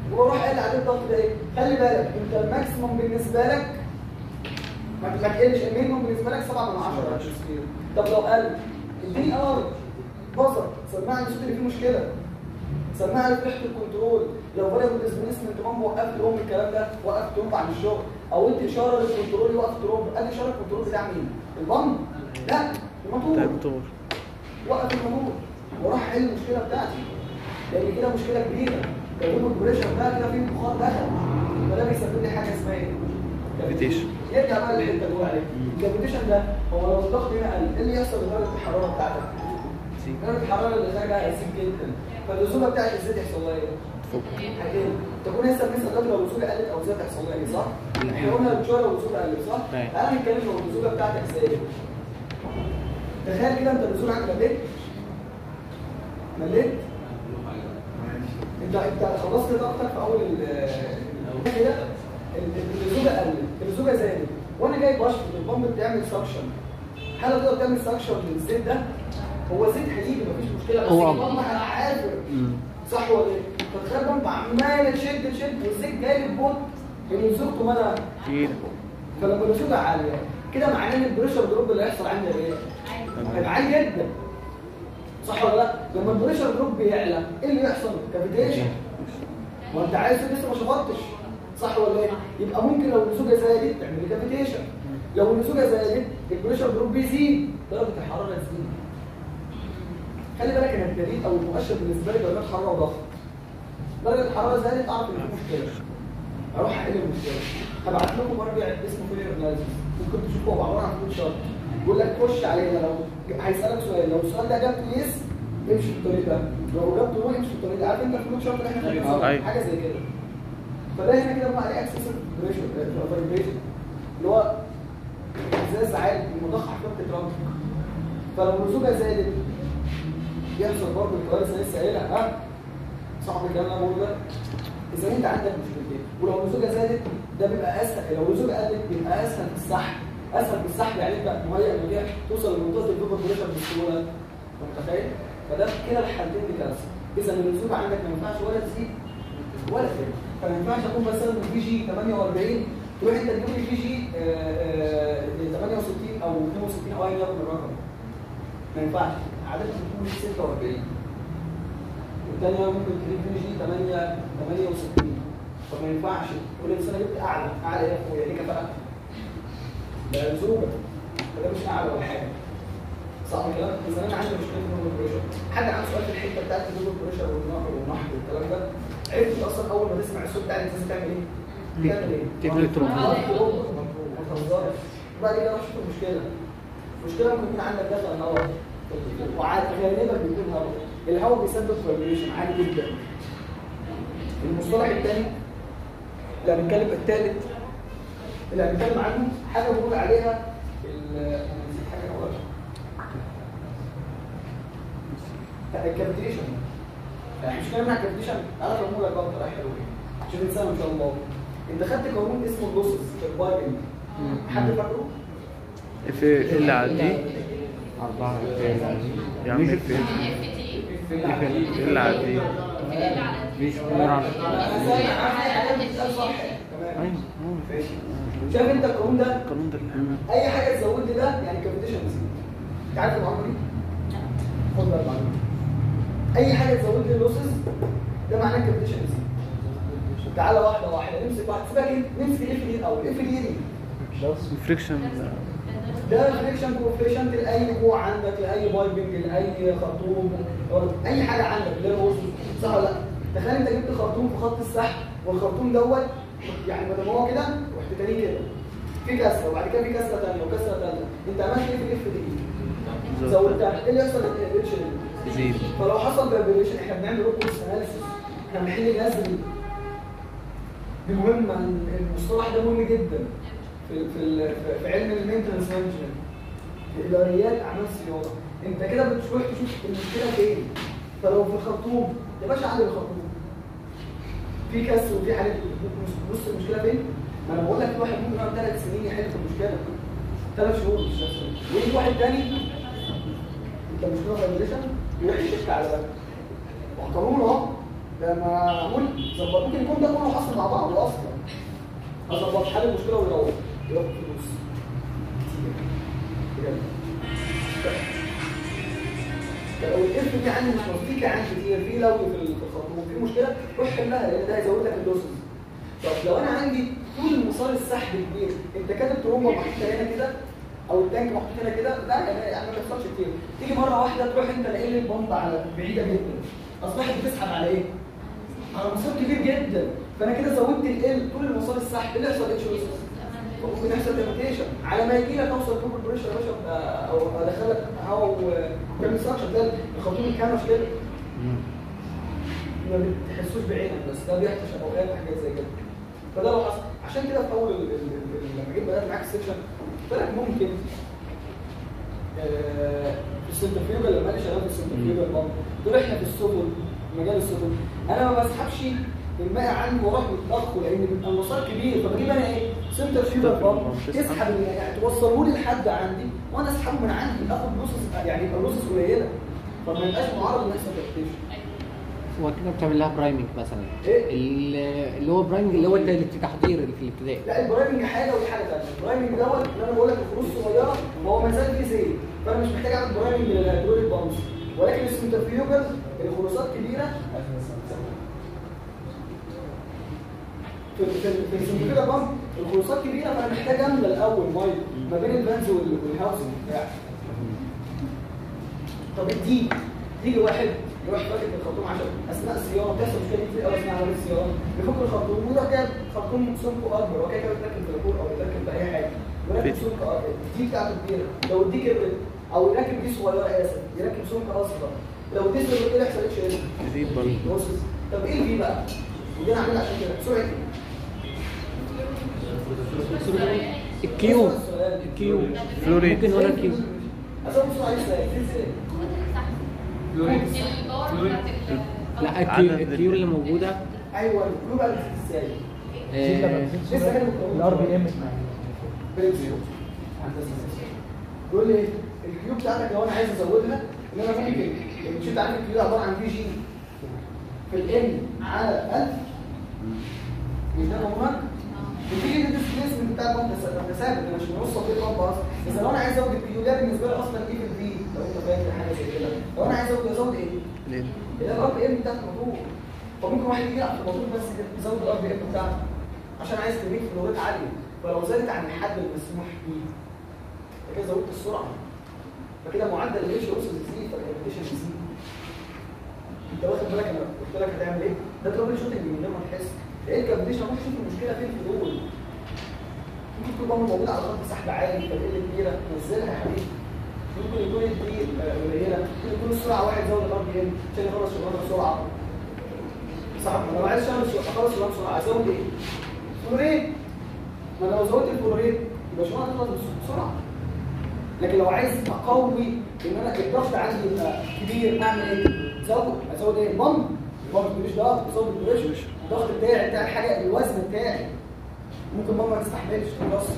واروح قايل عليه الضغط ده ايه خلي بالك انت الماكسيموم بالنسبه لك ما ما تقلش المينيموم بالنسبه لك 7 من 10 طب لو قل اديني ار بصر سمعني الصوت اللي فيه مشكله سمعني في ريحه الكنترول لو بدأ بالديسبيسمنت مام وقفت تروم الكلام ده وقفت تروم عن الشغل او انت اشاره للكنترول يوقف تروم قال لي اشاره الكنترول بتاع مين؟ البامب لا الموتور دكتور وقف الموتور وراح حل المشكله بتاعتي لان كده مشكله كبيره لو البريشر ده كده فيه بخار دخل فده بيسبب لي حاجه اسمها ايه؟ Cavitation. يرجع بقى اللي انت بتقول عليه الكافيتيشن ده هو لو الضغط هنا قل ايه اللي يحصل لدرجه الحراره بتاعتك؟ درجه الحراره اللي خارجه هتزيد جدا فالرسوبه بتاعت الزيت يحصل لها ايه؟ هتقل تكون لسه بنسال دلوقتي لو الرسوبه قلت او زادت هيحصل لها ايه صح؟ احنا قلنا من شويه لو الرسوبه قلت صح؟ أيوة. تعالى نتكلم لو الرسوبه بتاعتك زادت تخيل كده انت الرسوبه عندك مليت مليت انت انت خلصت طاقتك في اول ال كده ال- الرسوبه قلت الرسوبه زادت وانا جاي بشفط البامب بتعمل سكشن هل تقدر تعمل سكشن للزيت ده؟ هو زيت هيجي مفيش مشكله بس هو- البامب هتعافر صح ولا ايه؟ فتخيل البامب عمال تشد تشد والزيت جاي ببطء ان زوجته مدى تقيل فلما الرسوبه عاليه كده معناه ان البريشر دروب اللي هيحصل عندي ايه؟ هيبقى عالي جدا صح ولا لا؟ لما البريشر دروب بيعلى ايه اللي يحصل؟ كافيتيشن ما انت عايز لسه ما شفطتش صح ولا ايه؟ يبقى ممكن لو النسوجه زادت تعمل لي كافيتيشن لو النسوجه زادت البريشر دروب بيزيد درجه الحراره تزيد خلي بالك ان الدليل او المؤشر بالنسبه لي درجه حراره وضغط درجه الحراره زادت اعرف ان في مشكله اروح احل المشكله هبعت لكم مرجع اسمه فيلر اناليسيس ممكن تشوفوه هو عباره عن فلوت شارت يقول لك خش علينا لو هيسالك سؤال لو السؤال ده اجابته يس امشي في الطريق ده لو اجابته نو امشي في الطريق ده عارف انت الفلوت شارت اللي احنا خدناه أيوة. حاجه زي كده فده هنا كده بقى عليه اكسس بريشر فايبريشن اللي هو ازاز عالي المضخه حركه ترامب فلو الرسوبه زادت يحصل برضه الكوارث اللي لسه قايلها ها صعب الكلام اللي انا بقوله ده اذا انت عندك مشكلتين ولو الرسوبه زادت ده بيبقى اسهل لو الرسوبه قلت بيبقى اسهل في السحب اسهل في السحب يعني انت مهيئ انك توصل لمنطقه الفيبر بريشر بسهوله انت متخيل فده في كلا الحالتين دي كارثه اذا الرسوبه عندك ما ينفعش ولا تزيد ولا تقل فما ينفعش اكون بستخدم في جي 48 تروح انت تجيب لي في جي آه، آه، 68 او 62 او ايا يكن الرقم ما ينفعش عادتها بتكون 46 والثانيه ممكن تجيب في جي 8 68 فما ينفعش تقول لي بس انا جبت اعلى اعلى ايه يا اخويا دي كفاءه ده رسوبه فده مش اعلى ولا حاجه صح الكلام اذا انا عندي مشكله في النور بريشر حد عنده سؤال في الحته بتاعت النور بريشر والنقر والنحر والكلام ده عرفت اصلا اول ما تسمع الصوت بتاع الازاز تعمل ايه؟ تعمل ايه؟ تقفل تروح. ما تهزرش بعد كده روح شوف المشكله المشكله ممكن يكون عندك دخل هواء وعادي غالبا بيكون هواء الهواء بيسبب فايبريشن عادي جدا المصطلح الثاني اللي هنتكلم الثالث اللي هنتكلم عنه حاجه بنقول عليها ال- أنا نسيت حاجه اقولها الكابيتيشن يعني مش كلام عن الكابيتيشن انا بقول لك بقى بطريقه حلوه عشان تنساها ان شاء الله انت خدت قانون اسمه اللوسز في البايبنج حد فاكره؟ اف ال على دي أربعة يا عم اف ال على دي مش بنعرف ايوه ماشي شايف انت القانون ده القانون ده اللي- اي حاجه تزود لي ده يعني كابيتيشن بتزيد انت عارف المعلومه دي؟ خد بقى المعلومه اي حاجه تزود لي اللوسز ده معناه كابيتيشن بتزيد تعالى واحده واحده نمسك واحده سيبك انت نمسك الاف دي الاول الاف دي دي فريكشن ده فريكشن كوفيشنت لاي قوه عندك لاي بايبنج لاي خرطوم اي حاجه عندك اللي هو صح ولا لا تخيل انت جبت خرطوم في خط السحب والخرطوم دوت يعني بدل ما هو كده رحت تاني كده في كسره وبعد كده في كسره ثانيه وكسره ثالثه انت عملت ايه في الاف دي زودتها ايه اللي يحصل للفايبريشن يزيد فلو حصل فايبريشن احنا بنعمل روبوت اناليسيس احنا بنحل الناس دي دي مهمه المصطلح ده مهم جدا في في ال- في- في علم المينتنس مانجمنت في اداريات اعمال الصيانه انت كده بتروح تشوف المشكله فين فلو في الخرطوم يا باشا عندي الخرطوم في كسر وفي حاجات بص المشكله فين؟ ما انا بقول لك في واحد ممكن يقعد ثلاث سنين يحل في المشكله ثلاث شهور مش ثلاث سنين ويجي واحد تاني انت مشكله فايبريشن يروح يشك على ده وقانون اهو ده معمول ظبط ممكن يكون ده كله حصل مع بعضه اصلا اظبط حل المشكله ويروح ياخد فلوس كتير بجد لو الاسم دي عندي مش مصديقة عندي كتير في لو في الخرطوم في مشكله روح حلها لان ده هيزود لك الدوسز طب لو انا عندي طول المسار السحب كبير انت كاتب ترومبه محطوطه هنا كده او التانك محطوط هنا كده لا يعني يعني ما بيحصلش كتير تيجي مره واحده تروح انت ناقل لي البمب على بعيده جدا اصبحت بتسحب على ايه؟ على مسار كبير جدا فانا كده زودت ال طول المسار السحب ايه اللي يحصل اتش ممكن يحصل ليميتيشن على ما يجي لك اوصل توب بريشر يا باشا آه، او ادخل لك هواء وكام سكشن ده الخرطوم الكامل كده ما بتحسوش بعينك بس ده بيحصل اوقات حاجات زي كده فده لو حصل عشان كده في اول ال- ال- ال- لما جيت بدات معاك السكشن قلت لك ممكن آه، في السنترفيوجل لما انا شغال في السنترفيوجل بامب دول احنا في السفن مجال السفن انا ما بسحبش الماء عندي واروح متضخه لان بيبقى المسار كبير فبجيب انا ايه سنترفيوجل بامب تسحب ال- يعني توصله لي لحد عندي وانا اسحبه من عندي اخد لوسس يعني يبقى لوسس قليله فما يبقاش معرض ان يحصل تفتيش هو كده بتعمل لها برايمنج مثلا إيه؟ ال- اللي هو برايمنج اللي هو التحضير اللي في الابتدائي لا البرايمنج حاجه ودي حاجه ثانيه البرايمنج دوت اللي انا بقول لك الخروج صغيره هو ما زال فيه زيت فانا مش محتاج اعمل برايمنج للهيدروليك بامبس ولكن السنترفيوجل الخروصات كبيره في في في السنترفيوجل بامب الخروصات كبيره فانا محتاج املى الاول ميه ما بين الفانز وال- والهاوسنج بتاعي طب الدي يجي واحد يروح فاتح الخرطوم عشان اثناء الصيانه بتحصل مشكله كتير قوي اسمها عمليه الصيانه بيفك الخرطوم ويروح جايب خرطوم سمكه اكبر وكده كده بيتركب في الكور او بيتركب في اي حاجه ويركب سمك اكبر الدي بتاعته كبيره لو الدي كبرت او يركب دي صغيره اسف يركب سمك اصغر لو دي صغيره ايه اللي يحصل اتش ال يزيد برضه بروسس طب ايه الفي بقى؟ ودي انا عاملها عشان كده سرعه إيه؟ الكيو السؤال. الكيو فلوريد ممكن نقول الكيو اسوي سرعه ازاي؟ ازاي؟ الباور بتاعت ال- لا عدد الكيو ال- الكيو اللي موجوده ايوه الكلوب بقى بتزيد ازاي؟ آه، لسه كده الار بي ام برنسيو بيقول لي الكيو بتاعتك لو انا عايز ازودها ان انا ممكن مش انت عارف الكيو عباره عن في جي في الام على 1000 مش ده هناك وفي جي الديسبيسمنت بتاع البامب ده ده ثابت انا مش بنوصل فيه البامب اصلا بس لو انا عايز ازود الكيو ده بالنسبه لي اصلا ايه في الفي لو انت فاكر حاجه زي كده لو انا عايز ازود ازود ايه؟ ليه؟ اللي هي الار بي ام بتاعت الموتور فممكن واحد يجي يلعب في الموتور بس كده يزود الار بي ام بتاعته عشان عايز كميه فلورات عاليه فلو زادت عن الحد المسموح بيه فكده زودت السرعه فكده معدل الاتش اوصل يزيد فالكابيتيشن يزيد انت واخد بالك انا قلت لك هتعمل ايه؟ ده ترابل شوتنج من غير ما تحس ايه الكابيتيشن ممكن تشوف المشكله فين في دول ممكن تكون بامب موجود على ضغط سحب عالي فالقله كبيره نزلها يا حبيبي ممكن يكون الدي قليله ممكن يكون السرعه واحد زود الار بي ام عشان يخلص شغلانه بسرعه صح ما انا لو عايز اشتغل بسرعة- اخلص شغلانه بسرعه ازود ايه؟ فلوريد ما انا لو زودت الفلوريد يبقى شغلانه تخلص بس- بسرعه لكن لو عايز اقوي ان انا الضغط عندي يبقى كبير اعمل ايه؟ ازود ازود ايه؟ بامب البامب مش ضغط ازود البريشر الضغط بتاعي بتاع الحاجه الوزن بتاعي ممكن ماما ما تستحملش خلاص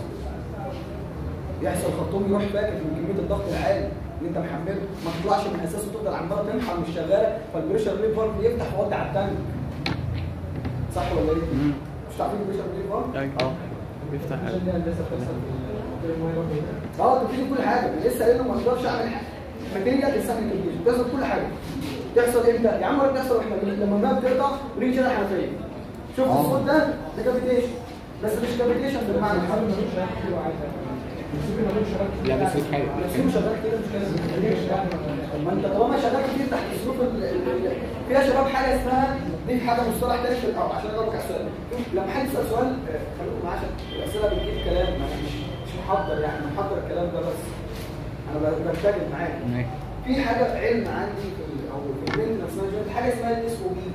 يحصل خرطوم يروح فاكر من كميه الضغط العالي اللي انت محمله ما تطلعش من اساسه تفضل عماله تنحى مش شغاله فالبريشر ريليف فالف يفتح ويودع على التانك صح ولا ايه؟ مش عارفين البريشر ريليف فالف؟ ايوه بيفتح عشان دي هندسه بتحصل في الميه برضه اه تبتدي كل حاجه أنا لسه قايل له ما اقدرش اعمل حاجه ماتيريال تستعمل الجيش بتحصل كل حاجه تحصل امتى؟ يا عم ولا بتحصل واحنا بن- لما الماء بتقطع ونيجي نشيل الحنفيه شفت الصوت ده؟ ده كافيتيشن بس مش كافيتيشن بالمعنى الحمد الحرفي لله شغال كتير وعايز بيسيب الموتور شغال كتير لا بس في حاجه بس شغال كده مش كده طب ما انت طالما شغال كتير تحت الظروف ال- ال- ال- فيها شباب حاجه اسمها دي حاجه مصطلح تاني في الاول عشان اجاوبك على السؤال لما حد يسال سؤال آه، خليكم معايا عشان الاسئله بتجيب كلام ما أنا مش مش محضر يعني أنا محضر الكلام ده بس انا ب- برتجل معاك في حاجه علم عندي في ال- او في المينتنس مانجمنت حاجه اسمها الاس او بي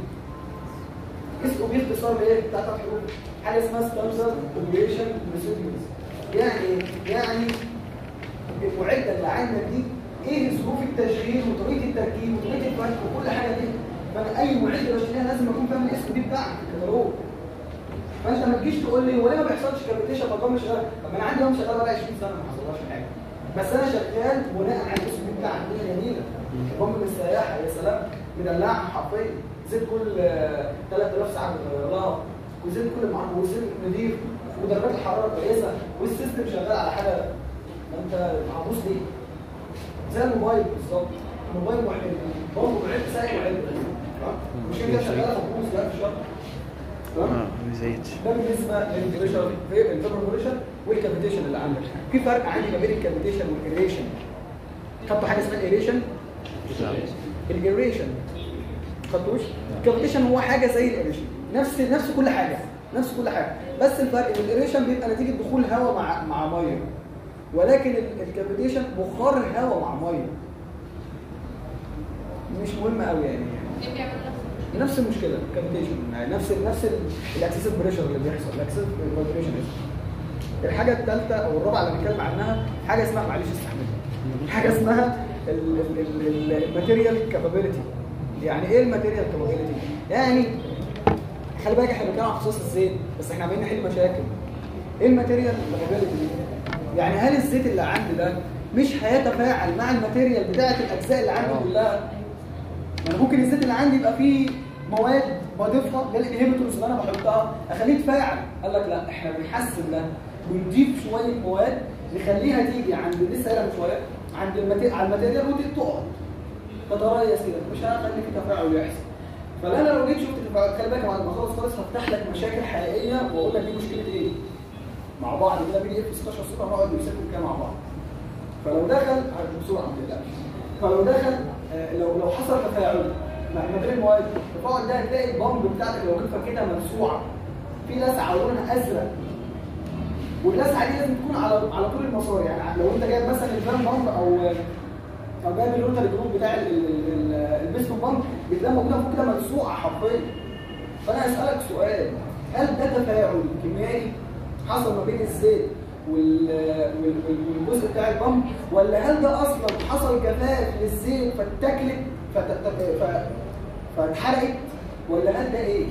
اس او بي اختصار ايه بتاع ثلاث حروف حاجه اسمها ستاندرد اوبريشن بروسيدورز يعني إيه؟ يعني المعده اللي عندك دي ايه ظروف التشغيل وطريقه التركيب وطريقه الفرك وكل حاجه دي فانا اي معده بشتريها لازم اكون فاهم الاس او بي بتاعك في الكتالوج فانت ما تجيش تقول لي هو ليه ما بيحصلش كابيتيشن طب مش شغال طب ما انا عندي يوم شغال بقى 20 سنه ما حصلهاش حاجه بس انا شغال بناء على الاس او بي بتاعك الدنيا جميله البوم مستريحه يا سلام مدلعها حرفيا زيت كل آه، 3000 ساعه بتغير لها وزيت كل ما وزيت نضيف ودرجات الحراره كويسه والسيستم شغال على حاجه ما انت محبوس ليه؟ زي الموبايل بالظبط الموبايل واحد برضه معد سايق وعد مش كده شغاله محبوس لا في شرط تمام؟ اه ما زيتش ده بالنسبه للبريشر في الفيبر بريشر والكافيتيشن اللي عندك في فرق عندي ما بين الكافيتيشن والايريشن خدتوا حاجه اسمها الايريشن الايريشن خدتوش الكافيتيشن هو حاجه زي الايريشن نفس نفس كل حاجه نفس كل حاجه بس الفرق ان الايريشن بيبقى نتيجه دخول هواء مع مع ميه ولكن ال- الكافيتيشن بخار هواء مع ميه مش مهم قوي يعني ليه بيعملوا نفس نفس المشكله كافيتيشن يعني نفس نفس الاكسسيف بريشر اللي بيحصل الاكسسيف فايبريشن الحاجه الثالثه او الرابعه اللي بنتكلم عنها حاجه اسمها معلش استحمل حاجه اسمها الماتيريال كابابيلتي يعني ايه الماتيريال كابابيلتي يعني خلي بالك احنا بنتكلم عن خصوص الزيت بس احنا عمالين نحل مشاكل ايه الماتيريال كابابيلتي دي يعني هل الزيت اللي عندي ده مش هيتفاعل مع الماتيريال بتاعه الاجزاء اللي عندي كلها ما انا ممكن الزيت اللي عندي يبقى فيه مواد بضيفها اللي هي الانهبيتورز اللي انا بحطها اخليه يتفاعل قال لك لا احنا بنحسن ده ونضيف شويه مواد نخليها تيجي عند لسه قايلها من شويه عند الماتيريال على الماتيريال وتقعد تتريث كده مش هخلي في تفاعل يحصل فانا لو جيت شفت تفاعل خلي بالك بعد ما اخلص خالص هفتح لك مشاكل حقيقيه واقول لك دي مشكله ايه مع بعض كده بي دي اف 16 صفحه نقعد نمسكهم كده مع بعض فلو دخل بسرعه ما تقلقش فلو دخل آه، لو لو حصل تفاعل مع ماتيريال مواد التفاعل ده هتلاقي البامب بتاعتك لو جيت فكيتها ملسوعه في لسعه لونها ازرق واللسعه دي لازم تكون على على طول المسار يعني لو انت جايب مثلا الفان بامب او او جايب الروتري جروب بتاع ال- ال- ال- البيستون بامب بتلاقيها موجوده فوق كده ملسوعه حرفيا فانا هسالك سؤال هل ده تفاعل كيميائي حصل ما بين الزيت وال- وال- وال- والجزء بتاع البامب ولا هل ده اصلا حصل جفاف للزيت فاتاكلت فت- ف- فاتحرقت ولا هل ده ايه؟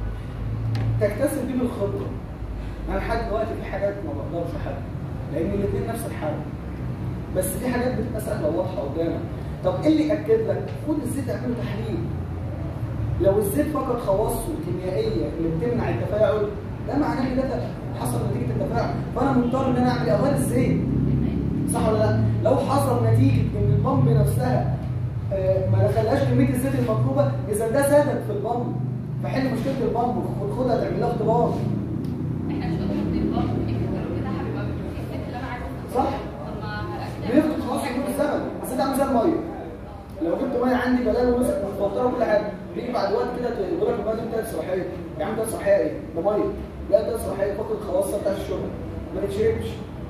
تكتسب دي بالخبره انا لحد دلوقتي في حاجات ما بقدرش احدد لان الاثنين نفس الحاجه بس في حاجات بتبقى سهله وواضحه قدامك طب ايه اللي ياكد لك خد الزيت اعمله تحليل لو الزيت فقد خواصه الكيميائيه اللي بتمنع التفاعل ده معناه ان ده حصل نتيجه التفاعل فانا مضطر ان انا اعمل ايه اغير الزيت صح ولا لا لو حصل نتيجه ان البامب نفسها آه، ما دخلهاش كميه الزيت المطلوبه اذا ده سبب في البامب فحل مشكله البامب وخدها تعمل لها اختبار احنا مش قلنا ان البامب الكتالوج بتاعها بيبقى الزيت اللي انا عايزه صح. طب ما هركز بيفقد خلاص طول الزمن بس انت عامل زي الميه لو جبت ميه عندي بلاوي ومسك متفلتره وكل حاجه بيجي بعد وقت كده يقول لك الميه دي بتاعت صلاحيه يا عم ده صلاحيه ايه؟ ده ميه لا ده صلاحيه فقد خلاص بتاعت الشرب ما تتشربش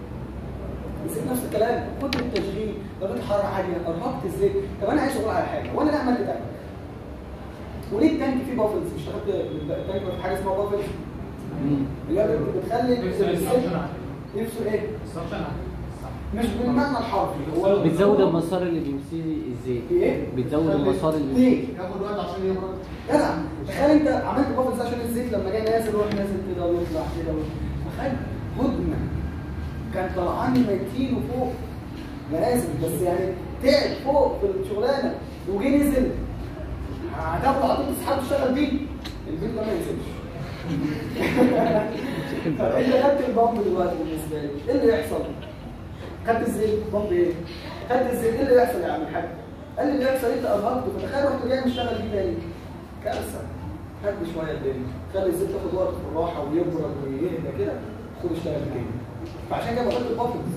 نسيت نفس الكلام كتر التشغيل درجه الحراره عاليه ارهقت الزيت طب انا عايز اقول على حاجه وانا لا عملت تانك وليه التانك فيه بافلز اشتغلت التانك في حاجه اسمها بافلز اللي هي بتخلي الزيت يفصل ايه؟ مش بالمعنى الحرفي هو بتزود المسار اللي بيمشي الزيت ايه؟ بتزود المسار اللي ليه؟ ياخد وقت عشان يبرد جدع تخيل انت عملت بافلز عشان الزيت لما جاي نازل يروح نازل كده ويطلع كده ويطلع. تخيل هدنه كان طلعان ميتين وفوق انا اسف بس يعني تعب فوق في الشغلانه وجه نزل هتاخده على طول تسحبه تشتغل بيه البيت ده ما ينزلش طب انت خدت البامب دلوقتي بالنسبه لي ايه اللي يحصل؟ خدت الزيت بامب ايه؟ خدت الزيت ايه اللي يحصل يا عم الحاج؟ قال لي اللي يحصل انت ارهقته فتخيل رحت جاي مشتغل بيه تاني كارثه هدي شويه الدنيا خلي الزيت تاخد وقت في الراحه ويبرد ويهدى كده خد اشتغل تاني فعشان كده بحط البافلز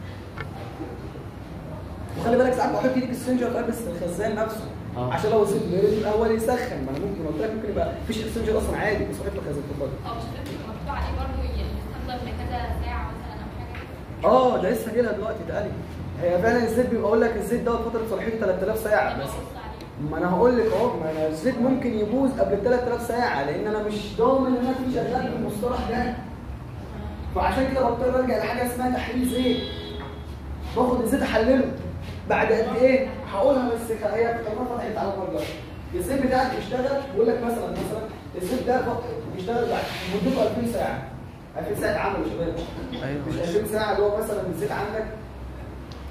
وخلي بالك ساعات بحط ايدي السنجر في قلب الخزان نفسه آه. عشان لو الزيت بيرد الاول يسخن ما انا ممكن قلت لك ممكن يبقى مفيش اكسنجر اصلا عادي بس بحط الخزان اتفضل او مش لازم يبقى مكتوب عليه برضه يستخدم لكذا ساعه مثلا او حاجه اه ده لسه جايلها دلوقتي اتقالي هي فعلا الزيت بيبقى اقول لك الزيت دوت فتره صلاحيته 3000 ساعه لما بس ابص عليه ما انا هقول لك اهو ما انا الزيت ممكن يبوظ قبل ال 3000 ساعه لان انا مش ضامن ان انا اكون شغال بالمصطلح ده فعشان كده بضطر ارجع لحاجه اسمها تحليل زيت باخد الزيت احلله بعد قد ايه هقولها بس هي كمان فتحت على المره الزيت بتاعك بيشتغل بيقول لك مثلا مثلا الزيت ده فق- بيشتغل بعد مدته 2000 ساعه 2000 ساعه عمل يا شباب ايوه مش 2000 ساعه اللي هو مثلا الزيت عندك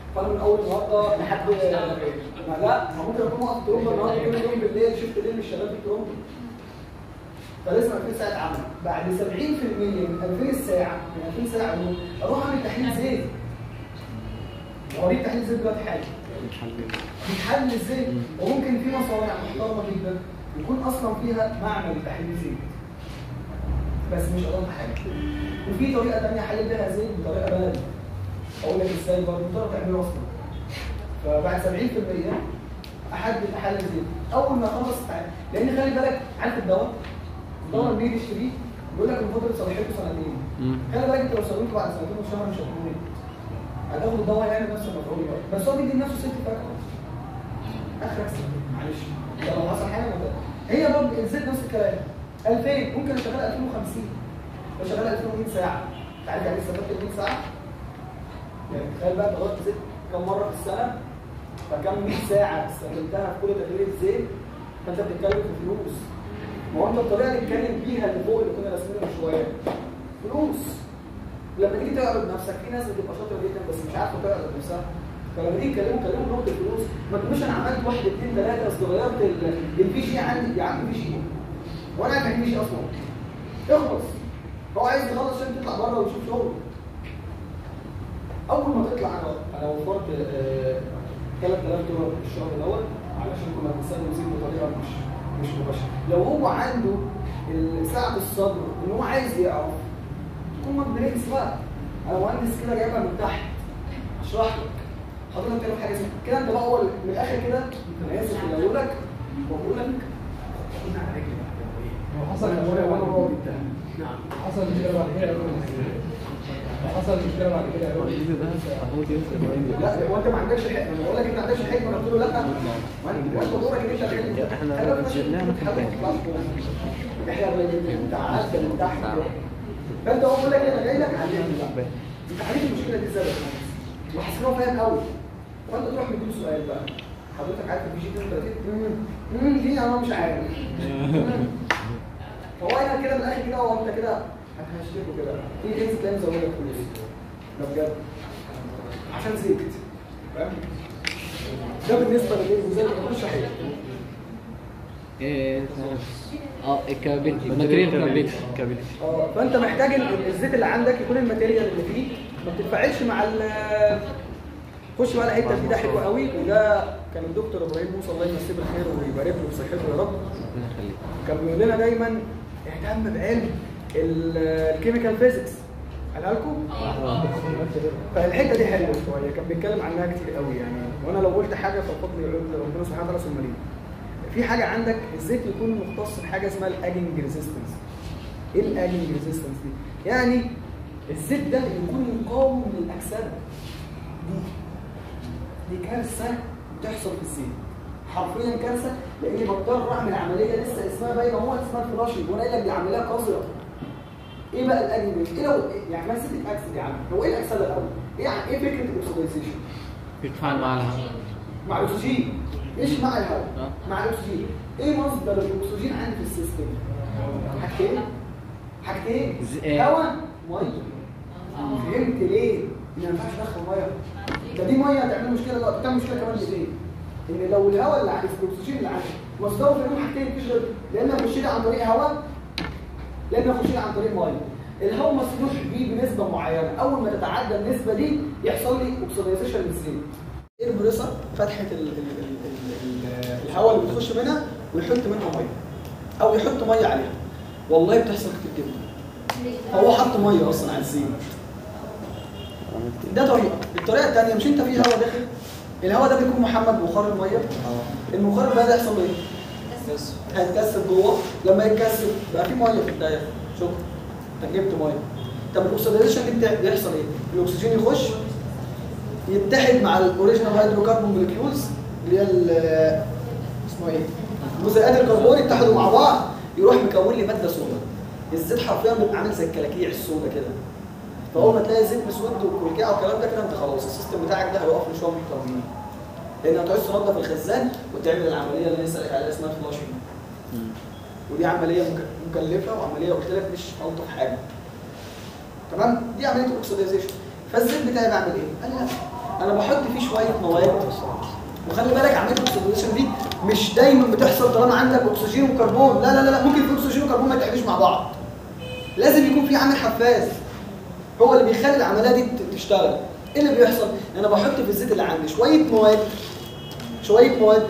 فانا من اول النهارده لحد ما لا ما ممكن اكون واقف ترومبا النهارده كل يوم بالليل شفت ليل مش شغال في ترومبا فلازم 2000 ساعه عمل بعد 70% من 2000 ساعه من 2000 ساعه دول اروح اعمل تحليل زيت هو ليه تحليل زيت دلوقتي حاجه بيتحلل ازاي وممكن في مصانع محترمه جدا يكون اصلا فيها معمل تحليل زيت بس مش اضمن حاجه وفي طريقه ثانيه احلل بيها زيت بطريقه بلدي اقول لك ازاي برضه تقدر تعمله اصلا فبعد 70% احدد احلل زيت اول ما اخلص التعامل لان خلي بالك عارف الدواء الدواء لما بيجي تشتريه بيقول لك من فتره صلاحيته سنتين خلي بالك انت لو استخدمته بعد سنتين وشهر مش هتموت هتاخد الدواء يعمل نفس المفعول بس هو بيدي لنفسه ست فاكهه اخرك سنتين معلش ده لو حصل حاجه ولا هي برضه الزيت نفس الكلام 2000 ممكن اشتغل 2050 اشتغل 2100 ساعه انت عارف يعني ايه استفدت 100 ساعه؟ يعني تخيل بقى ضربت زيت كم مره في السنه فكم 100 ساعه استخدمتها في كل تغيير الزيت فانت بتتكلم في فلوس ما هو انت الطريقه اللي اتكلم بيها اللي فوق اللي كنا راسمينها من شويه فلوس لما تيجي تعرض نفسك في ناس بتبقى شاطره جدا بس مش عارفه تعرض نفسها فلما تيجي تكلموا كلموا نقطه الفلوس ما تقولوش انا عملت واحد اثنين ثلاثه اصل غيرت ال- الفي جي عندي يا عم في جي وانا عارف يعني في جي اصلا اخلص هو عايز يخلص عشان تطلع بره وتشوف شغل اول ما تطلع انا انا وفرت آه، 3000 دولار في الشهر الاول علشان كنا بنستخدم زيت بطريقه مش مش مباشره لو هو عنده ال- سعه الصدر ان هو عايز يعرف تكون مهندس بقى انا مهندس كده جايبها من تحت اشرح لك حضرتك تعمل حاجه اسمها كده انت بقى اول من الاخر كده انا اسف اللي اقول لك بقول لك خد على رجلي بقى لو حصل وانا مشكله وانا بعد راضي بتاع نعم حصل مشكله بعد كده يعملوا ازاي؟ لو حصل مشكله بعد كده يعملوا ازاي؟ لا هو انت ما عندكش حق انا بقول لك انت ما عندكش حق انا قلت له لا ما انت وانت دورك ان انت تحل احنا خلي بالك جبناها مش- في البيت. احنا انت عدى من تحت كده. فانت هو بيقول لك انا جاي لك علمني بقى انت عارف المشكله دي ازاي يا باشمهندس وحاسس ان هو فاهم قوي فانت تروح مديله سؤال بقى حضرتك عارف البي جي 32 امم دي انا مش عارف مم. فهو انا كده من الاخر كده هو انت كده هتهشتكوا كده تيجي تنزل تلاقي مزوده فلوس ده بجد عشان زيت فاهم ده بالنسبه للجزء اللي ملوش حاجه إيه، اه الكابيلتي الماتريال كابيلتي كابيلتي اه فانت محتاج ال- الزيت اللي عندك يكون الماتيريال اللي فيه ما بتتفاعلش مع ال خش بقى الحته دي ده حلو قوي وده كان الدكتور ابراهيم موسى الله يمسيه بالخير ويبارك له بصحته يا رب ربنا يخليك كان بيقول لنا دايما اهتم بعلم ال- الكيميكال فيزيكس قالها لكم؟ فالحته دي حلوه شويه كان بيتكلم عنها كتير قوي يعني وانا لو قلت حاجه فالفضل يعود لربنا سبحانه وتعالى ثم ليه. في حاجه عندك الزيت يكون مختص بحاجه اسمها الاجنج ريزيستنس. ايه الاجنج ريزيستنس دي؟ يعني الزيت ده يكون مقاوم للاكسده. دي دي كارثه بتحصل في الزيت. حرفيا كارثه لاني بضطر اعمل عمليه لسه اسمها باينه هو اسمها فلاشنج وانا قايل لك دي عمليه قذره. ايه بقى الاجنج؟ ايه لو يعني ما سيتك اكسد يا عم هو ايه الاكسده الاول؟ ايه يعني ايه فكره الاكسدايزيشن؟ بيتفاعل مع الهواء مع الاكسجين مش مع الهواء آه. مع الاكسجين ايه مصدر الاكسجين عندي في السيستم حاجتين حاجتين ز- آه. هواء ميه فهمت ليه ان ما ينفعش ادخل ميه ده دي ميه هتعمل مشكله دلوقتي بتعمل مشكله كمان ليه ان لو الهواء اللي عندي في الاكسجين اللي عندي مصدره في اليوم حاجتين مفيش غير يا اما يخش لي عن طريق هواء يا اما يخش لي عن طريق ميه الهواء مسموح بيه بنسبه معينه اول ما تتعدى النسبه دي يحصل لي اوكسيدايزيشن للزيت البريسر فتحه ال- ال- ال- ال- ال- الهواء اللي بتخش منها ويحط منها ميه او يحط ميه عليها والله بتحصل كتير جدا هو حط ميه اصلا على الزيت ده طريقه الطريقه الثانيه مش انت في هواء داخل الهواء ده بيكون محمد بخار الميه المخرج بقى ده يحصل له ايه هيتكثف جوه لما يتكثف بقى في ميه في الدايره شكرا انت جبت ميه طب الاكسدايزيشن دي بتاع- بيحصل ايه الاكسجين يخش يتحد مع الاوريجينال هيدروكربون موليكيولز اللي هي ال- اسمه ايه جزيئات الكربون يتحدوا مع بعض يروح مكون لي ماده سوداء الزيت حرفيا بيبقى عامل زي الكلاكيع السوداء كده فاول ما تلاقي زيت مسود وكلكعه والكلام ده كده انت خلاص السيستم بتاعك ده هيقف له شويه محترمين لان هتعوز تنظف الخزان وتعمل العمليه اللي لسه قايل عليها اسمها فلاشنج ودي عمليه مك- مكلفه وعمليه قلت لك مش الطف حاجه تمام دي عمليه الاكسدايزيشن فالزيت بتاعي بعمل ايه؟ قال لا انا بحط فيه شويه مواد وخلي بالك عمليه الاكسجينيشن دي مش دايما بتحصل طالما عندك اكسجين وكربون لا لا لا, لا. ممكن في اكسجين وكربون ما يتعاملوش مع بعض لازم يكون في عامل حفاز هو اللي بيخلي العمليه دي ت- تشتغل ايه اللي بيحصل انا بحط في الزيت اللي عندي شويه مواد شويه مواد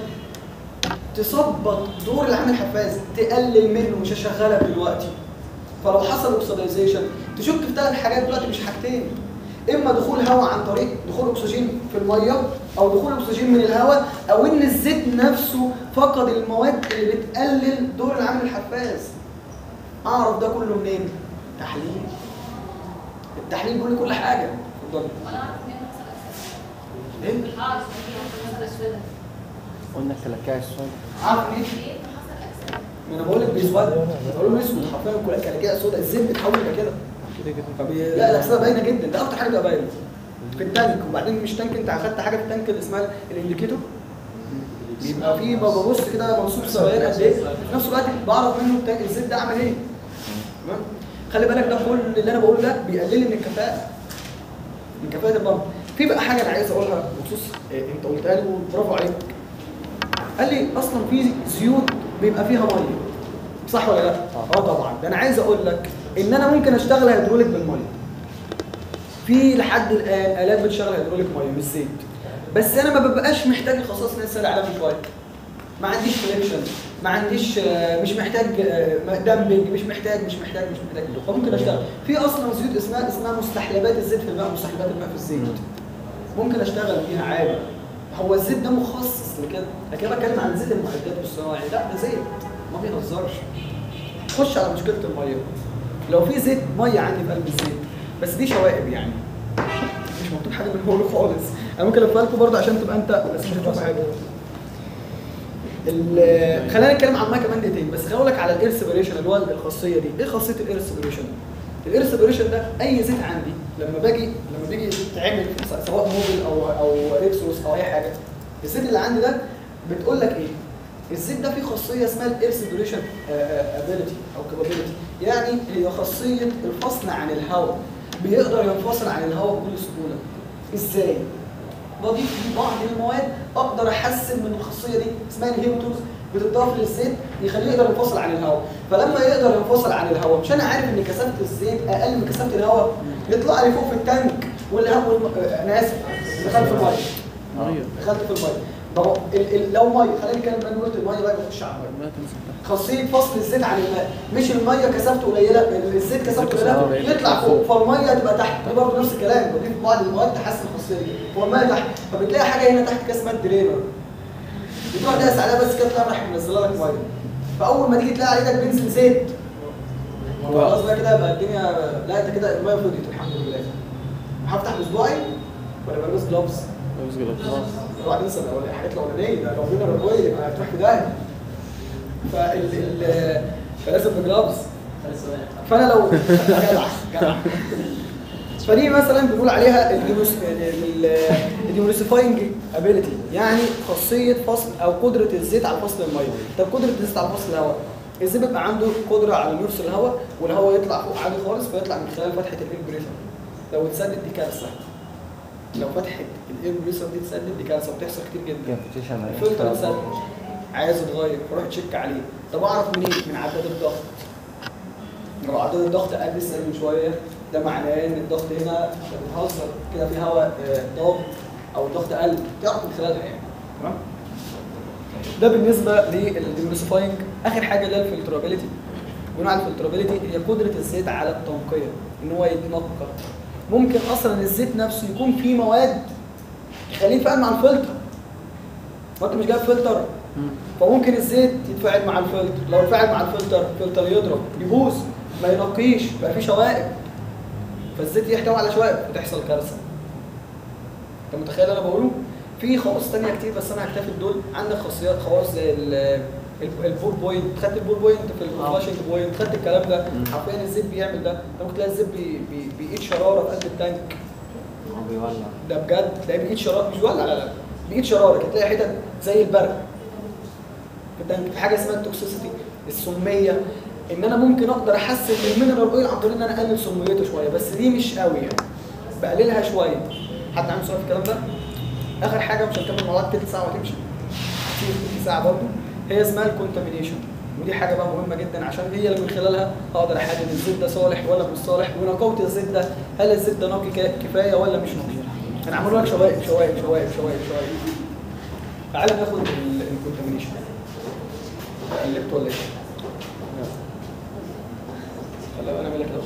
تظبط دور العامل الحفاز تقلل منه مش هشغلها دلوقتي فلو حصل اوكسيدايزيشن تشك في ثلاث حاجات دلوقتي مش حاجتين اما دخول هواء عن طريق دخول اكسجين في الميه او دخول اكسجين من الهواء او ان الزيت نفسه فقد المواد اللي بتقلل دور العامل الحفاز اعرف ده كله منين تحليل التحليل بيقول لي كل حاجه اتفضل وانا اعرف ان هي حصل ايه اكسده اعرف ان هي حصل اكسده قلنا الكلاكيع السود عارف ايه ايه حصل اكسده ما انا بقول لك بيسود بقول له اسود حرفيا كل كلاكيع سودا الزيت بيتحول يبقى كده كده كده فبي... لا الاكسده باينه جدا ده اكتر حاجه بتبقى باينه في التانك وبعدين مش تانك انت اخدت حاجه في التانك اللي اسمها الانديكيتور بيبقى فيه ببص كده منصوب سوائل قد ايه في نفس الوقت بعرف منه التانك الزيت ده عامل ايه تمام خلي بالك ده كل اللي انا بقوله ده بيقلل لي من الكفاءه من كفاءه البمب في بقى حاجه انا عايز اقولها بخصوص إيه، انت قلتها لي وبرافو عليك قال لي اصلا في زيوت بيبقى فيها ميه صح ولا لا؟ اه طبعا ده انا عايز اقول لك ان انا ممكن اشتغل هيدروليك بالميه في لحد الان الات بتشتغل هيدروليك ميه مش زيت بس انا ما ببقاش محتاج الخصائص اللي لسه عليها من شويه ما عنديش فليكشن ما عنديش آه، مش محتاج آه، دمبنج مش محتاج مش محتاج مش محتاج فممكن اشتغل في اصلا زيوت اسمها اسمها مستحلبات الزيت في الماء مستحلبات الماء في الزيت ممكن اشتغل بيها عادي هو الزيت ده مخصص لكده لكن انا بتكلم عن زيت المعدات والصناعي لا ده زيت ما بيهزرش خش على مشكله الميه لو في زيت ميه عندي في قلب الزيت بس دي شوائب يعني مش مكتوب حاجه من هو خالص انا ممكن الفها لكم برضه عشان تبقى انت بس مش هتشوف حاجه ال- خلينا نتكلم عنها كمان دقيقتين بس خليني اقول لك على الاير سيبريشن اللي هو الخاصيه دي ايه خاصيه الاير سيبريشن الاير سيبريشن ده اي زيت عندي لما باجي لما بيجي يتعمل سواء موبل او او ريكسوس او اي حاجه الزيت اللي عندي ده بتقول لك ايه الزيت ده فيه خاصيه اسمها الاير سيبريشن ابيليتي او كابابيلتي يعني هي خاصيه الفصل عن الهواء بيقدر ينفصل عن الهواء بكل سهوله ازاي بضيف فيه بعض المواد اقدر احسن من الخاصيه دي اسمها انهيبيتورز بتضاف للزيت يخليه يقدر ينفصل عن الهواء فلما يقدر ينفصل عن الهواء مش انا عارف ان كثافه الزيت اقل من كثافه الهواء يطلع لي فوق في التانك والهواء والم... آه، انا اسف دخلت في الميه ميه دخلت في الميه ما هو ال... ال... لو ميه خلينا نتكلم بقى قلت الميه بقى بخش على الميه ما تمسك تحت خاصيه فصل الزيت عن الماء مش الميه كثافته قليله الزيت كثافته قليله يطلع فوق فالميه تبقى تحت دي برضه نفس الكلام بضيف بعض المواد تحسن الخاصيه دي والميه تحت فبتلاقي حاجه هنا تحت كده اسمها الدرينر بتروح داس عليها بس كده تلاقي راح منزله لك ميه فاول ما تيجي تلاقي على ايدك بينزل زيت خلاص بقى كده يبقى الدنيا لا انت كده الميه فضيت الحمد لله هفتح بصباعي ولا بلبس جلوفز لابس جلوفز اوعى تنسى الأول- الحاجات الاولانيه ده لو فينا رجوي يبقى هتروح في داهيه فال ال فلازم بجلافز فانا لو جدع جدع فدي مثلا بنقول عليها الديمونسيفاينج ابيليتي يعني خاصيه فصل او قدره الزيت على فصل الميه طب قدره الزيت على فصل الهواء الزيت بيبقى عنده قدره على انه يفصل الهواء والهواء يطلع فوق عادي خالص فيطلع من خلال فتحه الاير بريشر لو اتسدد دي كارثه لو فتحه الاير بريشر دي اتسدد دي كارثه وبتحصل كتير جدا كابيتيشن الفلتر اتسد عايز يتغير فروح تشيك عليه طب اعرف منين من عداد الضغط لو عداد الضغط قل لسه من شويه ده معناه ان الضغط هنا بتهزر كده في هواء آه، ضاغط او الضغط قل تعرف من خلالها يعني تمام ده بالنسبه للديمونسيفاينج اخر حاجه اللي هي الفلترابيلتي بناء على الفلترابيلتي هي قدره الزيت على التنقيه ان هو يتنقى ممكن اصلا الزيت نفسه يكون فيه مواد تخليه يتفاعل مع الفلتر ما انت مش جايب فلتر فممكن الزيت يتفاعل مع الفلتر لو اتفاعل مع الفلتر الفلتر يضرب يبوظ ما ينقيش يبقى فيه شوائب فالزيت يحتوي على شوائب بتحصل كارثه انت متخيل اللي انا بقوله في خواص تانية كتير بس انا هكتفي بدول عندك خاصيات خواص زي ال- ال- البول بوينت خدت البول بوينت في الفلاشنج بوينت خدت الكلام ده حرفيا الزيت بيعمل ده انت ممكن تلاقي الزيت بي- بي- بيقيد شراره في قلب التانك بيولع ده بجد تلاقيه بيقيد شراره مش بيولع لا لا بيقيد شراره كده تلاقي حتت زي البرق في التانك في حاجه اسمها التوكسيسيتي السميه ان انا ممكن اقدر احسن من المينرال اويل عن طريق ان انا اقلل سميته شويه بس دي مش قوي يعني بقللها شويه حد عنده سؤال في الكلام ده اخر حاجه مش هنكمل مع بعض تلت ساعه وهتمشي كتير تلت ساعه برضه هي اسمها الكونتامينيشن ودي حاجه بقى مهمه جدا عشان هي اللي من خلالها اقدر احدد الزيت ده صالح ولا مش صالح ونقاوه الزيت ده هل الزيت ده نقي كا- كفايه ولا مش نقي انا عامل لك شوائب شوائب شوائب شوائب شوائب تعال ناخد الكونتامينيشن قلبت ولا ايه؟ خلينا انا اعمل لك الاول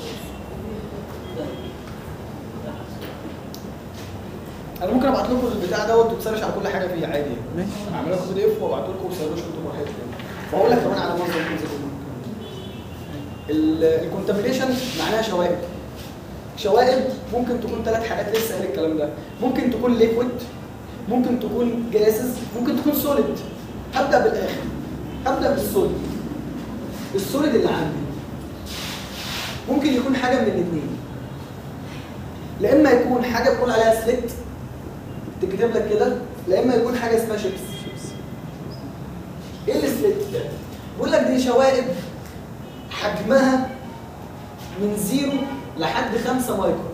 انا ممكن ابعت لكم البتاع دوت وتسرش على كل حاجه فيه عادي ماشي اعمل لكم بي دي اف وابعته لكم وتسرشوا انتوا براحتكم واقول لك كمان على مصدر الكونتامينيشن الكونتامينيشن معناها شوائب شوائب ممكن تكون ثلاث حاجات لسه قايل الكلام ده ممكن تكون ليكويد ممكن تكون جاسز ممكن تكون سوليد هبدا بالاخر هبدا بالسوليد السوليد اللي عندي ممكن يكون حاجه من الاثنين لا اما يكون حاجه بنقول عليها سليت تكتب لك كده لا اما يكون حاجه اسمها شيبس ايه السليت ده؟ بيقول لك دي شوائب حجمها من زيرو لحد 5 مايكرو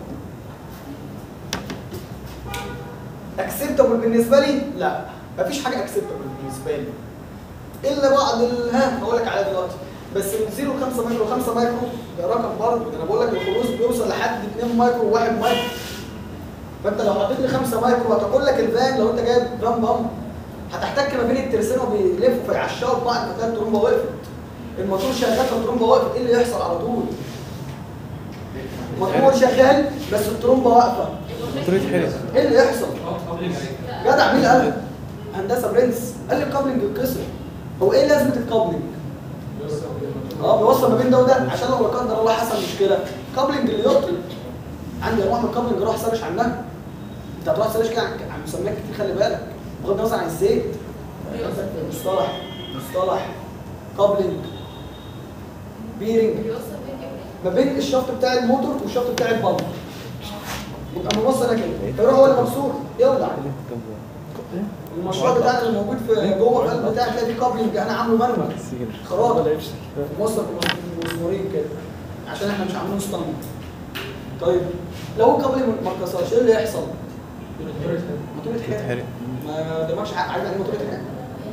اكسبتابل بالنسبه لي لا مفيش حاجه اكسبتابل بالنسبه لي الا بعض ال- ها هقول لك عليها دلوقتي بس من 0 ل 5 مايكرو 5 مايكرو ده رقم برضه ده انا بقول لك الخلوص بيوصل لحد 2 مايكرو و1 مايكرو فانت لو حطيت لي 5 مايكرو هتقول لك الفان لو انت جايب فان بامب هتحتك ما بين الترسين وبيلفوا فيعشقوا ببعض فتلاقي الترومبه وقفت الموتور شغال فالترومبه وقفت ايه اللي يحصل على طول؟ الموتور شغال بس الترومبه واقفه الموتور يتحرق ايه اللي يحصل؟ جدع مين اللي قال؟ هندسه برنس قال لي الكابلنج يتكسر هو ايه لازمه الكابلنج؟ اه بيوصل ما بين ده وده عشان لو لا قدر الله حصل مشكله كابلنج اللي يطلب عندي انواع من الكابلنج اروح اسرش عنها انت هتروح تسرش كده عن عن مسميات كتير خلي بالك بغض النظر عن الزيت مصطلح مصطلح كابلنج بيرنج بيوصل بين ايه ما بين الشفط بتاع الموتور والشفط بتاع البامب يبقى موصل كده فيروح هو اللي مكسور يولع المشروع بتاعنا اللي موجود في جوه القلب بتاعي تلاقي فيه كابلنج انا عامله مانوال خراج موصل بمسمارين كده عشان احنا مش عاملينه ستاند طيب لو الكابل ما اتكسرش ايه اللي يحصل؟ موتور يتحرق يتحرق ما قدامكش حق عارف يعني ايه موتور يتحرق؟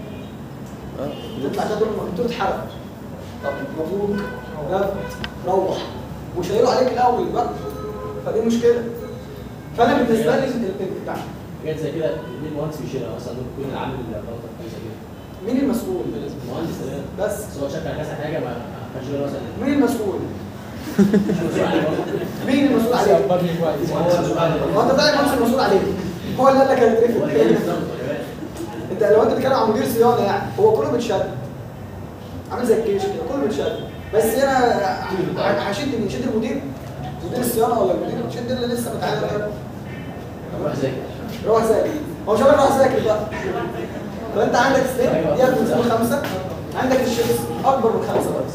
تطلع كده تقول الموتور اتحرق طب مبروك لا روح وشايله عليك الاول بقى فدي مشكله فانا بالنسبه لي ال- ال- بتاع حاجات زي كده مين المهندس بيشيلها مثلا ممكن يكون عامل غلطه في حاجه زي كده مين المسؤول؟ المهندس تمام بس بس هو شكل كذا حاجه ما كانش له مثلا مين المسؤول؟ مش مسؤول عليه برضه مين المسؤول عليه؟ صبرني كويس هو مسؤول عليه هو انت فعلا المهندس المسؤول عليه هو اللي قال لك هو اللي جاي هيترفد بالظبط خلي بالك. انت لو انت بتتكلم عن مدير صيانه يعني هو كله بيتشد عامل زي الجيش كده كله بيتشد بس انا ه- هشد مين؟ شد المدير مدير الصيانه ولا المدير شد اللي لسه متعلم ده روح ذاكر روح ذاكر هو شباب روح ذاكر بقى فانت عندك ستيب دي من خمسه عندك الشمس اكبر من خمسه بقى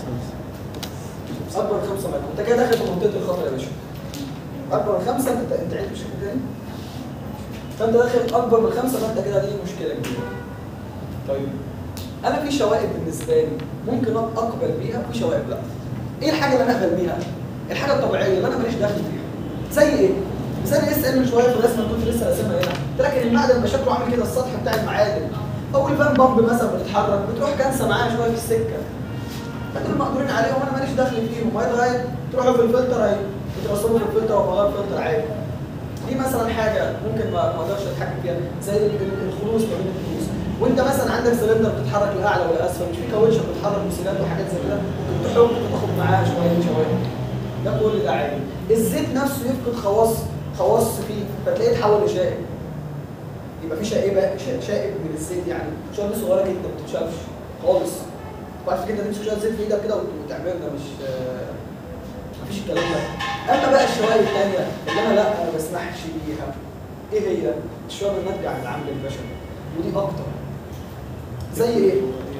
اكبر من خمسه متر انت كده داخل في منطقه الخطر يا باشا اكبر من خمسه انت انت عيد بشكل تاني فانت داخل اكبر من خمسه فانت كده دي مشكله كبيره طيب انا في شوائب بالنسبه لي ممكن اقبل بيها وفي شوائب لا ايه الحاجه اللي انا اقبل بيها الحاجه الطبيعيه اللي انا ماليش دخل فيها زي ايه مثال لسه قايل من شويه في الرسمه كنت لسه راسمها هنا قلت لك ان المعدن بيبقى شكله عامل كده السطح بتاع المعادن او الفان بامب مثلا بتتحرك بتروح كانسه معايا شويه في السكه فدول مقدورين عليهم وانا ماليش دخل فيهم هيتغير تروحوا في الفلتر هي بتوصلوا في الفلتر وبغير فلتر عادي دي مثلا حاجه ممكن ما ما اقدرش اتحكم فيها زي ال- ال- الخلوص ما بين الخلوص وانت مثلا عندك سلندر بتتحرك لاعلى ولا اسفل مش في كاوتشه بتتحرك بسيلات وحاجات زي كده ممكن تحط تاخد معاها شويه شويه ده كل ده عادي الزيت نفسه يفقد خواص خواص فيه فتلاقيه اتحول لشائب يبقى في شائبه شا- شائب من الزيت يعني شويه صغيره جدا ما بتتشافش خالص وعارف كده تمسك شويه زيت في ايدك كده وت- وتعملها مش آه، مفيش الكلام ده اما بقى الشوائب الثانيه اللي انا لا انا ما بسمحش بيها ايه هي؟ الشوائب الناتجه عن العمل البشري ودي اكتر زي ايه؟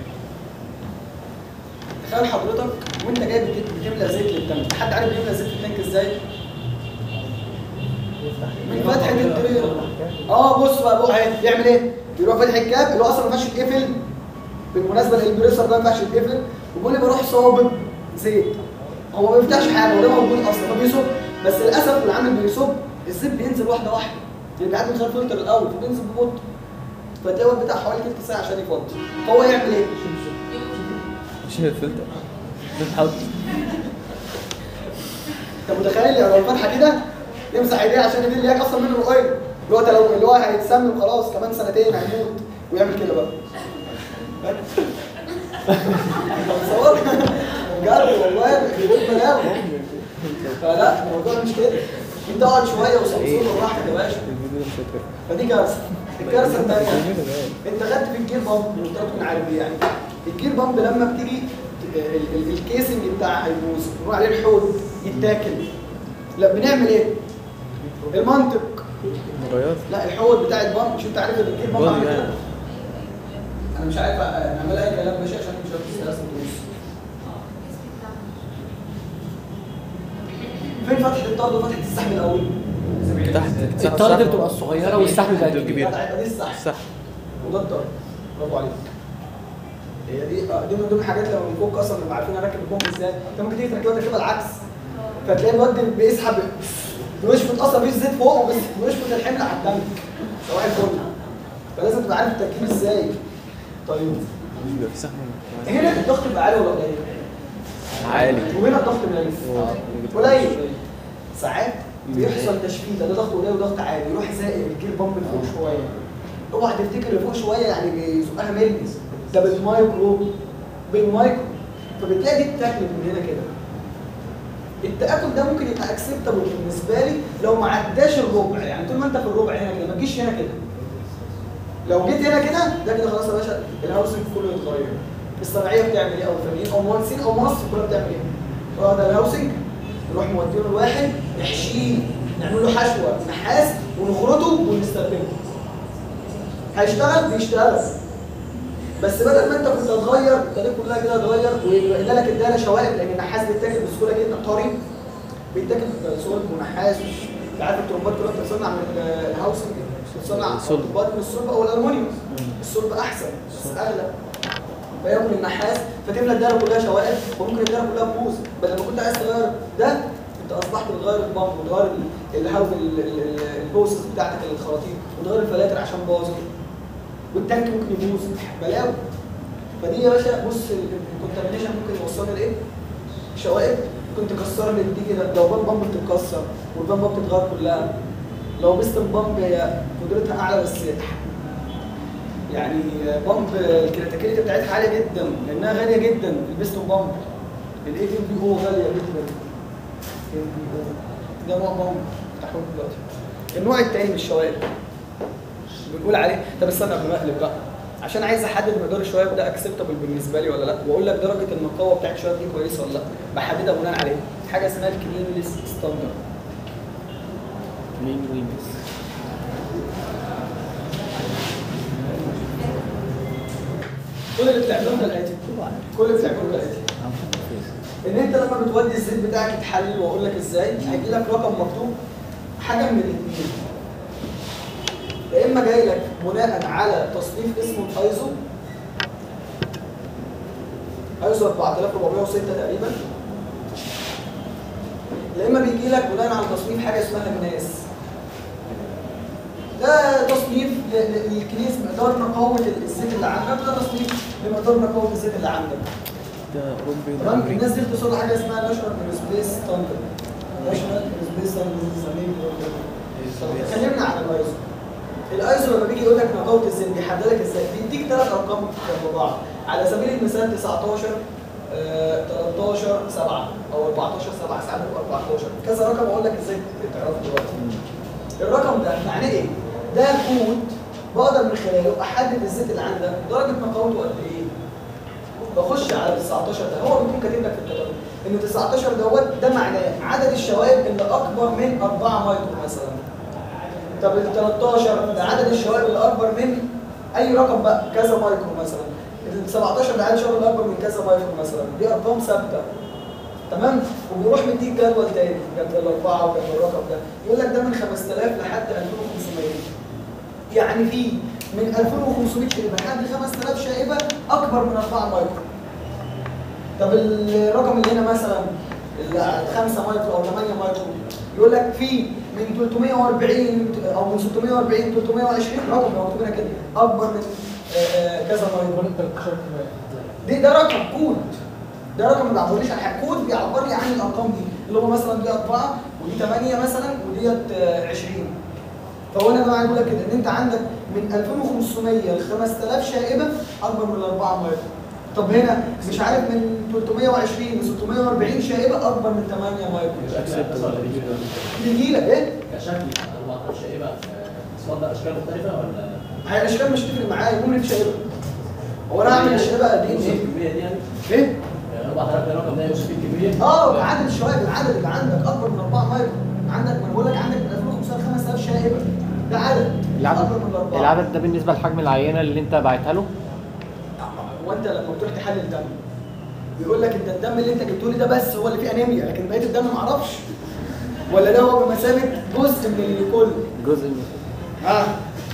تخيل حضرتك وانت جاي بت- بتملى زيت للتانك حد عارف بيملى زيت في التانك ازاي؟ من فتحه الترير اه بص بقى بقى اهي يعمل ايه؟ يروح فاتح الكاب اللي هو اصلا ما ينفعش يتقفل بالمناسبه الامبريسور ده ما ينفعش يتقفل وبيقول لي بروح صابب زيت هو ما بيفتحش حاجه وده موجود اصلا فبيصب بس للاسف العامل بيصب الزيت بينزل واحده واحده اللي بيعدي من خلال الفلتر الاول بينزل ببطء فتلاقي الوقت بتاع حوالي تلت ساعه عشان يفضي فهو يعمل ايه؟ مش الفلتر بتحط انت متخيل لو الفتحه كده يمسح ايديه عشان ايديه اللي هي اصلا منه قريب اللي هو ده لو اللي هو هيتسمم خلاص كمان سنتين هيموت ويعمل كده بقى انت متصور؟ بجد والله بيقول بلاوي فلا الموضوع مش كده انت اقعد شويه وصمصور وراحتك يا باشا الفيديو ده مش فاكر فدي كارثه الكارثه الثانيه الفيديو ده انت خدت في الجير بامب مش تكون عارف ايه يعني الجير بامب لما بتيجي ال- ال- الكيسنج بتاعها هيبوظ نروح عليه الحوض يتاكل لا بنعمل ايه؟ المنطق مرايات لا الحوض بتاع البامب مش انت عارف ان الجير بامب باضي عامل يعني. كده؟ انا مش عارف نعمل اي كلام ماشي عشان مش عارف ثلاث ونص فين فتحه الطرد وفتحه السحب الاول؟ تحت الطرد بتبقى الصغيره والسحب بقى الكبير. الكبير لا، يبقى دي السحب صح وده الطرد برافو عليك هي دي آه، دي من ضمن الحاجات لما بنفك اصلا بنبقى عارفين اركب البومب ازاي انت ممكن تيجي تركبها تركبها العكس فتلاقي الواد بيسحب بيشفط اصلا مفيش زيت فوق بس بيشفط الحمل على التانك صباح الفل فلازم تبقى عارف التركيب ازاي طيب بيبقى في سهم هنا الضغط بيبقى عالي ولا قليل؟ عالي وهنا الضغط قليل آه. قليل ساعات بيحصل تشفيت ده ضغط قليل وضغط عالي يروح زائق الجير بامب لفوق شويه اوعى تفتكر لفوق شويه يعني بيزقها ملي ده بالمايكرو بالمايكرو فبتلاقي دي اتاكلت من هنا كده التاكل ده ممكن يبقى اكسبتابل بالنسبه لي لو ما عداش الربع يعني طول ما انت في الربع هنا كده ما تجيش هنا كده لو جيت هنا كده ده كده خلاص يا باشا الهاوسنج كله يتغير الصناعيه بتعمل ايه او الفنيين او المهندسين او مصر كلها بتعمل ايه؟ اه ده الهاوسنج نروح مودينه الواحد نحشيه نعمل له حشوه نحاس ونخرطه ونستخدمه هيشتغل بيشتغل بس بدل ما انت كنت هتغير التاريخ كلها كده هتغير ويبقى لك الداله شوائب لان النحاس بيتاكل بسهوله جدا طري بيتاكل بصلب ونحاس انت عارف الترمبات كلها بتتصنع من ال- الهاوسنج بتتصنع الصلب. ترمبات من الصلب او الالومنيوم الصلب احسن بس اغلى فياكل النحاس فتملى الداله كلها شوائب وممكن الداله كلها تبوظ بدل ما كنت عايز تغير ده انت اصبحت بتغير البامب وتغير ال- الهاو ال- ال- ال- البوسز بتاعتك الخراطيم وتغير الفلاتر عشان باظت والتانك ممكن يبوظ بلاوي فدي يا باشا بص الكونتامينيشن ممكن يوصلنا لايه؟ شوائب ممكن تكسر لي دي كده لو بام بامب بتتكسر والبام بامب بتتغير كلها لو بيستم بامب هي قدرتها اعلى بس يعني بامب الكريتيكاليتي بتاعتها عاليه جدا لانها غاليه جدا البيستون بامب الاي تي بي او غاليه جدا ده نوع بامب بتاعهم دلوقتي النوع التاني من الشوائب بنقول عليه طب استنى قبل ما اقلب بقى عشان عايز احدد مقدار الشوائب ده اكسبتابل بالنسبه لي ولا لا واقول لك درجه النقاوه بتاعت الشوائب دي كويسه ولا لا بحددها بناء عليه حاجه اسمها الكلينلس ستاندرد مين وينس كل اللي بتعمله ده الاتي كل اللي بتعمله ده الاتي ان انت لما بتودي الزيت بتاعك يتحلل واقول لك ازاي هيجي لك رقم مكتوب حاجه من الاثنين يا اما جاي لك بناء على تصنيف اسمه الايزو ايزو 4406 تقريبا يا اما بيجي لك بناء على تصنيف حاجه اسمها الناس ده تصنيف ل- ل- للكنيس مقدار نقاوه الزيت اللي عندك ده تصنيف لمقدار نقاوه الزيت اللي عندك ده اوروبي ده تمام امريكي الناس دي بتصل حاجه اسمها ناشونال سبيس ستاندرد ناشونال سبيس ستاندرد اتكلمنا عن الايزو الايزو لما بيجي يقول لك نقاوه الزيت بيحدد لك ازاي بيديك ثلاث ارقام جنب بعض على سبيل المثال 19 آه، 13 7 او 14 7 ساعات بيبقى 14 كذا رقم اقول لك ازاي تعرفه دلوقتي الرقم ده معناه ايه؟ ده كود بقدر من خلاله احدد الزيت اللي عندك درجه نقاوته قد ايه؟ بخش على 19 ده هو بيكون كاتب لك في الكتالوج ان 19 دوت ده معناه عدد الشوائب اللي اكبر من 4 مايكرو مثلا طب ال 13 ده عدد الشوائب اللي اكبر من اي رقم بقى كذا مايكرو مثلا ال 17 ده عدد الشوائب اللي اكبر من كذا مايكرو مثلا دي ارقام ثابته تمام وبيروح مديك جدول تاني جدول الاربعه وجدول الرقم ده يقول لك ده من 5000 لحد 2500 يعني في من 2500 شائبه لحد 5000 شائبه اكبر من 4 مايكرو طب الرقم اللي هنا مثلا ال 5 مايكرو او 8 مايكرو يقول لك في من 340 او من 640 320 رقم لو مكتوب هنا كده اكبر من آه، آه، كذا مايكرون 13 دي ده رقم كود ده رقم ما بيعبرليش عن حاجه كود بيعبر لي عن الارقام دي اللي هو مثلا دي 4 ودي 8 مثلا وديت آه، 20 فهو انا بقى بقول لك كده ان انت عندك من 2500 ل 5000 شائبه اكبر من الاربعه مايكرون طب هنا مش عارف من 320 ل 640 شائبه اكبر من 8 مايكرون يجي لك ايه؟ كشكل 14 شائبه اصوات ده اشكال مختلفه ولا هي الاشكال مش تفرق معايا المهم ان في شائبه هو انا اعمل الشائبه قد ايه؟ يوصف الكميه دي يعني ايه؟ يعني 4000 ده رقم ده يوصف الكميه اه عدد الشوائب العدد اللي عندك اكبر من 4 مايكرون عندك ما انا بقول لك عندك من 2500 ل 5000 شائبه ده عدد اكبر من العدد 4 العدد ده بالنسبه لحجم العينه اللي انت باعتها له هو انت لما بتروح تحلل دم بيقول لك انت الدم اللي انت جبته لي ده بس هو اللي فيه انيميا لكن بقيه الدم ما اعرفش ولا ده هو بمثابه جزء من الكل جزء من اه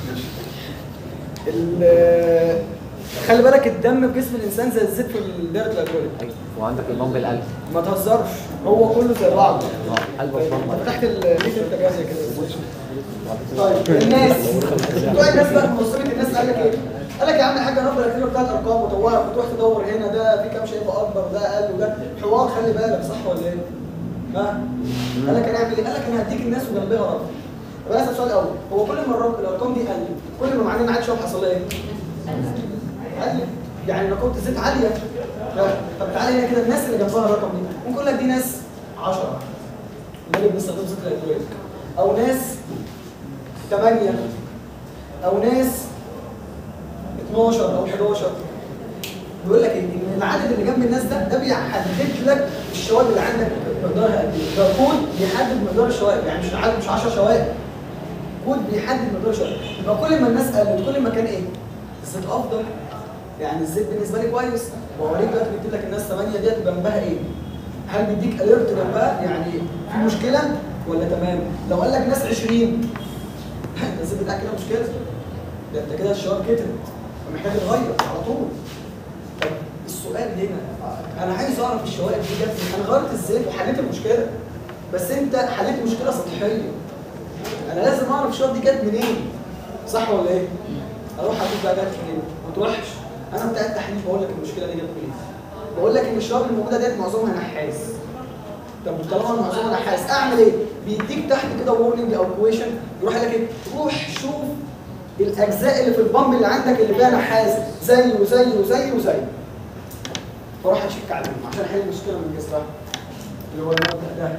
ال- خلي بالك الدم في جسم الانسان زي الزيت في دايره الالكوليك أيوة. وعندك البامب القلب ما تهزرش هو كله زي بعض اه قلبك بامب فتحت الليتر التجازية كده طيب الناس بتوع الناس بقى منظمه الناس قال لك ايه؟ قال لك يا عم الحاج انا افضل اكتب لك ثلاث ارقام وطوعك وتروح تدور هنا ده في كام شايفه اكبر وده اقل وده حوار خلي بالك صح ولا ايه؟ ها؟ قال لك هنعمل ايه؟ قال لك انا هديك الناس وجنبها رقم طب انا اسال سؤال الاول هو كل ما الرقم الارقام دي قلت كل ما معناه ان عاد شويه حصل ايه؟ عالية يعني نقاط الزيت عالية لا. طب تعالى هنا كده الناس اللي جنبها الرقم دي ممكن اقول لك دي ناس 10 ده اللي بنستخدمه زيت الالكوليك او ناس 8 او ناس 12 او 11 بيقول لك ايه ان العدد اللي جنب الناس ده ده بيحدد لك الشوائب اللي عندك مقدارها قد ايه ده كود بيحدد مقدار الشوائب يعني مش عدد مش 10 شوائب كود بيحدد مقدار الشوائب يبقى كل ما الناس قلت كل ما كان ايه الزيت افضل يعني الزيت بالنسبه لي كويس واوريك دلوقتي بيكتب لك الناس 8 ديت جنبها ايه هل بيديك اليرت جنبها يعني في مشكله ولا تمام لو قال لك ناس 20 انت الزيت بتاعك كده مشكله ده انت كده الشباب كترت فمحتاج تغير على طول طب السؤال هنا انا عايز اعرف الشوائب دي جت منين؟ انا غيرت الزيت وحليت المشكله بس انت حليت مشكله سطحيه انا لازم اعرف الشوائب دي جت منين صح ولا ايه اروح اشوف بقى جت منين ما تروحش انا بتاع التحليل بقول لك المشكله دي جت منين بقول لك ان الشوائب الموجوده ديت معظمها نحاس طب طالما معظمها نحاس اعمل ايه بيديك تحت كده وورنينج او كويشن يروح قال لك ايه روح شوف الاجزاء اللي في البامب اللي عندك اللي فيها نحاس زي وزي وزي وزي فاروح اشيك عليهم عشان احل المشكله من جذرها اللي هو المبدا ده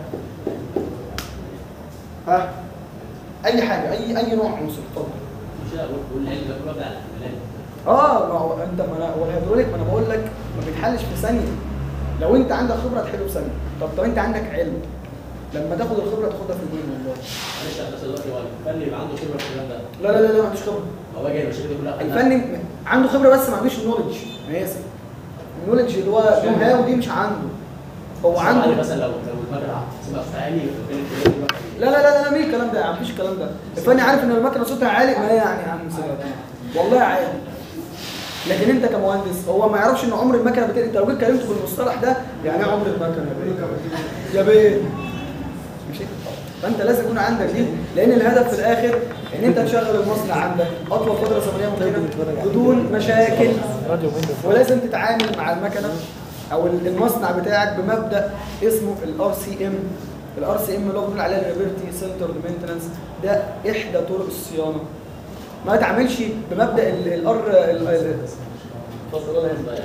ها اي حاجه اي اي نوع عنصر اتفضل مش لا والعلم ده كله بتاع الاحتمالات اه ما هو انت ما انا هو الهيدروليك ما انا بقول لك ما بيتحلش في ثانيه لو انت عندك خبره تحله في ثانيه طب طب انت عندك علم لما تاخد الخبره تاخدها في الدين والله معلش انا بس دلوقتي هو الفني يبقى عنده خبره في الكلام ده لا لا لا لا ما عندوش خبره هو باجي المشاكل دي كلها الفني عنده خبره بس ما عندوش النولج انا اسف النولج اللي هو نو هاو دي مش عنده هو عنده مثلا لو لو المكنه سيبها في عالي وفين الكلام لا لا لا لا مين الكلام ده يا عم مفيش الكلام ده الفني عارف ان المكنه صوتها عالي ما هي يعني يا عم سيبها والله عادي لكن انت كمهندس هو ما يعرفش ان عمر المكنه بتقل انت لو جيت كلمته بالمصطلح ده يعني ايه عمر المكنه يا بيه يا بيه ماشي فانت لازم يكون عندك دي لان الهدف في الاخر ان انت تشغل المصنع عندك اطول فتره زمنيه ممكنه بدون مشاكل ولازم تتعامل مع المكنه او المصنع بتاعك بمبدا اسمه الار سي ام الار سي ام اللي هو بنقول عليها الريبرتي سنتر مينتنس ده احدى طرق الصيانه ما تعملش بمبدا الار اتفضل الله يهديك.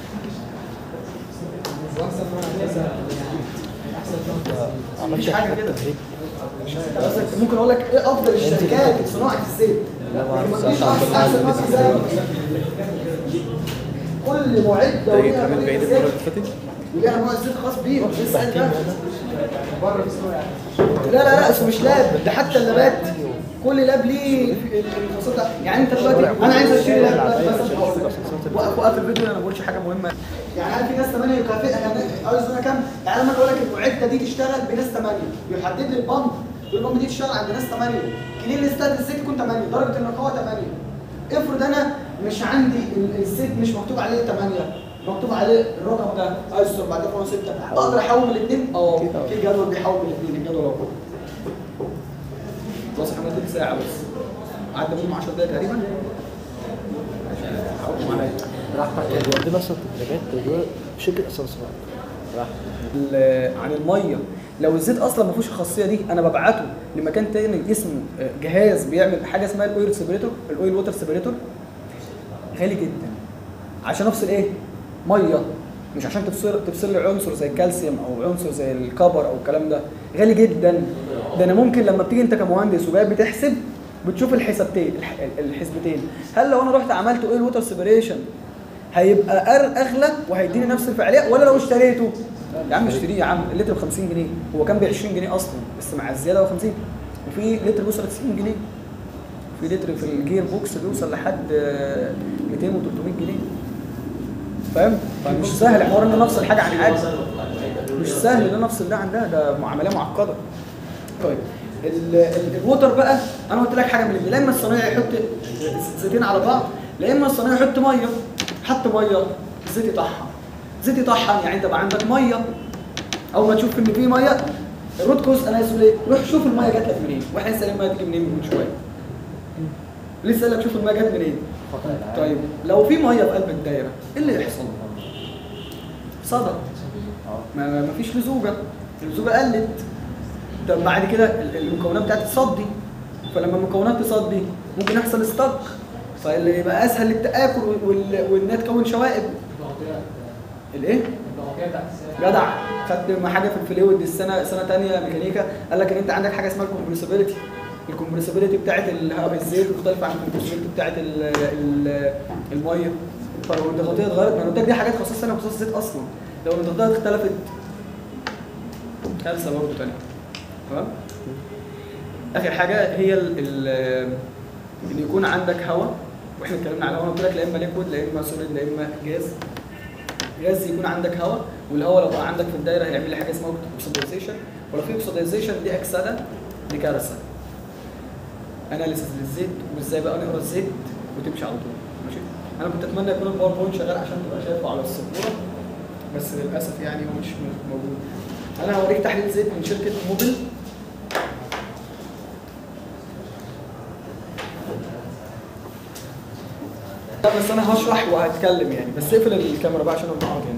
مفيش حاجه كده بس ممكن اقول لك ايه افضل الشركات في صناعه الزيت لكن مفيش احسن احسن ناس زي كل معده وليها طريقة زيت وليها نوع زيت خاص بيه مش لسه ده بره لا لا لا اسمه مش لاب ده حتى اللابات كل لاب ليه الخاصيات بتاعته. يعني انت دلوقتي انا عايز اشتري لاب دلوقتي مثلا هقول لك. وقف وقف الفيديو انا ما بقولش حاجه مهمه يعني هل في ناس 8 يكافئها يعني عاوز انا كام يعني لما اقول لك المعده دي تشتغل بناس 8 بيحدد لي البامب البامب دي تشتغل عند ناس 8 كلين ستات الزيت يكون 8 درجه النقاوه 8 افرض انا مش عندي ال- الزيت مش مكتوب عليه 8 مكتوب عليه الرقم ده ايسر بعد كده 6 اقدر احول من الاثنين اه في جدول بيحول من الاثنين الجدول اهو خلاص احنا تلت ساعه بس عدى منهم 10 دقايق تقريبا حكم عليا براحتك عندنا اصلا تدريبات دلوقتي في شركه اسانسيرات براحتك ال- عن الميه لو الزيت اصلا ما فيهوش الخاصيه دي انا ببعته لمكان تاني اسمه آه، جهاز بيعمل حاجه اسمها الاويل سيبريتور الاويل ووتر سيبريتور غالي جدا عشان افصل ايه ميه مش عشان تفصل تفصل لي عنصر زي الكالسيوم او عنصر زي الكبر او الكلام ده غالي جدا ده انا ممكن لما بتيجي انت كمهندس وجاي بتحسب بتشوف الحسابتين الح- الحسبتين هل لو انا رحت عملت اويل ووتر سيبريشن هيبقى أر- اغلى وهيديني نفس الفعاليه ولا لو اشتريته يا عم اشتريه يا عم اللتر ب 50 جنيه هو كان ب 20 جنيه اصلا بس مع الزياده ب 50 وفي لتر بيوصل 90 جنيه في لتر في الجير بوكس بيوصل لحد آه، 200 و300 جنيه فاهم فمش سهل حوار ان انا افصل حاجه عن حاجه مش سهل ان انا افصل ده عن ده ده عمليه معقده طيب ال- ال- الووتر بقى انا قلت لك حاجه من الاثنين لا اما الصنايعي يحط زيتين على بعض لا اما الصنايعي يحط ميه حط ميه زيت يطحن زيت يطحن يعني انت بقى عندك ميه اول ما تشوف ان في ميه الروت كوز انا اسف ليه روح شوف الميه جات لك منين واحنا لسه الميه تيجي منين من شويه لسه قال لك شوف الميه جت منين طيب لو في ميه في قلب الدايره ايه اللي يحصل صدى ما ما فيش لزوجه اللزوجه قلت طب بعد كده ال- المكونات بتاعتي تصدي فلما المكونات تصدي ممكن يحصل استك فاللي يبقى اسهل للتاكل وال- وانها تكون شوائب الايه؟ الضغطيه بتاعت الساعه جدع خدت مع حاجه في الفلويد السنه سنه ثانيه ميكانيكا قال لك ان انت عندك حاجه اسمها الكومبريسبيليتي الكومبريسبيليتي بتاعت الهواء الزيت مختلفه عن الكومبريسبيليتي بتاعت ال ال الميه فلو الضغطيه اتغيرت ما انا قلت لك دي حاجات خصوصا انا خصوص الزيت اصلا لو الضغطيه اختلفت كارثه برضه ثانيه تمام اخر حاجه هي ال ال ان يكون عندك هواء واحنا اتكلمنا على الهواء قلت لك لا اما ليكويد لا اما سوليد لا اما جاز جاز يكون عندك هواء والهواء لو بقى عندك في الدايره هيعمل لي حاجه اسمها اوكسيدايزيشن ولو في اوكسيدايزيشن دي اكسده دي كارثه اناليسيس للزيت وازاي بقى نقرا الزيت وتمشي على طول ماشي انا كنت اتمنى يكون الباوربوينت شغال عشان تبقى شايفه على السبوره بس للاسف يعني هو مش موجود انا هوريك تحليل زيت من شركه موبل لا بس انا هشرح وهتكلم يعني بس اقفل الكاميرا بقى عشان انا بقعد يعني